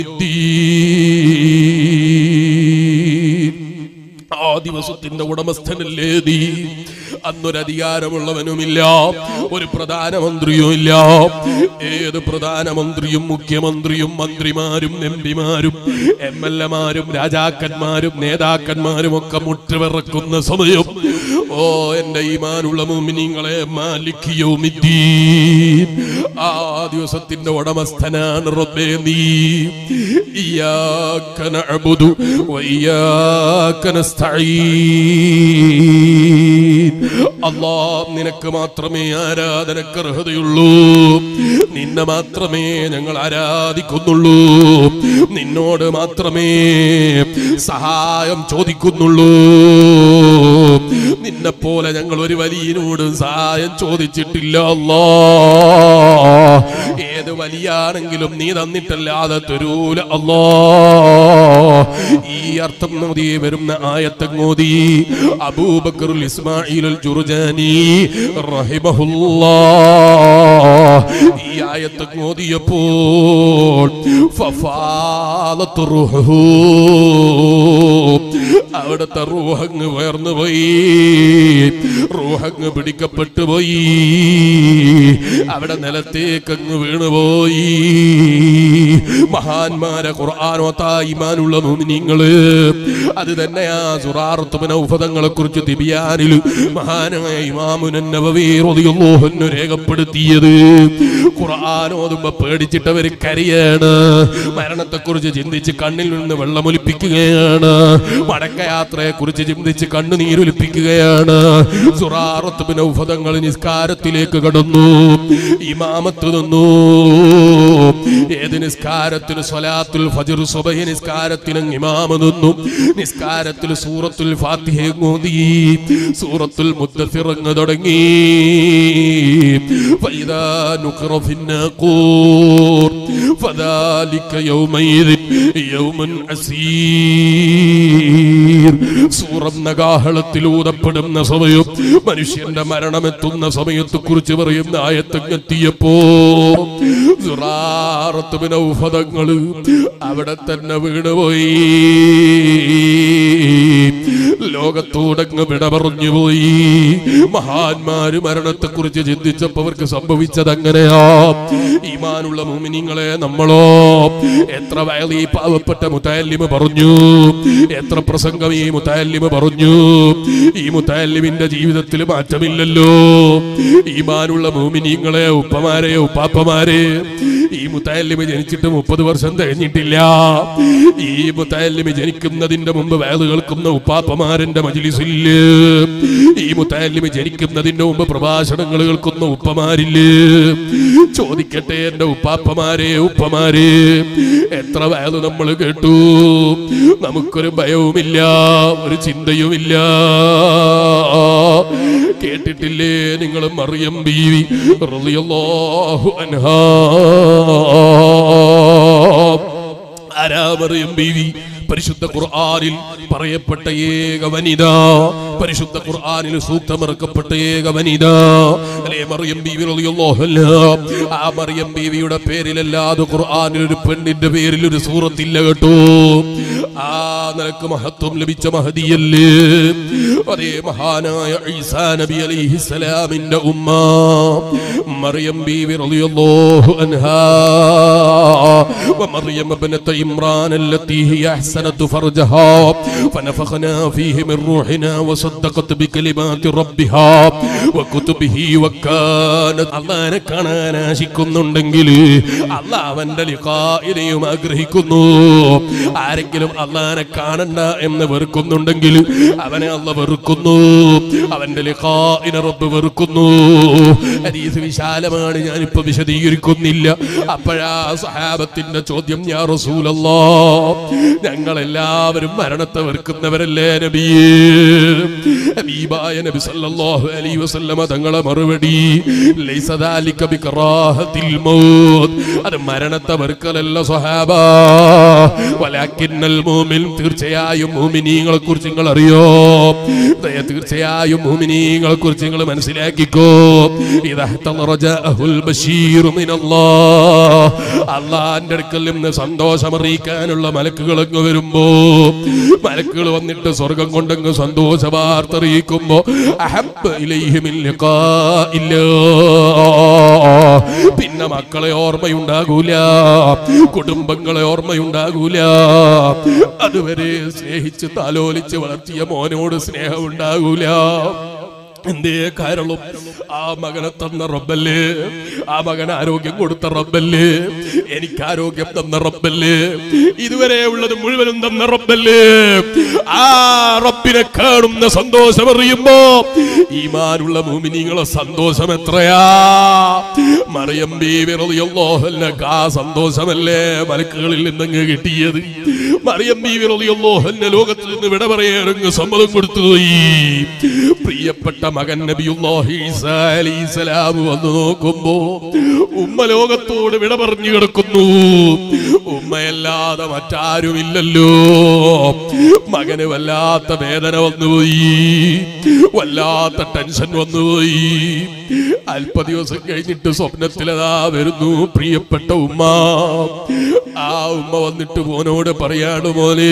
യൗമിദ്ദീൻ ആ ദിവസത്തിന്റെ ഉടമസ്ഥനല്ലേ നീ അന്നൊരധികാരമുള്ളവനുമില്ല ഒരു പ്രധാനമന്ത്രിയും ഇല്ല ഏത് പ്രധാനമന്ത്രിയും മുഖ്യമന്ത്രിയും മന്ത്രിമാരും എം പിമാരും എം എൽ എമാരും രാജാക്കന്മാരും നേതാക്കന്മാരും ഒക്കെ മുട്ടുവിറക്കുന്ന സമയം ഓ എന്റെ ഈമാനുള്ള മുമിനിങ്ങളെ മാലിക്കിയോമിദ്ദീൻ ആ ദിവസത്തിന്റെ ഉടമസ്ഥനാണ് റബ്ബേ നീ ഇയ്യാക നഅബുദു വഇയ്യാക നസ്തഈൻ അല്ലാ നിനക്ക് മാത്രമേ ആരാധനക്ക് അർഹതയുള്ളൂ നിന്നെ മാത്രമേ ഞങ്ങൾ ആരാധിക്കുന്നുള്ളൂ നിന്നോട് മാത്രമേ സഹായം ചോദിക്കുന്നുള്ളൂ നിന്നെ പോലെ ഞങ്ങൾ ഒരു വലിയനോട് സഹായം ചോദിച്ചിട്ടില്ല അല്ലാ ഏത് വലിയാണെങ്കിലും നീ തന്നിട്ടല്ലാതെ തരൂല അല്ലോ ഈ അർത്ഥം മോദി വരുന്ന ആയത്തങ്ങോതി അബൂബക്കറുൽ ഇസ്മായിലുൽ ജുർജാനി റഹിമഹുല്ലാ ഈ ആയത്തങ്ങോതിയപ്പോൾ ഫഫാലത്ത് റൂഹു അവിടുത്തെ റൂഹങ്ങ് ഉയർന്നു പോയി റൂഹങ്ങ് പിടിക്കപ്പെട്ടു പോയി അവിടെ നിലത്തേക്കങ്ങ് വീണുപോയി മഹാന്മാരെ ഖുർആാനോത്ത ഇമാനുള്ള മുമിനിങ്ങള് അത് തന്നെയാ സുറാർത്തുമന ഉഫതങ്ങളെ കുറിച്ച് തിബിയാനിൽ മഹാനായ ഇമാമുനൻ നബവി റളിയല്ലാഹു അൻഹു രേഖപ്പെടുത്തിയത് ഖുർആൻ ഓതുമ്പോ പേടിച്ചിട്ടവർ കരയാണ് മരണത്തെക്കുറിച്ച് ചിന്തിച്ച് കണ്ണിൽ നിന്ന് വെള്ളമൊലിപ്പിക്കുകയാണ് മടക്കയാത്രയെ കുറിച്ച് ചിന്തിച്ച് കണ്ണുനീരൊലിപ്പിക്കുകയാണ് സുറാറത്തുബിന് ഉഫതങ്ങൾ നിസ്കാരത്തിലേക്ക് കടന്നു ഇമാമത്ത് നിന്നു ഏത് നിസ്കാരത്തിന് സ്വലാത്തുൽ ഫജ്ർ സുബഹി നിസ്കാരത്തിന് ഇമാമ നിന്നു നിസ്കാരത്തിൽ സൂറത്തുൽ ഫാത്തിഹ ഓതി സൂറത്തുൽ മുദ്ദസിർ അങ്ങ് തുടങ്ങി فإذا نقر في الناقور فذلك يومئذ يوم عسير സൂറം നഗാഹളത്തിൽ ഊതപ്പെടുന്ന സമയം മനുഷ്യന്റെ മരണമെത്തുന്ന സമയത്തെ കുറിച്ച് പറയുന്ന ആയത്തങ്ങെത്തിയപ്പോ ഔഫതങ്ങള് അവിടെ തന്നെ വീണുപോയി ലോകത്തോടങ്ങ് വിട പറഞ്ഞു പോയി മഹാന്മാര് മരണത്തെ കുറിച്ച് ചിന്തിച്ചപ്പോ അവർക്ക് സംഭവിച്ചത് അങ്ങനെയാ ഈമാനുള്ള മുമിനിങ്ങളെ നമ്മളോ എത്ര വയലി പാവപ്പെട്ട മുത്താലിമ പറഞ്ഞു എത്ര പ്രസംഗം ഈ മുത്താലിമ പറഞ്ഞു ഈ മുത്താലിമിന്റെ ജീവിതത്തിൽ മാറ്റമില്ലല്ലോ ഈമാനുള്ള മുമിനിങ്ങളെ ഉപ്പമാരെ ഉപ്പാപ്പമാരെ ഈ മുത്താലിമ ജനിച്ചിട്ട് മുപ്പത് വർഷം കഴിഞ്ഞിട്ടില്ല ഈ മുത്താലിമ ജനിക്കുന്നതിന്റെ മുമ്പ് വേദ കേൾക്കുന്ന ഉപ്പാപ്പമാരന്റെ മജിലിസില് ഈ മുത്താലിമ ജനിക്കുന്നതിന്റെ മുമ്പ് പ്രഭാഷണങ്ങൾ കേൾക്കുന്ന ഉപ്പമാരില് ചോദിക്കട്ടെ എന്റെ ഉപ്പാപ്പമാരെ ഉപ്പമാരെ എത്ര വേദ നമ്മൾ കേട്ടു നമുക്കൊരു ഭയവുമില്ല ഒരു ചിന്തയുമില്ല കേട്ടിട്ടില്ലേ നിങ്ങൾ മറിയം ബീവി റളിയല്ലാഹു അൻഹാ ആരാ മറിയം ബീവി പരിശുദ്ധ ഖുർആനിൽ പറയപ്പെട്ട ഏക വനിത പരിശുദ്ധ ഖുർആനിൽ സൂക്തമിറക്കപ്പെട്ട ഏക വനിത അല്ലേ മറിയം ബീവി റളിയല്ലാഹു അൻഹാ ആ മറിയം ബീവിയുടെ പേരിലല്ലാതെ ഖുർആനിൽ ഒരു പെണ്ണിന്റെ പേരിൽ ഒരു സൂറത്തില്ല കേട്ടോ ആ നിനക്ക് മഹത്വം ലഭിച്ച മഹദിയല്ലേ അതേ മഹാനായ ഈസാ നബി അലൈഹിസ്സലാമിന്റെ ഉമ്മ മറിയം ബീവി റളിയല്ലാഹു അൻഹാ ومريم ابنة عمران التي هي أحسنت فرجها فنفخنا فيه من روحنا وصدقت بكلمات ربها وكتبه وكانت അള്ളാനെ കാണാൻ ആശിക്കുന്നുണ്ടെങ്കിൽ അള്ളാഹ് അവന്റെ ലിഖായിനെയും ആഗ്രഹിക്കുന്നു ആരെങ്കിലും അള്ളാനെ കാണണ്ട എന്ന് വെറുക്കുന്നുണ്ടെങ്കിൽ അവനെ അല്ല വെറുക്കുന്നു അവന്റെ ലിഖായിനെ റബ്ബ് വെറുക്കുന്നു ഹദീസ് വിശാലമാണ് ഞാനിപ്പോ വിശദീകരിക്കുന്നില്ല അപ്പോഴാ സഹാബത്തിന്റെ ചോദ്യം ഞാൻ റസൂലല്ലോ ഞങ്ങൾ എല്ലാവരും മരണത്തെ വെറുക്കുന്നവരല്ലേ നബിയേ ഹബീബായ നബി സല്ലല്ലാഹു അലൈഹി വസല്ലമ തങ്ങളെ മറുപടി ലൈസ ദാലിക ബികറാഹത്തിൽ മൗത്ത് അത് മരണത്തെ വെറുക്കലല്ല സ്വഹാബ വലാകിന്നൽ മുഅ്മിൻ തീർച്ചയായും മുഅ്മിനീങ്ങളെ കുറിച്ച് നിങ്ങൾ അറിയോ ദയ തീർച്ചയായും മുഅ്മിനീങ്ങളെ കുറിച്ച് നിങ്ങൾ മനസ്സിലാക്കിക്കോ ഇദാ റജഅഹുൽ ബശീർ മിനല്ലാഹ് അള്ളാന്റെ അടുക്കൽ നിന്ന് സന്തോഷം അറിയിക്കാനുള്ള മലക്കുകളൊക്കെ വരുമ്പോ മലക്കുകൾ വന്നിട്ട് സ്വർഗം കൊണ്ടങ്ങ് സന്തോഷ വാർത്ത അറിയിക്കുമ്പോ അഹബ്ബ ഇലൈഹി മിൻ ലിഖാഇല്ലാ. പിന്നെ മക്കളെ ഓർമ്മയുണ്ടാകൂല കുടുംബങ്ങളെ ഓർമ്മയുണ്ടാകൂല അതുവരെ സ്നേഹിച്ച് താലോലിച്ച് വളർത്തിയ മോനോട് സ്നേഹം ഉണ്ടാകൂല എന്തേ കാരണം ആ മകനെ തന്ന റബ്ബല്ലേ ആ മകൻ ആരോഗ്യം കൊടുത്ത റബ്ബല്ലേ എനിക്ക് ആരോഗ്യം തന്ന റബ്ബല്ലേ ഇതുവരെ ഉള്ളത് മുഴുവനും തന്ന റബ്ബല്ലേ ആ റബ്ബ് റബ്ബിനെ കാണുന്ന സന്തോഷം അറിയുമ്പോ ഈമാനുള്ള മൂമിനിങ്ങളെ സന്തോഷം എത്രയാ മറിയം ബീവി റളിയല്ലാഹു അൻഹ ആ സന്തോഷമല്ലേ മലക്കുകളിൽ നിന്നങ്ങ് കിട്ടിയത് മറിയം ബീവി റളിയല്ലാഹു അൻഹ ലോകത്തിൽ നിന്ന് വിട പറയാനങ്ങ് സമ്മതം കൊടുത്തുപോയി പ്രിയപ്പെട്ട മകൻ നബിയുല്ലാഹി ഈസാ അലൈഹിസ്സലാം വന്നു നോക്കുമ്പോ ഉമ്മ ലോകത്തോട് വിട പറഞ്ഞു കിടക്കുന്നു ഉമ്മയല്ലാതെ മറ്റാരുമില്ലല്ലോ മകന് വല്ലാത്ത വേദന വന്നുപോയി വല്ലാത്ത ടെൻഷൻ വന്നുപോയി അല്പ ദിവസം കഴിഞ്ഞിട്ട് സ്വപ്നത്തിലതാ വരുന്നു പ്രിയപ്പെട്ട ഉമ്മ ആ ഉമ്മ വന്നിട്ട് മോനോട് പറയാണ് മോനെ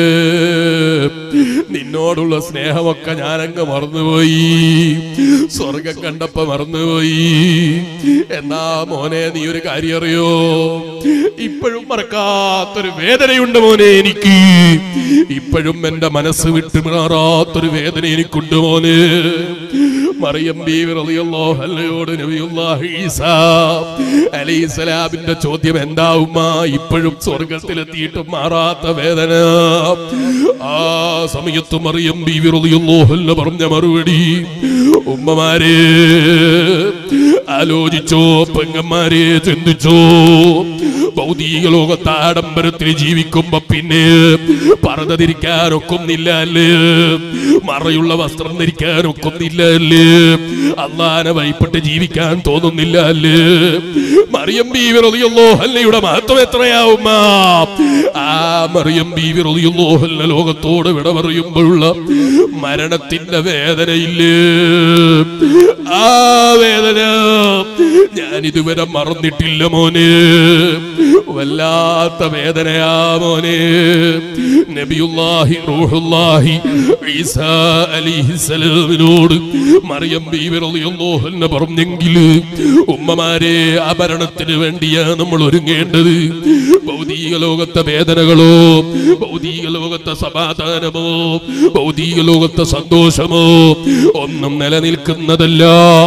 നിന്നോടുള്ള സ്നേഹമൊക്കെ ഞാനങ്ങ് മറന്നുപോയി സ്വർഗം കണ്ടപ്പോ മറന്നുപോയി എന്നാ മോനെ നീ ഒരു കാര്യം അറിയോ ഇപ്പോഴും മറക്കാത്തൊരു വേദനയുണ്ട് മോനെ എനിക്ക് ഇപ്പോഴും എന്റെ മനസ്സ് വിട്ടു മാറാത്തൊരു വേദന എനിക്കുണ്ട് മോനെ മറിയം ബീവി റളിയല്ലാഹു അൻഹയോട് നബിയുല്ലാഹി ഈസാ അലൈഹിസ്സലാമിന്റെ ചോദ്യം എന്താവുമ്മ ഇപ്പോഴും സ്വർഗത്തിലെത്തിയിട്ടും മാറാത്ത വേദന ആ സമയത്ത് മറിയം ബീവി റളിയല്ലാഹു അൻഹ പറഞ്ഞ മറുപടി ഉമ്മമാരെ ആലോചിച്ചോ പെങ്ങന്മാരെ ചിന്തിച്ചോ ഭൗതിക ലോകത്ത് ആഡംബരത്തിൽ ജീവിക്കുമ്പോ പിന്നെ പറതിരിക്കാനൊക്കുന്നില്ല അല്ലേ മറയുള്ള വസ്ത്രം ധരിക്കാനൊക്കുന്നില്ല അല്ലേ അള്ളാനെ ഭയപ്പെട്ട് ജീവിക്കാൻ തോന്നുന്നില്ല അല്ലേ മറിയം ബീവി റളിയല്ലോ അല്ലയുടെ മഹത്വം എത്രയാവുമ്മ ആ മറിയം ബീവി റളിയല്ലോ അല്ല ലോകത്തോട് വിട പറയുമ്പോഴുള്ള മരണത്തിന്റെ വേദനയില്ലേ ആ വേദന ഞാൻ ഇതുവരെ മറന്നിട്ടില്ല മോനെ വല്ലാത്ത വേദനയാ മോനെ നബിയുല്ലാഹി റൂഹുല്ലാഹി ഈസാ അലിഹിസലാമിനോട് മറിയം ബീവി റളിയല്ലാഹു അൻഹ പറഞ്ഞെങ്കിൽ ഉമ്മമാരെ ആഭരണത്തിന് വേണ്ടിയാ നമ്മൾ ഒരുങ്ങേണ്ടത് ഭൗതിക ലോകത്തെ വേദനകളോ ഭൗതിക ലോകത്തെ സമാധാനമോ ഭൗതിക ലോകത്തെ സന്തോഷമോ ഒന്നും നിലനിൽക്കുന്നതല്ല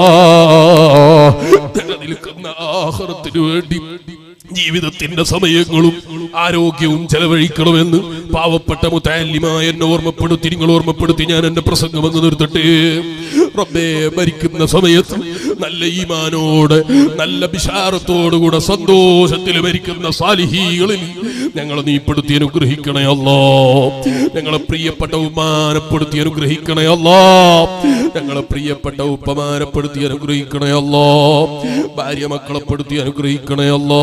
നിലനിൽക്കുന്ന ആഹാരത്തിനു വേണ്ടി ജീവിതത്തിന്റെ സമയങ്ങളും ആരോഗ്യവും ചെലവഴിക്കണമെന്ന് പാവപ്പെട്ട മുത്താലിമായ എന്നെ ഓർമ്മപ്പെടുത്തി നിങ്ങൾ ഓർമ്മപ്പെടുത്തി ഞാൻ എന്റെ പ്രസംഗം അങ്ങ് നിർത്തട്ടെ റബ്ബേ മരിക്കുന്ന സമയത്ത് നല്ല ഈമാനോട് നല്ല ബിഷാറത്തോടുകൂടെ സന്തോഷത്തിൽ മരിക്കുന്ന സാലിഹീകളിൽ ഞങ്ങളെ നീ പെടുത്തി അനുഗ്രഹിക്കണേ അല്ലോ ഞങ്ങളെ പ്രിയപ്പെട്ട ഉമ്മാനപ്പെടുത്തി അനുഗ്രഹിക്കണേ അല്ലോ ഞങ്ങളെ പ്രിയപ്പെട്ട ഉപ്പമാനപ്പെടുത്തി അനുഗ്രഹിക്കണേ അല്ലോ ഭാര്യ മക്കളെ പെടുത്തി അനുഗ്രഹിക്കണേ അല്ലോ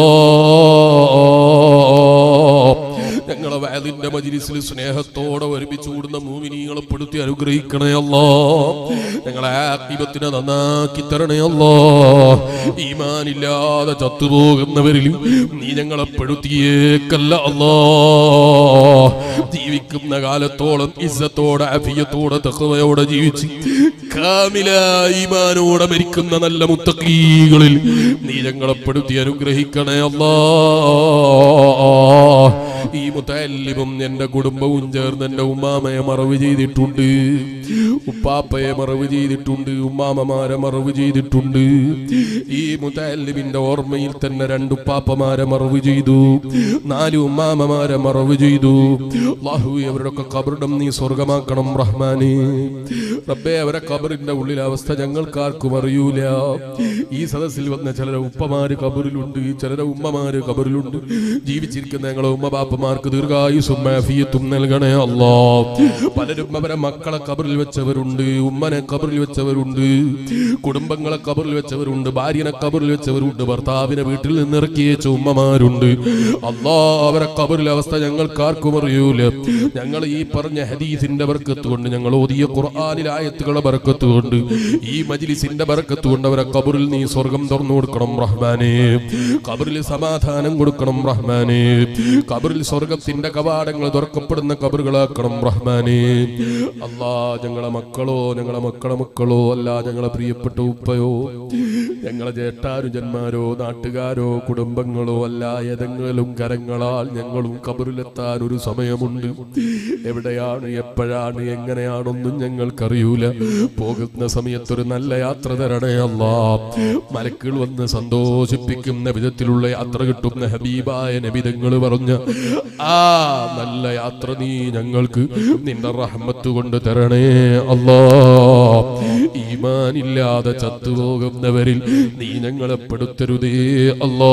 ഞങ്ങളെ വയലിന്റെ മജിലിസിൽ സ്നേഹത്തോടെ ഒരുമിച്ച് കൂടുന്ന മൂമിനികളെ പെടുത്തി അനുഗ്രഹിക്കണേ അല്ലോ ഞങ്ങളെ ആത്മീയത്തിനെ നന്നാക്കി തരണേ അല്ലോ ഈമാനില്ലാതെ ചത്തുപോകുന്നവരിൽ നീ ഞങ്ങളെ പെടുത്തിയേക്കല്ല അല്ലോ ജീവിക്കുന്ന കാലത്തോളം ഇസ്സത്തോടെ അഫിയത്തോടെ തക്കവയോടെ ജീവിച്ച് കാമില ഈമാനോടെ മരിക്കുന്ന നല്ല മുത്തക്കീകളിൽ നീ ഞങ്ങളെ പെടുത്തി അനുഗ്രഹിക്കണേ അല്ലാ ഈ മുത്തല്ലിമും എന്റെ കുടുംബവും ചേർന്ന് എന്റെ ഉമ്മാമയെ മറവ് ചെയ്തിട്ടുണ്ട് ഉപ്പാപ്പയെ മറവ് ചെയ്തിട്ടുണ്ട് ഉമ്മാമമാരെ മറവ് ചെയ്തിട്ടുണ്ട് ഈ മുത്തല്ലിമിന്റെ ഓർമ്മയിൽ തന്നെ രണ്ട് ഉപ്പാപ്പമാരെ മറവ് ചെയ്തു നാല് ഉമ്മാമമാരെ മറവ് ചെയ്തു അല്ലാഹു അവരുടെയൊക്കെ കബറിടം നീ സ്വർഗമാക്കണം റഹ്മാനെ റബ്ബേ അവരെ കബറിന്റെ ഉള്ളിലെ അവസ്ഥ ഞങ്ങൾക്കാർക്കും അറിയൂല ഈ സദസ്സിൽ വന്ന ചിലരെ ഉപ്പമാര് കബറിലുണ്ട് ചിലരെ ഉമ്മമാര് കബറിലുണ്ട് ജീവിച്ചിരിക്കുന്ന ഞങ്ങളെ ഉമ്മ ബാപ്പമാർക്ക് ദീർഘായുസും മാഫിയത്തും നൽകണേ അല്ലോ പലരും അവരെ മക്കളെ കബറിൽ വെച്ചവരുണ്ട് ഉമ്മനെ കബറിൽ വെച്ചവരുണ്ട് കുടുംബങ്ങളെ കബറിൽ വെച്ചവരുണ്ട് ഭാര്യനെ കബറിൽ വെച്ചവരുണ്ട് ഭർത്താവിനെ വീട്ടിൽ നിന്ന് ഇറക്കി വെച്ച ഉമ്മമാരുണ്ട് അല്ലാ അവരെ കബറിലെ അവസ്ഥ ഞങ്ങൾക്കാർക്കും അറിയൂല ഞങ്ങൾ ഈ പറഞ്ഞ ഹദീസിന്റെ ബർക്കത്ത് കൊണ്ട് ഞങ്ങൾ ഓതിയ ഖുർആനിലെ ആയത്തുകളെ ബർക്കത്ത് കൊണ്ട് ഈ മജ്ലിസിന്റെ ബർക്കത്ത് കൊണ്ട് അവരെ കബറിൽ നീ സ്വർഗം തുറന്നു കൊടുക്കണം റഹ്മാനെ കബറിൽ സമാധാനം കൊടുക്കണം റഹ്മാനെ കബറിൽ സ്വർഗത്തിന്റെ കവാടങ്ങൾ തുറക്കപ്പെടുന്ന കബറുകളാക്കണം റഹ്മാനെ അല്ലാ ഞങ്ങളെ മക്കളോ ഞങ്ങളെ മക്കളെ മക്കളോ അല്ല ഞങ്ങളെ പ്രിയപ്പെട്ട ഉപ്പയോ ഞങ്ങളെ ജേഷ്ഠാനുജന്മാരോ നാട്ടുകാരോ കുടുംബങ്ങളോ അല്ല ഏതെങ്കിലും കരങ്ങളാൽ ഞങ്ങളും കബറിലെത്താൻ ഒരു സമയമുണ്ട് എവിടെയാണ് എപ്പോഴാണ് എങ്ങനെയാണൊന്നും ഞങ്ങൾക്കറിയൂല പോകുന്ന സമയത്തൊരു നല്ല യാത്ര തരണേ അല്ലാ മലക്കുകൾ വന്ന് സന്തോഷിപ്പിക്കുന്ന വിധത്തിലുള്ള യാത്ര കിട്ടുന്ന ഹബീബായ നബിതങ്ങൾ പറഞ്ഞ ആ നല്ല യാത്ര നീ ഞങ്ങൾക്ക് നിന്റെ റഹ്മത്ത് കൊണ്ട് തരണേ അല്ലാ ഈമാനില്ലാതെ ചത്തുപോകുന്നവരിൽ നീ ഞങ്ങളെ പെടുത്തരുതേ അല്ലാ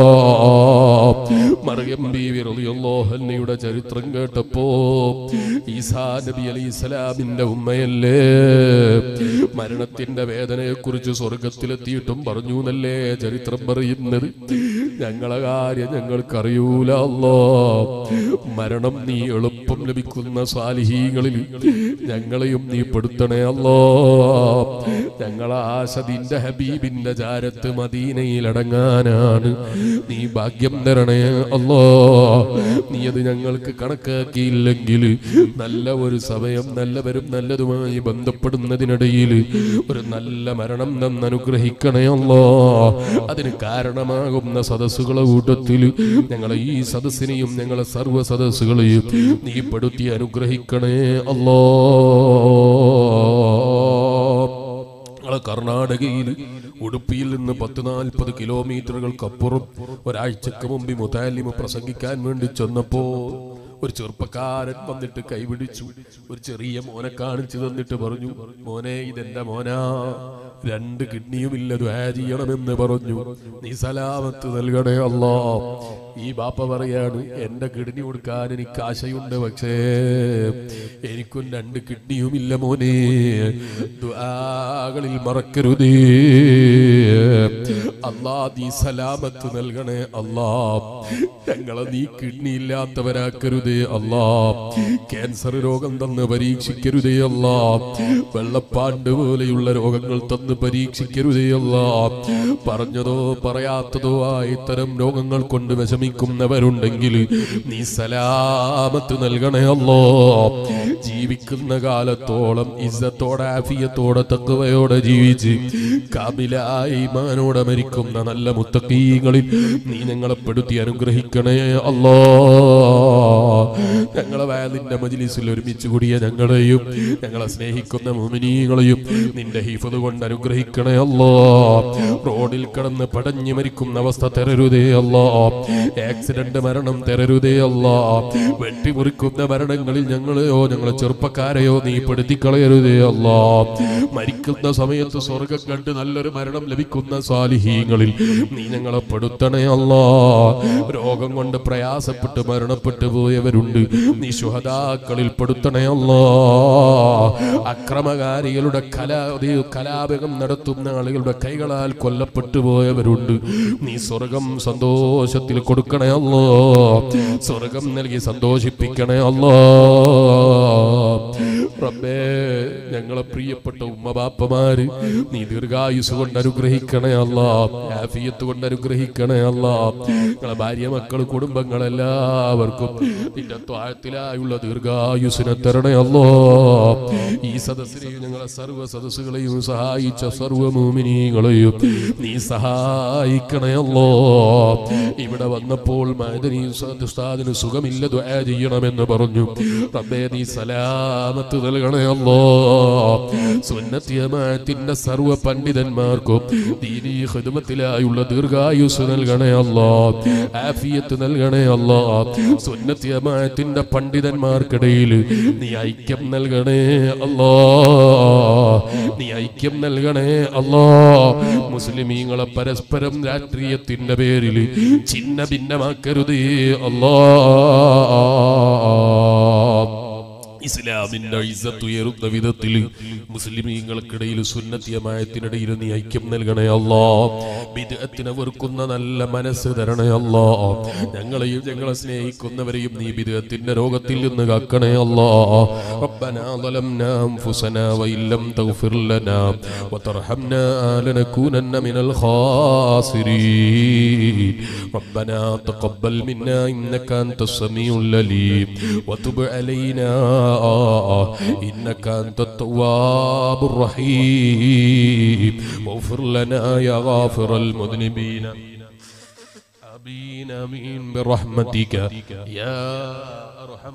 മറിയം ബീവി റളിയല്ലാഹുഅൻഹയുടെ ചരിത്രം കേട്ടപ്പോ ഈസാ നബി അലൈഹി സ്വലാമിന്റെ ഉമ്മയല്ലേ മരണത്തിന്റെ വേദനയെ കുറിച്ച് സ്വർഗത്തിലെത്തിയിട്ടും പറഞ്ഞു എന്നല്ലേ ചരിത്രം പറയുന്നത് ഞങ്ങളെ കാര്യം ഞങ്ങൾക്കറിയൂല അല്ലോ മരണം നീ എളുപ്പം ലഭിക്കുന്ന സാലിഹീങ്ങളിൽ ഞങ്ങളെയും നീ പെടുത്തണേ അല്ലോ ഞങ്ങളെ ആശ നിന്റെ ഹബീബിന്റെ ചാരത്ത് മദീനയിൽ അടങ്ങാനാണ് നീ ഭാഗ്യം തരണേ അല്ലോ നീ അത് ഞങ്ങൾക്ക് കണക്കാക്കിയില്ലെങ്കിൽ നല്ല ഒരു സമയം നല്ലവരും നല്ലതുമായി ബന്ധപ്പെടുന്നതിനിടയിൽ ഒരു നല്ല മരണം നിന്ന് അനുഗ്രഹിക്കണേ അല്ലോ അതിന് കാരണമാകുന്ന സദസ്സുകളെ കൂട്ടത്തിൽ ഞങ്ങളെ ഈ സദസ്സിനെയും ഞങ്ങളെ സർവ്വ സദസ്സുകളെയും നീ പെടുത്തി അനുഗ്രഹിക്കണേ അല്ലോ ഞങ്ങളെ കർണാടകയിൽ ഉടുപ്പിയിൽ നിന്ന് പത്ത് നാൽപ്പത് കിലോമീറ്ററുകൾക്കപ്പുറം ഒരാഴ്ചക്ക് മുമ്പ് മുതാലിമ പ്രസംഗിക്കാൻ വേണ്ടി ചെന്നപ്പോ ഒരു ചെറുപ്പക്കാരൻ വന്നിട്ട് കൈപിടിച്ചു ഒരു ചെറിയ മോനെ കാണിച്ചു തന്നിട്ട് പറഞ്ഞു മോനെ ഇതെന്റെ മോനാ രണ്ട് കിഡ്നിയുമില്ല ദ്വാ ചെയ്യണമെന്ന് പറഞ്ഞു നീ സലാമത്ത് നൽകണേ അല്ലോ ഈ ബാപ്പ പറയാണ് എന്റെ കിഡ്നി കൊടുക്കാൻ എനിക്ക് ആശയുണ്ട് പക്ഷേ എനിക്കും രണ്ട് കിഡ്നിയുമില്ല മോനെ ദ്വാകളിൽ മറക്കരുതേ അല്ലാ നീ സലാമത്ത് നൽകണേ അല്ലാ ഞങ്ങളെ നീ കിഡ്നി ഇല്ലാത്തവരാക്കരുതേ അല്ലാ ക്യാൻസർ രോഗം തന്ന് പരീക്ഷിക്കരുതേ അല്ലാ വെള്ളപ്പാണ്ട് പോലെയുള്ള രോഗങ്ങൾ തന്ന് പരീക്ഷിക്കരുതേ അല്ലാ പറഞ്ഞതോ പറയാത്തതോ ആയ ഇത്തരം രോഗങ്ങൾ കൊണ്ട് വിഷമിക്കുന്നവരുണ്ടെങ്കിൽ നീ സലാമത്ത് നൽകണേ അല്ലോ ജീവിക്കുന്ന കാലത്തോളം ഇസ്സത്തോടെ ആഫിയത്തോടെ തക്കവയോടെ ജീവിച്ച് കാമിലായി ഈമാനോടെ മരിക്കുന്ന നല്ല മുത്തക്കീങ്ങളിൽ നീ ഞങ്ങളെ പെടുത്തി അനുഗ്രഹിക്കണേ അല്ലോ ഞങ്ങളെ വയലിന്റെ മജിലിസിൽ ഒരുമിച്ച് കൂടിയ ഞങ്ങളെയും ഞങ്ങളെ സ്നേഹിക്കുന്ന മുമിനീകളെയും നിന്റെ ഹിഫത് കൊണ്ട് അനുഗ്രഹിക്കണേ അല്ലോ റോഡിൽ കിടന്ന് പടഞ്ഞു മരിക്കുന്ന അവസ്ഥ തരരുതേ അല്ലോ ആക്സിഡന്റ് മരണം തരരുതേ അല്ലോ വെട്ടിമുറിക്കുന്ന മരണങ്ങളിൽ ഞങ്ങളെയോ ഞങ്ങളെ ചെറുപ്പക്കാരെയോ നീ പെടുത്തിക്കളയരുതേ അല്ലോ മരിക്കുന്ന സമയത്ത് സ്വർഗം കണ്ട് നല്ലൊരു മരണം ലഭിക്കുന്ന സാലിഹീങ്ങളിൽ നീ ഞങ്ങളെ പെടുത്തണേ അല്ലോ രോഗം കൊണ്ട് പ്രയാസപ്പെട്ട് മരണപ്പെട്ടു പോയവരുണ്ട് നീ ശുഹദാക്കളിൽ പെടുത്തണേ അല്ലോ അക്രമകാരികളുടെ കലാ കലാപകം നടത്തുന്ന ആളുകളുടെ കൈകളാൽ കൊല്ലപ്പെട്ടു പോയവരുണ്ട് നീ സ്വർഗം സന്തോഷത്തിൽ കൊടുക്കണേ അല്ലോ സ്വർഗം നൽകി സന്തോഷിപ്പിക്കണേ അല്ലോ റബ്ബേ ഞങ്ങളെ പ്രിയപ്പെട്ട ഉമ്മബാപ്പമാര് നീ ദീർഘായുസ് കൊണ്ട് അനുഗ്രഹിക്കണേ അല്ല ആഫിയത്ത് കൊണ്ട് അനുഗ്രഹിക്കണേ അല്ല ഞങ്ങളെ ഭാര്യ മക്കൾ കുടുംബങ്ങളെല്ലാവർക്കും നിന്റെ ത്വാഴത്തിലായുള്ള ദീർഘായുസിനെ തരണേ അല്ലോ ഈ സദസ്സിനെയും ഞങ്ങളെ സർവ്വ സദസ്സുകളെയും സഹായിച്ച സർവ്വ മോമിനികളെയും നീ സഹായിക്കണേ അല്ലോ ഇവിടെ വന്നപ്പോൾ മദനി ഉസ്താദിന് സുഖമില്ല ദ്വാ ചെയ്യണമെന്ന് പറഞ്ഞു റബ്ബേ നീ സലാമത്ത് നൽകണേ അല്ലോ സുന്നത്തിയമാത്തിന്റെ സർവ്വ പണ്ഡിതന്മാർക്കും ദീനീ ഖിദ്മത്തിലായുള്ള ദീർഘായുസ് നൽകണേ അല്ലോ ആഫിയത്ത് നൽകണേ അല്ലോ സുന്നത്തിയമാത്തിന്റെ പണ്ഡിതന്മാർക്കിടയിൽ നീ ഐക്യം നൽകണേ അല്ലോ നീ ഐക്യം നൽകണേ അല്ലോ മുസ്ലിമീങ്ങളെ പരസ്പരം രാഷ്ട്രീയത്തിന്റെ പേരിൽ ചിന്ന ഭിന്നമാക്കരുതേ അല്ലോ ഇസ്ലാമിന്റെ ഇസ്സത്ത് ഉയരുന്ന വിധത്തിൽ മുസ്ലിമീങ്ങൾക്കിടയിൽ സുന്നത്തിയമായത്തിനിടയിൽ നീ ഐക്യം നൽകണേ അല്ലോ ബിദ്അത്തിനെ വെറുക്കുന്ന നല്ല മനസ്സ് തരണേ അല്ലാ ഞങ്ങളെയും ഞങ്ങളെ സ്നേഹിക്കുന്നവരെയും നീ ബിദ്അത്തിന്റെ രോഗത്തിൽ നിന്ന് കാക്കണേ അല്ലാ ربنا ظلمنا أنفسنا وإن لم تغفر لنا وترحمنا لنكونن من الخاسرين ربنا تقبل منا إنك أنت السميع العليم وتب علينا إنك أنت التواب الرحيم واغفر لنا يا غافر المذنبين آمين آمين برحمتك يا أرحم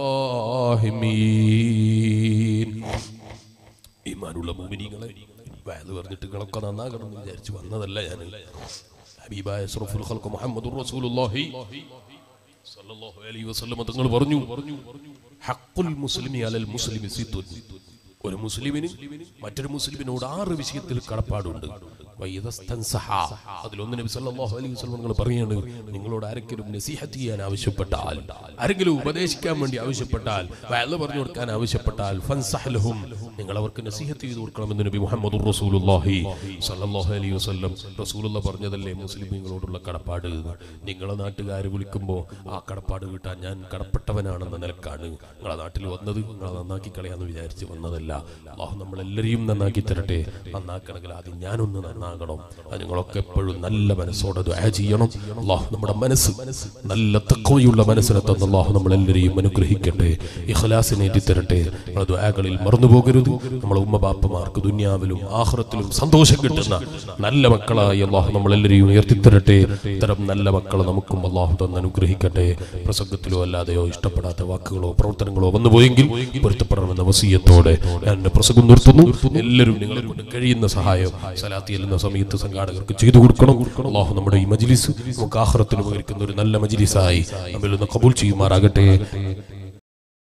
الراحمين ഈമാനുള്ള മോമിനികളെ വയത് പറഞ്ഞിട്ട് നിങ്ങളൊക്കെ നന്നാകണം എന്ന് വിചാരിച്ചു വന്നതല്ല ഞാൻ ഹബീബായ അഷ്റഫുൽ ഖൽഖ് മുഹമ്മദുർ റസൂലുള്ളാഹി സല്ലല്ലാഹു അലൈഹി വസല്ലം തങ്ങൾ പറഞ്ഞു ഹഖുൽ മുസ്ലിമി അലൽ മുസ്ലിമി സിത്തുൻ ഒരു മുസ്ലിമിന് മറ്റൊരു മുസ്ലിമിനോട് ആറ് വിഷയത്തിൽ കടപ്പാടുണ്ട് വൈദസ്തൻസഹ. അതിലൊന്ന് നബി സല്ലല്ലാഹു അലൈഹി വസല്ലം നിങ്ങൾ പറയാണ് നിങ്ങളോട് ആരെങ്കിലും നസീഹത്ത് ചെയ്യാൻ ആവശ്യപ്പെട്ടാൽ ആരെങ്കിലും ഉപദേശിക്കാൻ വേണ്ടി ആവശ്യപ്പെട്ടാൽ വയല് പറഞ്ഞു കൊടുക്കാൻ ആവശ്യപ്പെട്ടാൽ ഫൻസഹ് ലഹും നിങ്ങൾ അവർക്ക് നസീഹത്ത് ചെയ്തു കൊടുക്കണമെന്ന് നബി മുഹമ്മദ് റസൂലുള്ളാഹി സല്ലല്ലാഹു അലൈഹി വസല്ലം റസൂലുള്ള പറഞ്ഞതല്ലേ മുസ്ലിമീങ്ങളോടുള്ള കടപ്പാട് നിങ്ങളെ നാട്ടുകാർ വിളിക്കുമ്പോൾ ആ കടപ്പാട് കിട്ടാൻ ഞാൻ കടപ്പെട്ടവനാണെന്ന നിലക്കാണ് നിങ്ങളെ നാട്ടിൽ വന്നത് നിങ്ങളെ നന്നാക്കി കളയാന്ന് വിചാരിച്ച് വന്നതല്ല അള്ളാഹു നമ്മളെല്ലാരെയും നന്നാക്കി തരട്ടെ നന്നാക്കണമെങ്കിൽ ആദ്യം ഞാനൊന്ന് നന്നാകണം അത് നിങ്ങളൊക്കെ എപ്പോഴും നല്ല മനസ്സോടെ ദുആ ചെയ്യണം അള്ളാഹു നമ്മുടെ മനസ്സ് നല്ല തക്കവയുള്ള മനസ്സിനെ തന്ന അള്ളാഹു നമ്മളെല്ലാരെയും അനുഗ്രഹിക്കട്ടെ ഇഖ്ലാസിനെ തരട്ടെ നമ്മുടെ ദുആകളിൽ മറന്നു പോകരുത് നമ്മളെ ഉമ്മ ബാപ്പമാർക്ക് ദുനിയാവിലും ആഹ്റത്തിലും സന്തോഷം കിട്ടുന്ന നല്ല മക്കളായി അള്ളാഹു നമ്മളെല്ലാരെയും ഉയർത്തിത്തരട്ടെ ഇത്തരം നല്ല മക്കളെ നമുക്കും അള്ളാഹു തന്ന് അനുഗ്രഹിക്കട്ടെ പ്രസംഗത്തിലോ അല്ലാതെയോ ഇഷ്ടപ്പെടാത്ത വാക്കുകളോ പ്രവർത്തനങ്ങളോ വന്നുപോയെങ്കിൽ പൊരുത്തപ്പെടണമെന്ന വസീയത്തോടെ ഞാൻ എന്റെ പ്രസംഗം നിർത്തുന്നു എല്ലാവരും നിങ്ങളെ കൊണ്ട് കഴിയുന്ന സഹായം സലാത്തി എല്ലുന്ന സമയത്ത് സംഘാടകർക്ക് ചെയ്തു കൊടുക്കണം അള്ളാഹു നമ്മുടെ ഈ മജ്ലിസ് നമുക്ക് ആഹ്റത്തിന് ഉപകരിക്കുന്ന ഒരു നല്ല മജ്ലിസായി നമ്മിൽ നിന്ന് കബൂൽ ചെയ്യുമാറാകട്ടെ